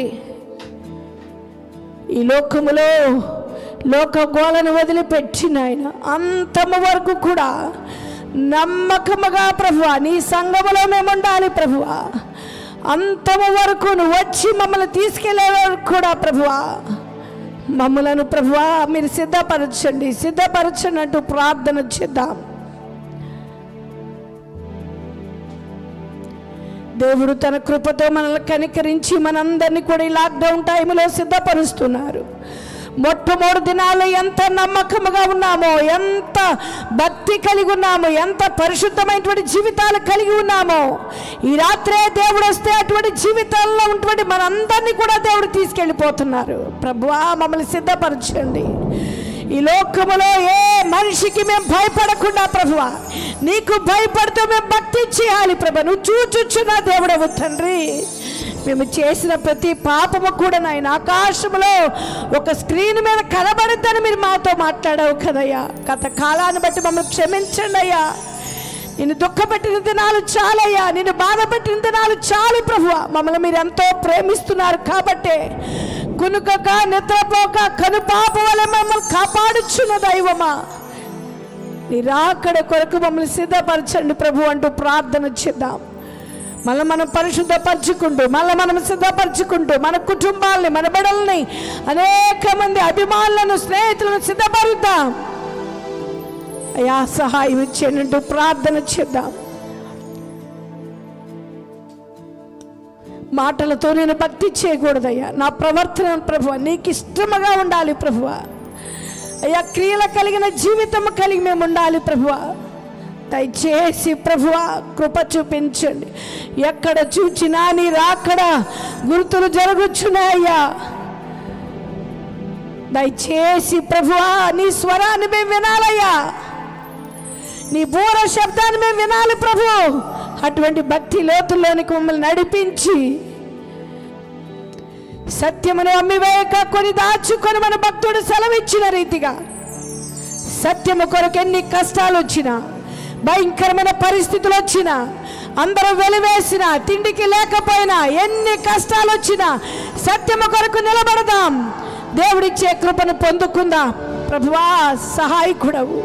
[SPEAKER 5] ఈ లోకములో లోక గోలను వదిలిపెట్టిన ఆయన అంతము వరకు కూడా నమ్మకముగా ప్రభువ నీ సంఘములో మేము ఉండాలి ప్రభువ అంతము వరకు నువ్వు వచ్చి మమ్మల్ని తీసుకెళ్లే వరకు కూడా ప్రభువా మమ్మలను ప్రభువా మీరు సిద్ధపరచండి సిద్ధపరచండి అంటూ ప్రార్థన చేద్దాం దేవుడు తన కృపతో మనల్ని కనికరించి మనందరినీ కూడా ఈ లాక్డౌన్ టైంలో సిద్ధపరుస్తున్నారు మొట్టమొదటి దినాలు ఎంత నమ్మకముగా ఉన్నామో ఎంత భక్తి కలిగి ఉన్నామో ఎంత పరిశుద్ధమైనటువంటి జీవితాలు కలిగి ఉన్నామో ఈ రాత్రే దేవుడు వస్తే అటువంటి జీవితాల్లో ఉన్నటువంటి మనందరినీ కూడా దేవుడు తీసుకెళ్ళిపోతున్నారు ప్రభువా మమ్మల్ని సిద్ధపరచండి ఈ లోకములో ఏ మనిషికి మేము భయపడకుండా ప్రభువా నీకు భయపడుతూ మేము భక్తి చేయాలి ప్రభు నువ్వు చూచుచున్న దేవుడవు తండ్రి మేము చేసిన ప్రతి పాపము కూడా నాయన ఆకాశంలో ఒక స్క్రీన్ మీద కనబడద్దని మీరు మాతో మాట్లాడావు కదయ్యా గత కాలాన్ని బట్టి మమ్మల్ని క్షమించండి అయ్యా నిన్ను దుఃఖపెట్టిన దినాలు చాలయ్యా నిన్ను బాధపెట్టిన దినాలు చాలు ప్రభువ మమ్మల్ని మీరు ఎంతో ప్రేమిస్తున్నారు కాబట్టే కునుకక నిద్రపోక కనుపాప వల్ల మమ్మల్ని కాపాడుచున్న దైవమా నీ రాకడ కొరకు మమ్మల్ని సిద్ధపరచండి ప్రభు అంటూ ప్రార్థన చేద్దాం మళ్ళీ మనం పరిశుద్ధపరచుకుంటూ మళ్ళీ మనం సిద్ధపరచుకుంటూ మన కుటుంబాల్ని మన బిడల్ని అనేక మంది అభిమానులను స్నేహితులను సిద్ధపరుద్దాం అయ్యా సహాయం ఇచ్చేటట్టు ప్రార్థన చేద్దాం మాటలతో నేను భక్తి చేయకూడదయ్యా నా ప్రవర్తన ప్రభు నీకు ఇష్టముగా ఉండాలి ప్రభువ అయ్యా క్రియలు కలిగిన జీవితం కలిగి మేము ఉండాలి ప్రభువ దయచేసి ప్రభువ కృప చూపించండి ఎక్కడ చూచినా నీ రాకడ గుర్తులు జరుగుచున్నాయ్యా దయచేసి ప్రభువా నీ స్వరాన్ని మేము వినాలయ్యా నీ బూర శబ్దాన్ని మేము వినాలి ప్రభు అటువంటి భక్తి లోతుల్లోనికి మమ్మల్ని నడిపించి సత్యమును అమ్మివేయక కొని దాచుకొని మన భక్తుడు సెలవిచ్చిన రీతిగా సత్యము కొరకు ఎన్ని కష్టాలు వచ్చినా భయంకరమైన పరిస్థితులు వచ్చినా అందరూ వెలివేసిన తిండికి లేకపోయినా ఎన్ని కష్టాలు వచ్చినా సత్యము కొరకు నిలబడదాం దేవుడిచ్చే కృపను పొందుకుందాం ప్రభువా సహాయకుడవు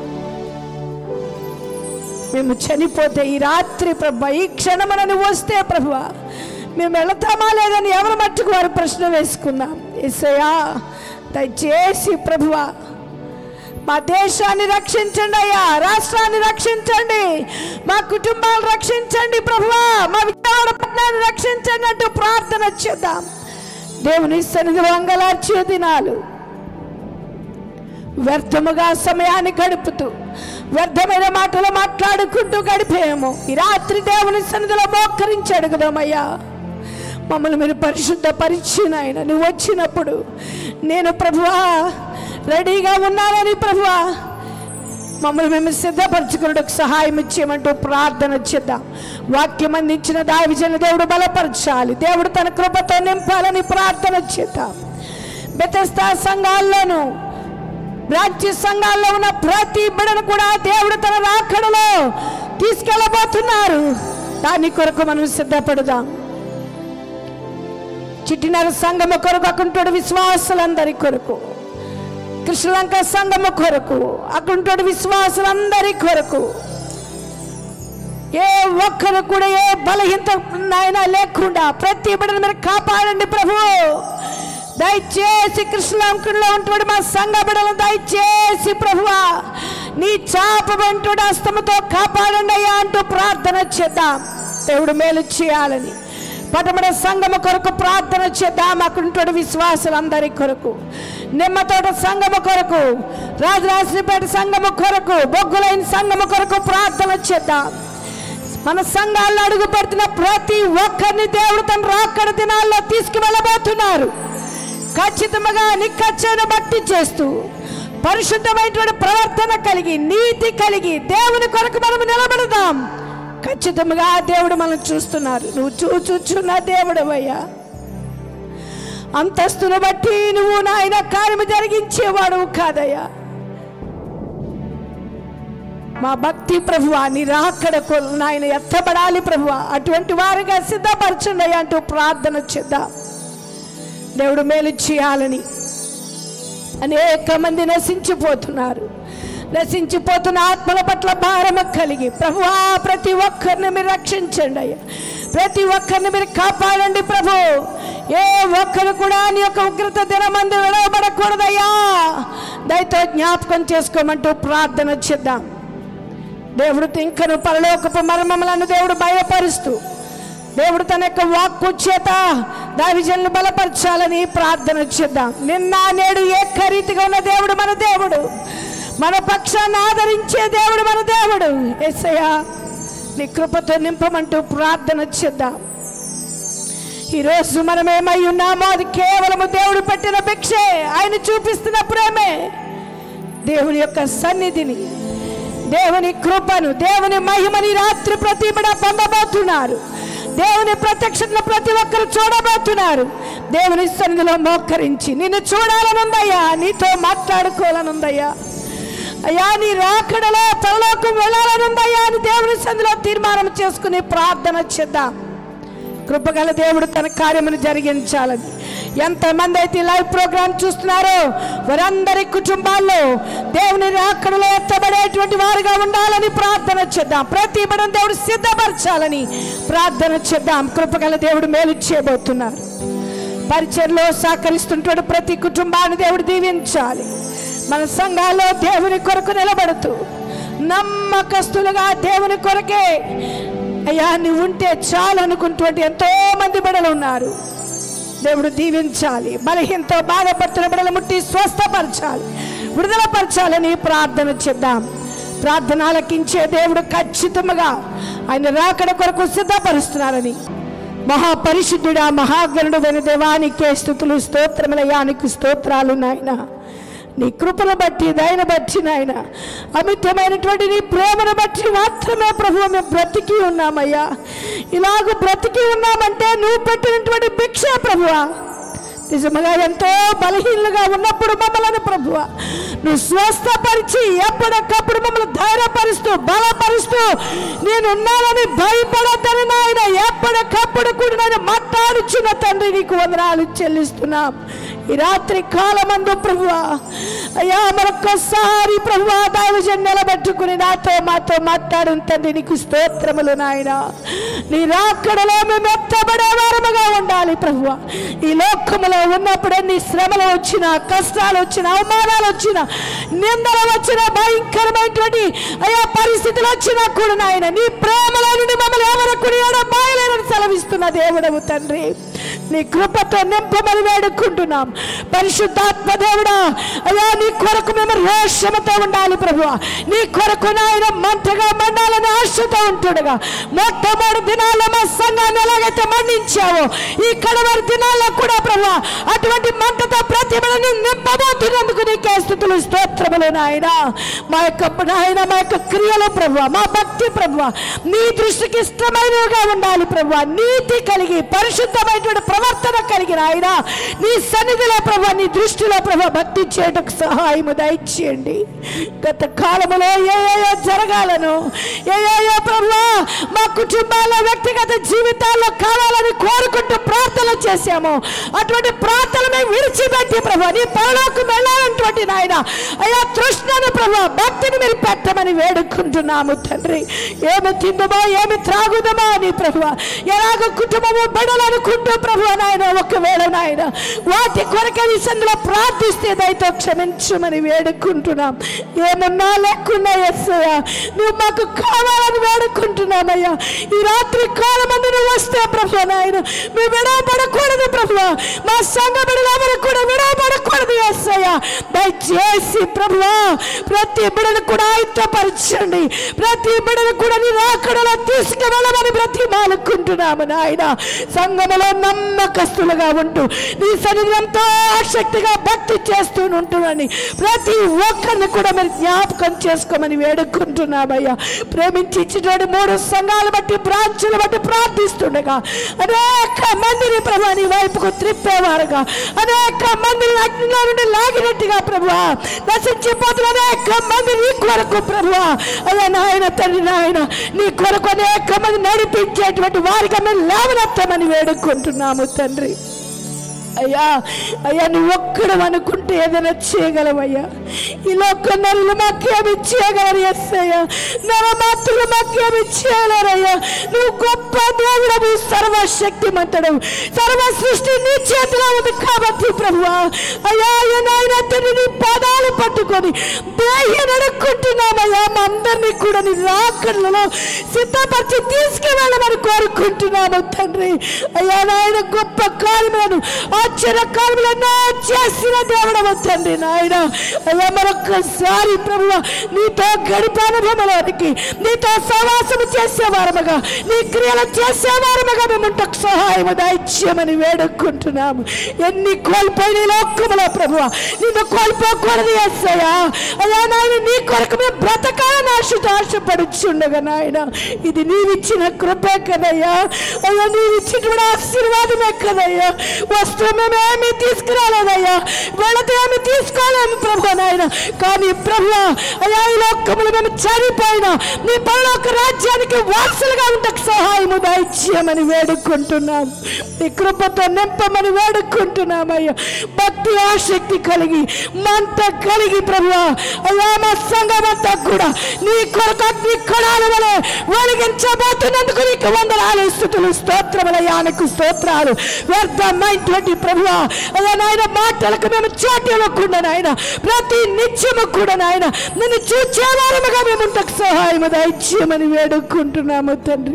[SPEAKER 5] మేము చనిపోతే ఈ రాత్రి ప్రభు ఈ క్షణమున నువ్వు వస్తే ప్రభు మేము వెళతామా లేదని ఎవరి మట్టుకు వారు ప్రశ్న వేసుకుందాం ఎస్సయ్యా దయచేసి ప్రభువ మా దేశాన్ని రక్షించండి అయ్యా రాష్ట్రాన్ని రక్షించండి మా కుటుంబాలు రక్షించండి ప్రభువా మా విజయవాడ పట్టణాన్ని రక్షించండి అంటూ ప్రార్థన చేద్దాం దేవుని సన్నిధిలో అంగలార్చే దినాలు వ్యర్థముగా సమయాన్ని గడుపుతూ వ్యర్థమైన మాటలు మాట్లాడుకుంటూ గడిపేయము ఈ రాత్రి దేవుని సన్నిధిలో మోకరించి అడుగుదామయ్యా మమ్మల్ని మీరు పరిశుద్ధ పరిచిన నువ్వు వచ్చినప్పుడు నేను ప్రభువా రెడీగా ఉన్నానని ప్రభువా మమ్మల్ని మేము సిద్ధపరచుకున్నకు సహాయం ఇచ్చేయమంటూ ప్రార్థన చేద్దాం వాక్యం అందించిన దావిజన దేవుడు బలపరచాలి దేవుడు తన కృపతో నింపాలని ప్రార్థన చేద్దాం బెతస్తా సంఘాల్లోనూ రాజ్య సంఘాల్లో ఉన్న ప్రతి బిడను కూడా దేవుడు తన రాకడలో తీసుకెళ్ళబోతున్నారు దాని కొరకు మనం సిద్ధపడదాం చిట్టినర సంఘము కొరకు అకుంటాడు విశ్వాసులందరి కొరకు కృష్ణలంక సంఘము కొరకు అకుంటాడు విశ్వాసులందరి కొరకు ఏ ఒక్కరు కూడా ఏ బలహీనత నాయన లేకుండా ప్రతి బిడ్డను మీరు కాపాడండి ప్రభు దయచేసి కృష్ణలంకలో ఉంటున్నాడు మా సంఘ బిడ్డలు దయచేసి ప్రభువా నీ చాప వెంటుడు అస్తముతో కాపాడండి అయ్యా అంటూ ప్రార్థన చేద్దాం దేవుడు మేలు చేయాలని పటమడ సంఘము కొరకు ప్రార్థన చేద్దాం అక్కడ ఉంటున్న విశ్వాసులందరి కొరకు నిమ్మతోట సంఘము కొరకు రాజరాజపేట సంఘము కొరకు బొగ్గులైన సంఘము కొరకు ప్రార్థన చేద్దాం మన సంఘాల్లో అడుగు పెడుతున్న ప్రతి ఒక్కరిని దేవుడు తన రాకడ దినాల్లో తీసుకువెళ్ళబోతున్నారు ఖచ్చితంగా నిక్కచ్చను బట్టి చేస్తూ పరిశుద్ధమైనటువంటి ప్రవర్తన కలిగి నీతి కలిగి దేవుని కొరకు మనం నిలబడదాం ఖచ్చితంగా దేవుడు మనం చూస్తున్నారు నువ్వు చూచుచున్న దేవుడు అయ్యా అంతస్తును బట్టి నువ్వు నాయన కార్యము జరిగించేవాడు కాదయ్యా మా భక్తి ప్రభువా నీ రాకడకు నాయన ఎత్తబడాలి ప్రభువా అటువంటి వారిగా సిద్ధపరచండి అయ్యా అంటూ ప్రార్థన చేద్దాం దేవుడు మేలు చేయాలని అనేక మంది నశించిపోతున్నారు నశించిపోతున్న ఆత్మల పట్ల భారము కలిగి ప్రభువా ప్రతి ఒక్కరిని మీరు రక్షించండి అయ్యా ప్రతి ఒక్కరిని మీరు కాపాడండి ప్రభు ఏ ఒక్కరు కూడా నీ యొక్క ఉగ్రత దినమందు విడవబడకూడదయ్యా దయతో జ్ఞాపకం చేసుకోమంటూ ప్రార్థన చేద్దాం దేవుడు ఇంకను పరలోకపు మర్మములను దేవుడు బయలుపరుస్తూ దేవుడు తన యొక్క వాక్కు చేత దావిజన్లు బలపరచాలని ప్రార్థన చేద్దాం నిన్న నేడు ఏకరీతిగా ఉన్న దేవుడు మన దేవుడు మన పక్షాన్ని ఆదరించే దేవుడు మన దేవుడు ఎస్సయ్యా నీ కృపతో నింపమంటూ ప్రార్థన చేద్దాం ఈరోజు మనం ఏమై ఉన్నామో అది కేవలము దేవుడు పెట్టిన భిక్షే ఆయన చూపిస్తున్న ప్రేమే దేవుని యొక్క సన్నిధిని దేవుని కృపను దేవుని మహిమని రాత్రి ప్రతి బిడ పొందబోతున్నారు దేవుని ప్రత్యక్షతను ప్రతి ఒక్కరు చూడబోతున్నారు దేవుని సన్నిధిలో మోకరించి నిన్ను చూడాలనుందయ్యా నీతో మాట్లాడుకోవాలనుందయ్యా అయ్యా నీ రాకడలో పరలోకం వెళ్ళాలనుందయ్యా అని దేవుని సన్నిధిలో తీర్మానం చేసుకుని ప్రార్థన చేద్దాం కృపగల దేవుడు తన కార్యమును జరిగించాలని ఎంతమంది అయితే ఈ లైవ్ ప్రోగ్రామ్ చూస్తున్నారో వారందరి కుటుంబాల్లో దేవుని రాకడలో ఎత్తబడేటువంటి వారుగా ఉండాలని ప్రార్థన చేద్దాం ప్రతి బిడ్డను దేవుడు సిద్ధపరచాలని ప్రార్థన చేద్దాం కృపగల దేవుడు మేలు చేయబోతున్నారు పరిచయలో సహకరిస్తుంటాడు ప్రతి కుటుంబాన్ని దేవుడు దీవించాలి మన సంఘాల్లో దేవుని కొరకు నిలబడుతూ నమ్మకస్తులుగా దేవుని కొరకే అయ్యా నువ్వు ఉంటే చాలు అనుకుంటువంటి ఎంతో మంది బిడలు ఉన్నారు దేవుడు దీవించాలి బలహీనతో బాధపడుతున్న బిడలు ముట్టి స్వస్థపరచాలి విడుదలపరచాలని ప్రార్థన చేద్దాం ప్రార్థన ఆలకించే దేవుడు ఖచ్చితంగా ఆయన రాకడ కొరకు సిద్ధపరుస్తున్నారని మహాపరిశుద్ధుడా మహాగణుడు వెను దేవానికే స్థుతులు స్తోత్రములయానికి స్తోత్రాలు నాయన నీ కృపను బట్టి దయను బట్టి నాయన అమితమైనటువంటి నీ ప్రేమను బట్టి మాత్రమే ప్రభు మేము బ్రతికి ఉన్నామయ్యా ఇలాగ బ్రతికి ఉన్నామంటే నువ్వు పెట్టినటువంటి భిక్ష ప్రభువా నిజముగా ఎంతో బలహీనలుగా ఉన్నప్పుడు మమ్మల్ని ప్రభువ నువ్వు స్వస్థపరిచి ఎప్పటికప్పుడు మమ్మల్ని ధైర్యపరుస్తూ బలపరుస్తూ నేనున్నానని భయపడద్దని నాయన ఎప్పటికప్పుడు కూడా నేను మాట్లాడుచున్న తండ్రి నీకు వందనాలు చెల్లిస్తున్నాం ఈ రాత్రి కాలమందు ప్రభువా అయ్యా మరొక్కసారి ప్రభువా దైవజన్ నిలబెట్టుకుని నాతో మాతో మాట్లాడు తండ్రి నీకు స్తోత్రములు నాయన నీ రాకడలో మేము ఎత్తబడే వారముగా ఉండాలి ఉండాలి ప్రభు ఈ లోకములో ఉన్నప్పుడే నీ శ్రమలు వచ్చిన కష్టాలు వచ్చిన అవమానాలు వచ్చిన నిందలు వచ్చిన భయంకరమైనటువంటి అయ్యా పరిస్థితులు వచ్చినా కూడా నాయన నీ ప్రేమలో నుండి మమ్మల్ని ఎవరు కూడా బాయలేనని సెలవిస్తున్న దేవుడవు తండ్రి నీ కృపతో నింపమని వేడుకుంటున్నాం పరిశుద్ధాత్మ దేవుడా అయ్యా నీ కొరకు మేము రోషముతో ఉండాలి ప్రభు నీ కొరకు నాయన మంటగా మండాలని ఆశతో ఉంటుండగా మొట్టమొదటి దినాల్లో మా సంఘాన్ని ఎలాగైతే మండించావో ఈ కడవరి దినాల్లో కూడా ప్రభు అటువంటి మంటతో ప్రతిభను నింపబోతున్నందుకు నీకే స్థుతులు స్తోత్రములు నాయన మా యొక్క నాయన మా యొక్క క్రియలు ప్రభు మా భక్తి ప్రభు నీ దృష్టికి ఇష్టమైనవిగా ఉండాలి ప్రభు నీతి కలిగి పరిశుద్ధమైనటువంటి ప్రవర్తన కలిగిన ఆయన నీ సన్నిధిలో ప్రభు నీ దృష్టిలో ప్రభు భక్తి చేయటకు సహాయము దయచేయండి గత కాలములో ఏ జరగాలను ఏ ప్రభు మా కుటుంబాల వ్యక్తిగత జీవితాల్లో కావాలని కోరుకుంటూ ప్రార్థన చేశాము అటువంటి ప్రార్థన మేము విడిచిపెట్టి ప్రభు నీ పరలోకి వెళ్ళాలన్నటువంటి నాయన అయ్యా తృష్ణను ప్రభు భక్తిని మీరు పెట్టమని వేడుకుంటున్నాము తండ్రి ఏమి తిందమో ఏమి త్రాగుదమో అని ప్రభు ఎలాగ కుటుంబము బడలనుకుంటూ ప్రభు నాయన ఒకవేళ నాయన వాటి కొరకే ఈ సందులో ప్రార్థిస్తే దయతో క్షమించమని వేడుకుంటున్నాం ఏమన్నా లేకున్నా ఎస్సయ్యా నువ్వు మాకు కావాలని వేడుకుంటున్నామయ్యా ఈ రాత్రి కాలమందు నువ్వు వస్తే ప్రభు నాయన మేము విడవబడకూడదు ప్రభు మా సంఘ బిడ్డలు ఎవరు కూడా విడవబడకూడదు ఎస్సయ్యా దయచేసి ప్రభు ప్రతి బిడ్డను కూడా ఆయుత్తపరచండి ప్రతి బిడ్డను కూడా నీ రాకడలో తీసుకువెళ్ళమని ప్రతి మాలుకుంటున్నాము నాయన సంఘములో నమ్మకస్తులుగా ఉంటూ నీ సన్నిధితో ఆసక్తిగా భక్తి చేస్తూ ఉంటున్నాని ప్రతి ఒక్కరిని కూడా మీరు జ్ఞాపకం చేసుకోమని వేడుకుంటున్నామయ్యా ప్రేమించి ఇచ్చినటువంటి మూడు సంఘాలు బట్టి బ్రాంచులు బట్టి ప్రార్థిస్తుండగా అనేక మందిని ప్రభు నీ వైపుకు త్రిప్పేవారుగా అనేక మందిని అగ్నిలో నుండి లాగినట్టుగా ప్రభు నశించిపోతున్న అనేక మంది నీ కొరకు ప్రభు అదే నాయన తండ్రి నాయన నీ కొరకు అనేక మంది నడిపించేటువంటి వారిగా మేము లేవనెత్తమని వేడుకుంటున్నాము తండ్రి అయ్యా అయ్యా నువ్వు ఒక్కడు అనుకుంటే ఏదైనా చేయగలవయ్యా ఈ లోక నరులు మాకేమి చేయగలరు ఎస్సయ్యా నరమాత్రులు మాకేమి చేయలేరయ్యా నువ్వు గొప్ప దేవుడవు సర్వశక్తిమంతుడు సర్వ సృష్టి నీ చేతిలో ఉంది కాబట్టి ప్రభు అయ్యా నాయన తండ్రి నీ పాదాలు పట్టుకొని దేహి నడుక్కుంటున్నామయ్యా మా అందరినీ కూడా నీ రాకడలలో సిద్ధపరిచి తీసుకువెళ్ళమని కోరుకుంటున్నాము తండ్రి అయ్యా నాయన గొప్ప కాలములను ఆశ్చర్య కాలములను చేసిన దేవుడవు తండ్రి నాయన అయ్యా మరొక్కసారి ప్రభు నీతో గడిపే అనుభవంలోనికి నీతో సవాసము చేసేవారముగా నీ క్రియలు చేసేవారముగా మేము ఉంటకు సహాయము దయచేయమని వేడుకుంటున్నాము ఎన్ని కోల్పోయిన ఈ లోకములో ప్రభు నిన్ను కోల్పోకూడదు ఎస్సయ్యా అయ్యా నాయన నీ కొరకు మేము బ్రతకాలని ఆశతో ఆశపడుచుండగా నాయన ఇది నీవిచ్చిన కృపే కదయ్యా అయ్యా నీవిచ్చినటువంటి ఆశీర్వాదమే కదయ్యా వస్తువు మేము ఏమీ తీసుకురాలేదయ్యా వెళితే ఏమి తీసుకోలేము ప్రభు నాయన కానీ ప్రభు అయ్యా ఈ లోకములు మేము చనిపోయినా నీ పరలోక రాజ్యానికి వారసులుగా ఉండకు సహాయము దయచేయమని వేడుకుంటున్నాం నీ కృపతో నింపమని వేడుకుంటున్నామయ్యా భక్తి ఆసక్తి కలిగి మంట కలిగి ప్రభు అయ్యా మా సంఘమంతా కూడా నీ కొరకు అగ్ని కణాల వలె వెలిగించబోతున్నందుకు నీకు వందనాలు స్థుతులు స్తోత్రములయానికి స్తోత్రాలు వ్యర్థమైనటువంటి ప్రభు అయ్యా నాయన మాటలకు మేము చోటు ఇవ్వకుండా నాయన ప్రతి నిత్యము కూడా నాయన నిన్ను చూచేవారముగా మేము ఉంటకు సహాయము దయచేయమని వేడుకుంటున్నాము తండ్రి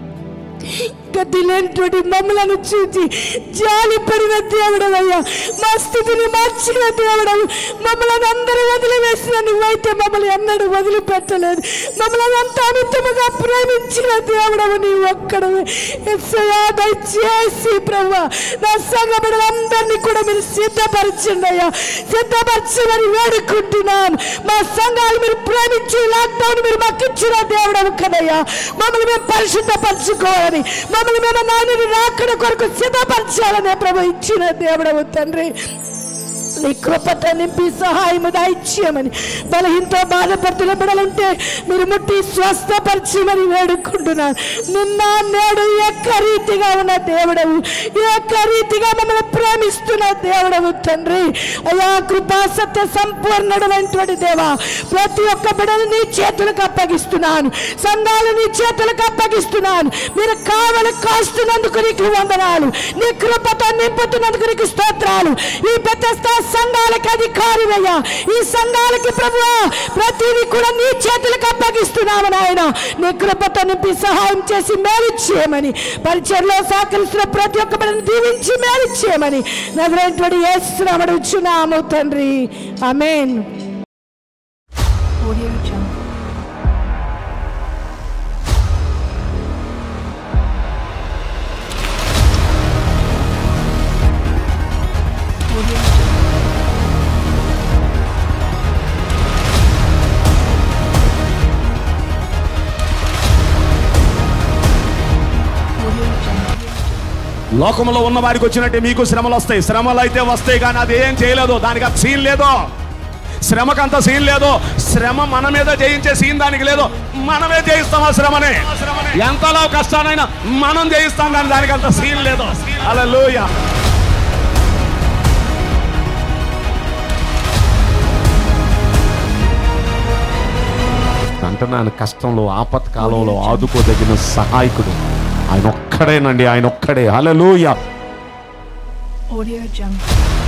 [SPEAKER 5] గతి లేనటువంటి మమ్మలను చూచి జాలి పడిన దేవుడవయ్యా మా స్థితిని మార్చిన దేవుడవు మమ్మల్ని అందరూ వదిలివేసిన నువ్వైతే మమ్మల్ని ఎన్నడూ వదిలిపెట్టలేదు మమ్మల్ని అంత అమితముగా ప్రేమించిన దేవుడవు నీ ఒక్కడవే ఎస్సయా దయచేసి ప్రభు నా సంఘ బిడ్డలందరినీ కూడా మీరు సిద్ధపరచండి అయ్యా సిద్ధపరచమని వేడుకుంటున్నాం మా సంఘాలు మీరు ప్రేమించి లాక్డౌన్ మీరు మాకు ఇచ్చిన దేవుడవు కదయ్యా మమ్మల్ని మేము పరిశుద్ధపరచుకోవాలని మమ్మల్ని మేము నాయనని రాకడ కొరకు సిద్ధపరచాలనే ప్రభు ఇచ్చిన దేవుడవు తండ్రి నీ కృపతో నింపి సహాయము దయచేయమని బలహీనతో బాధపడుతున్న బిడలుంటే మీరు ముట్టి స్వస్థపరిచమని వేడుకుంటున్నాను నిన్న నేడు ఏక రీతిగా ఉన్న దేవుడవు ఏక రీతిగా మమ్మల్ని ప్రేమిస్తున్న దేవుడవు తండ్రి అయా కృపా సత్య సంపూర్ణుడైనటువంటి దేవా ప్రతి ఒక్క బిడలు నీ చేతులకు అప్పగిస్తున్నాను సంఘాలు నీ చేతులకు అప్పగిస్తున్నాను మీరు కావలి కాస్తున్నందుకు నీకు వందనాలు నీ కృపతో నింపుతున్నందుకు నీకు స్తోత్రాలు ఈ పెద్ద సంఘాలకి అధికారివయ్యా ఈ సంఘాలకి ప్రభు ప్రతిదీ కూడా నీ చేతులకు అప్పగిస్తున్నాము నాయన నీ కృపతో నింపి సహాయం చేసి మేలు చేయమని పరిచయలో సహకరిస్తున్న ప్రతి ఒక్క బిడ్డను దీవించి మేలు చేయమని నగరైనటువంటి ఏసునామడు చున్నాము తండ్రి ఆమేన్
[SPEAKER 1] Audio Jungle. Audio Jungle. Audio Jungle.
[SPEAKER 2] లోకంలో ఉన్న వారికి వచ్చినట్టే మీకు శ్రమలు వస్తాయి శ్రమలు అయితే వస్తాయి కానీ అది ఏం చేయలేదు దానికి అంత సీన్ లేదు శ్రమకంత సీన్ లేదు శ్రమ మన మీద జయించే సీన్ దానికి లేదు మనమే జయిస్తాం ఆ శ్రమని ఎంతలో కష్టానైనా మనం జయిస్తాం కానీ దానికి అంత సీన్ లేదు అలా అంటున్నాను కష్టంలో ఆపత్కాలంలో ఆదుకోదగిన సహాయకుడు ఆయన ఒక్కడేనండి ఆయన ఒక్కడే హల్లెలూయా
[SPEAKER 1] Audio Jungle.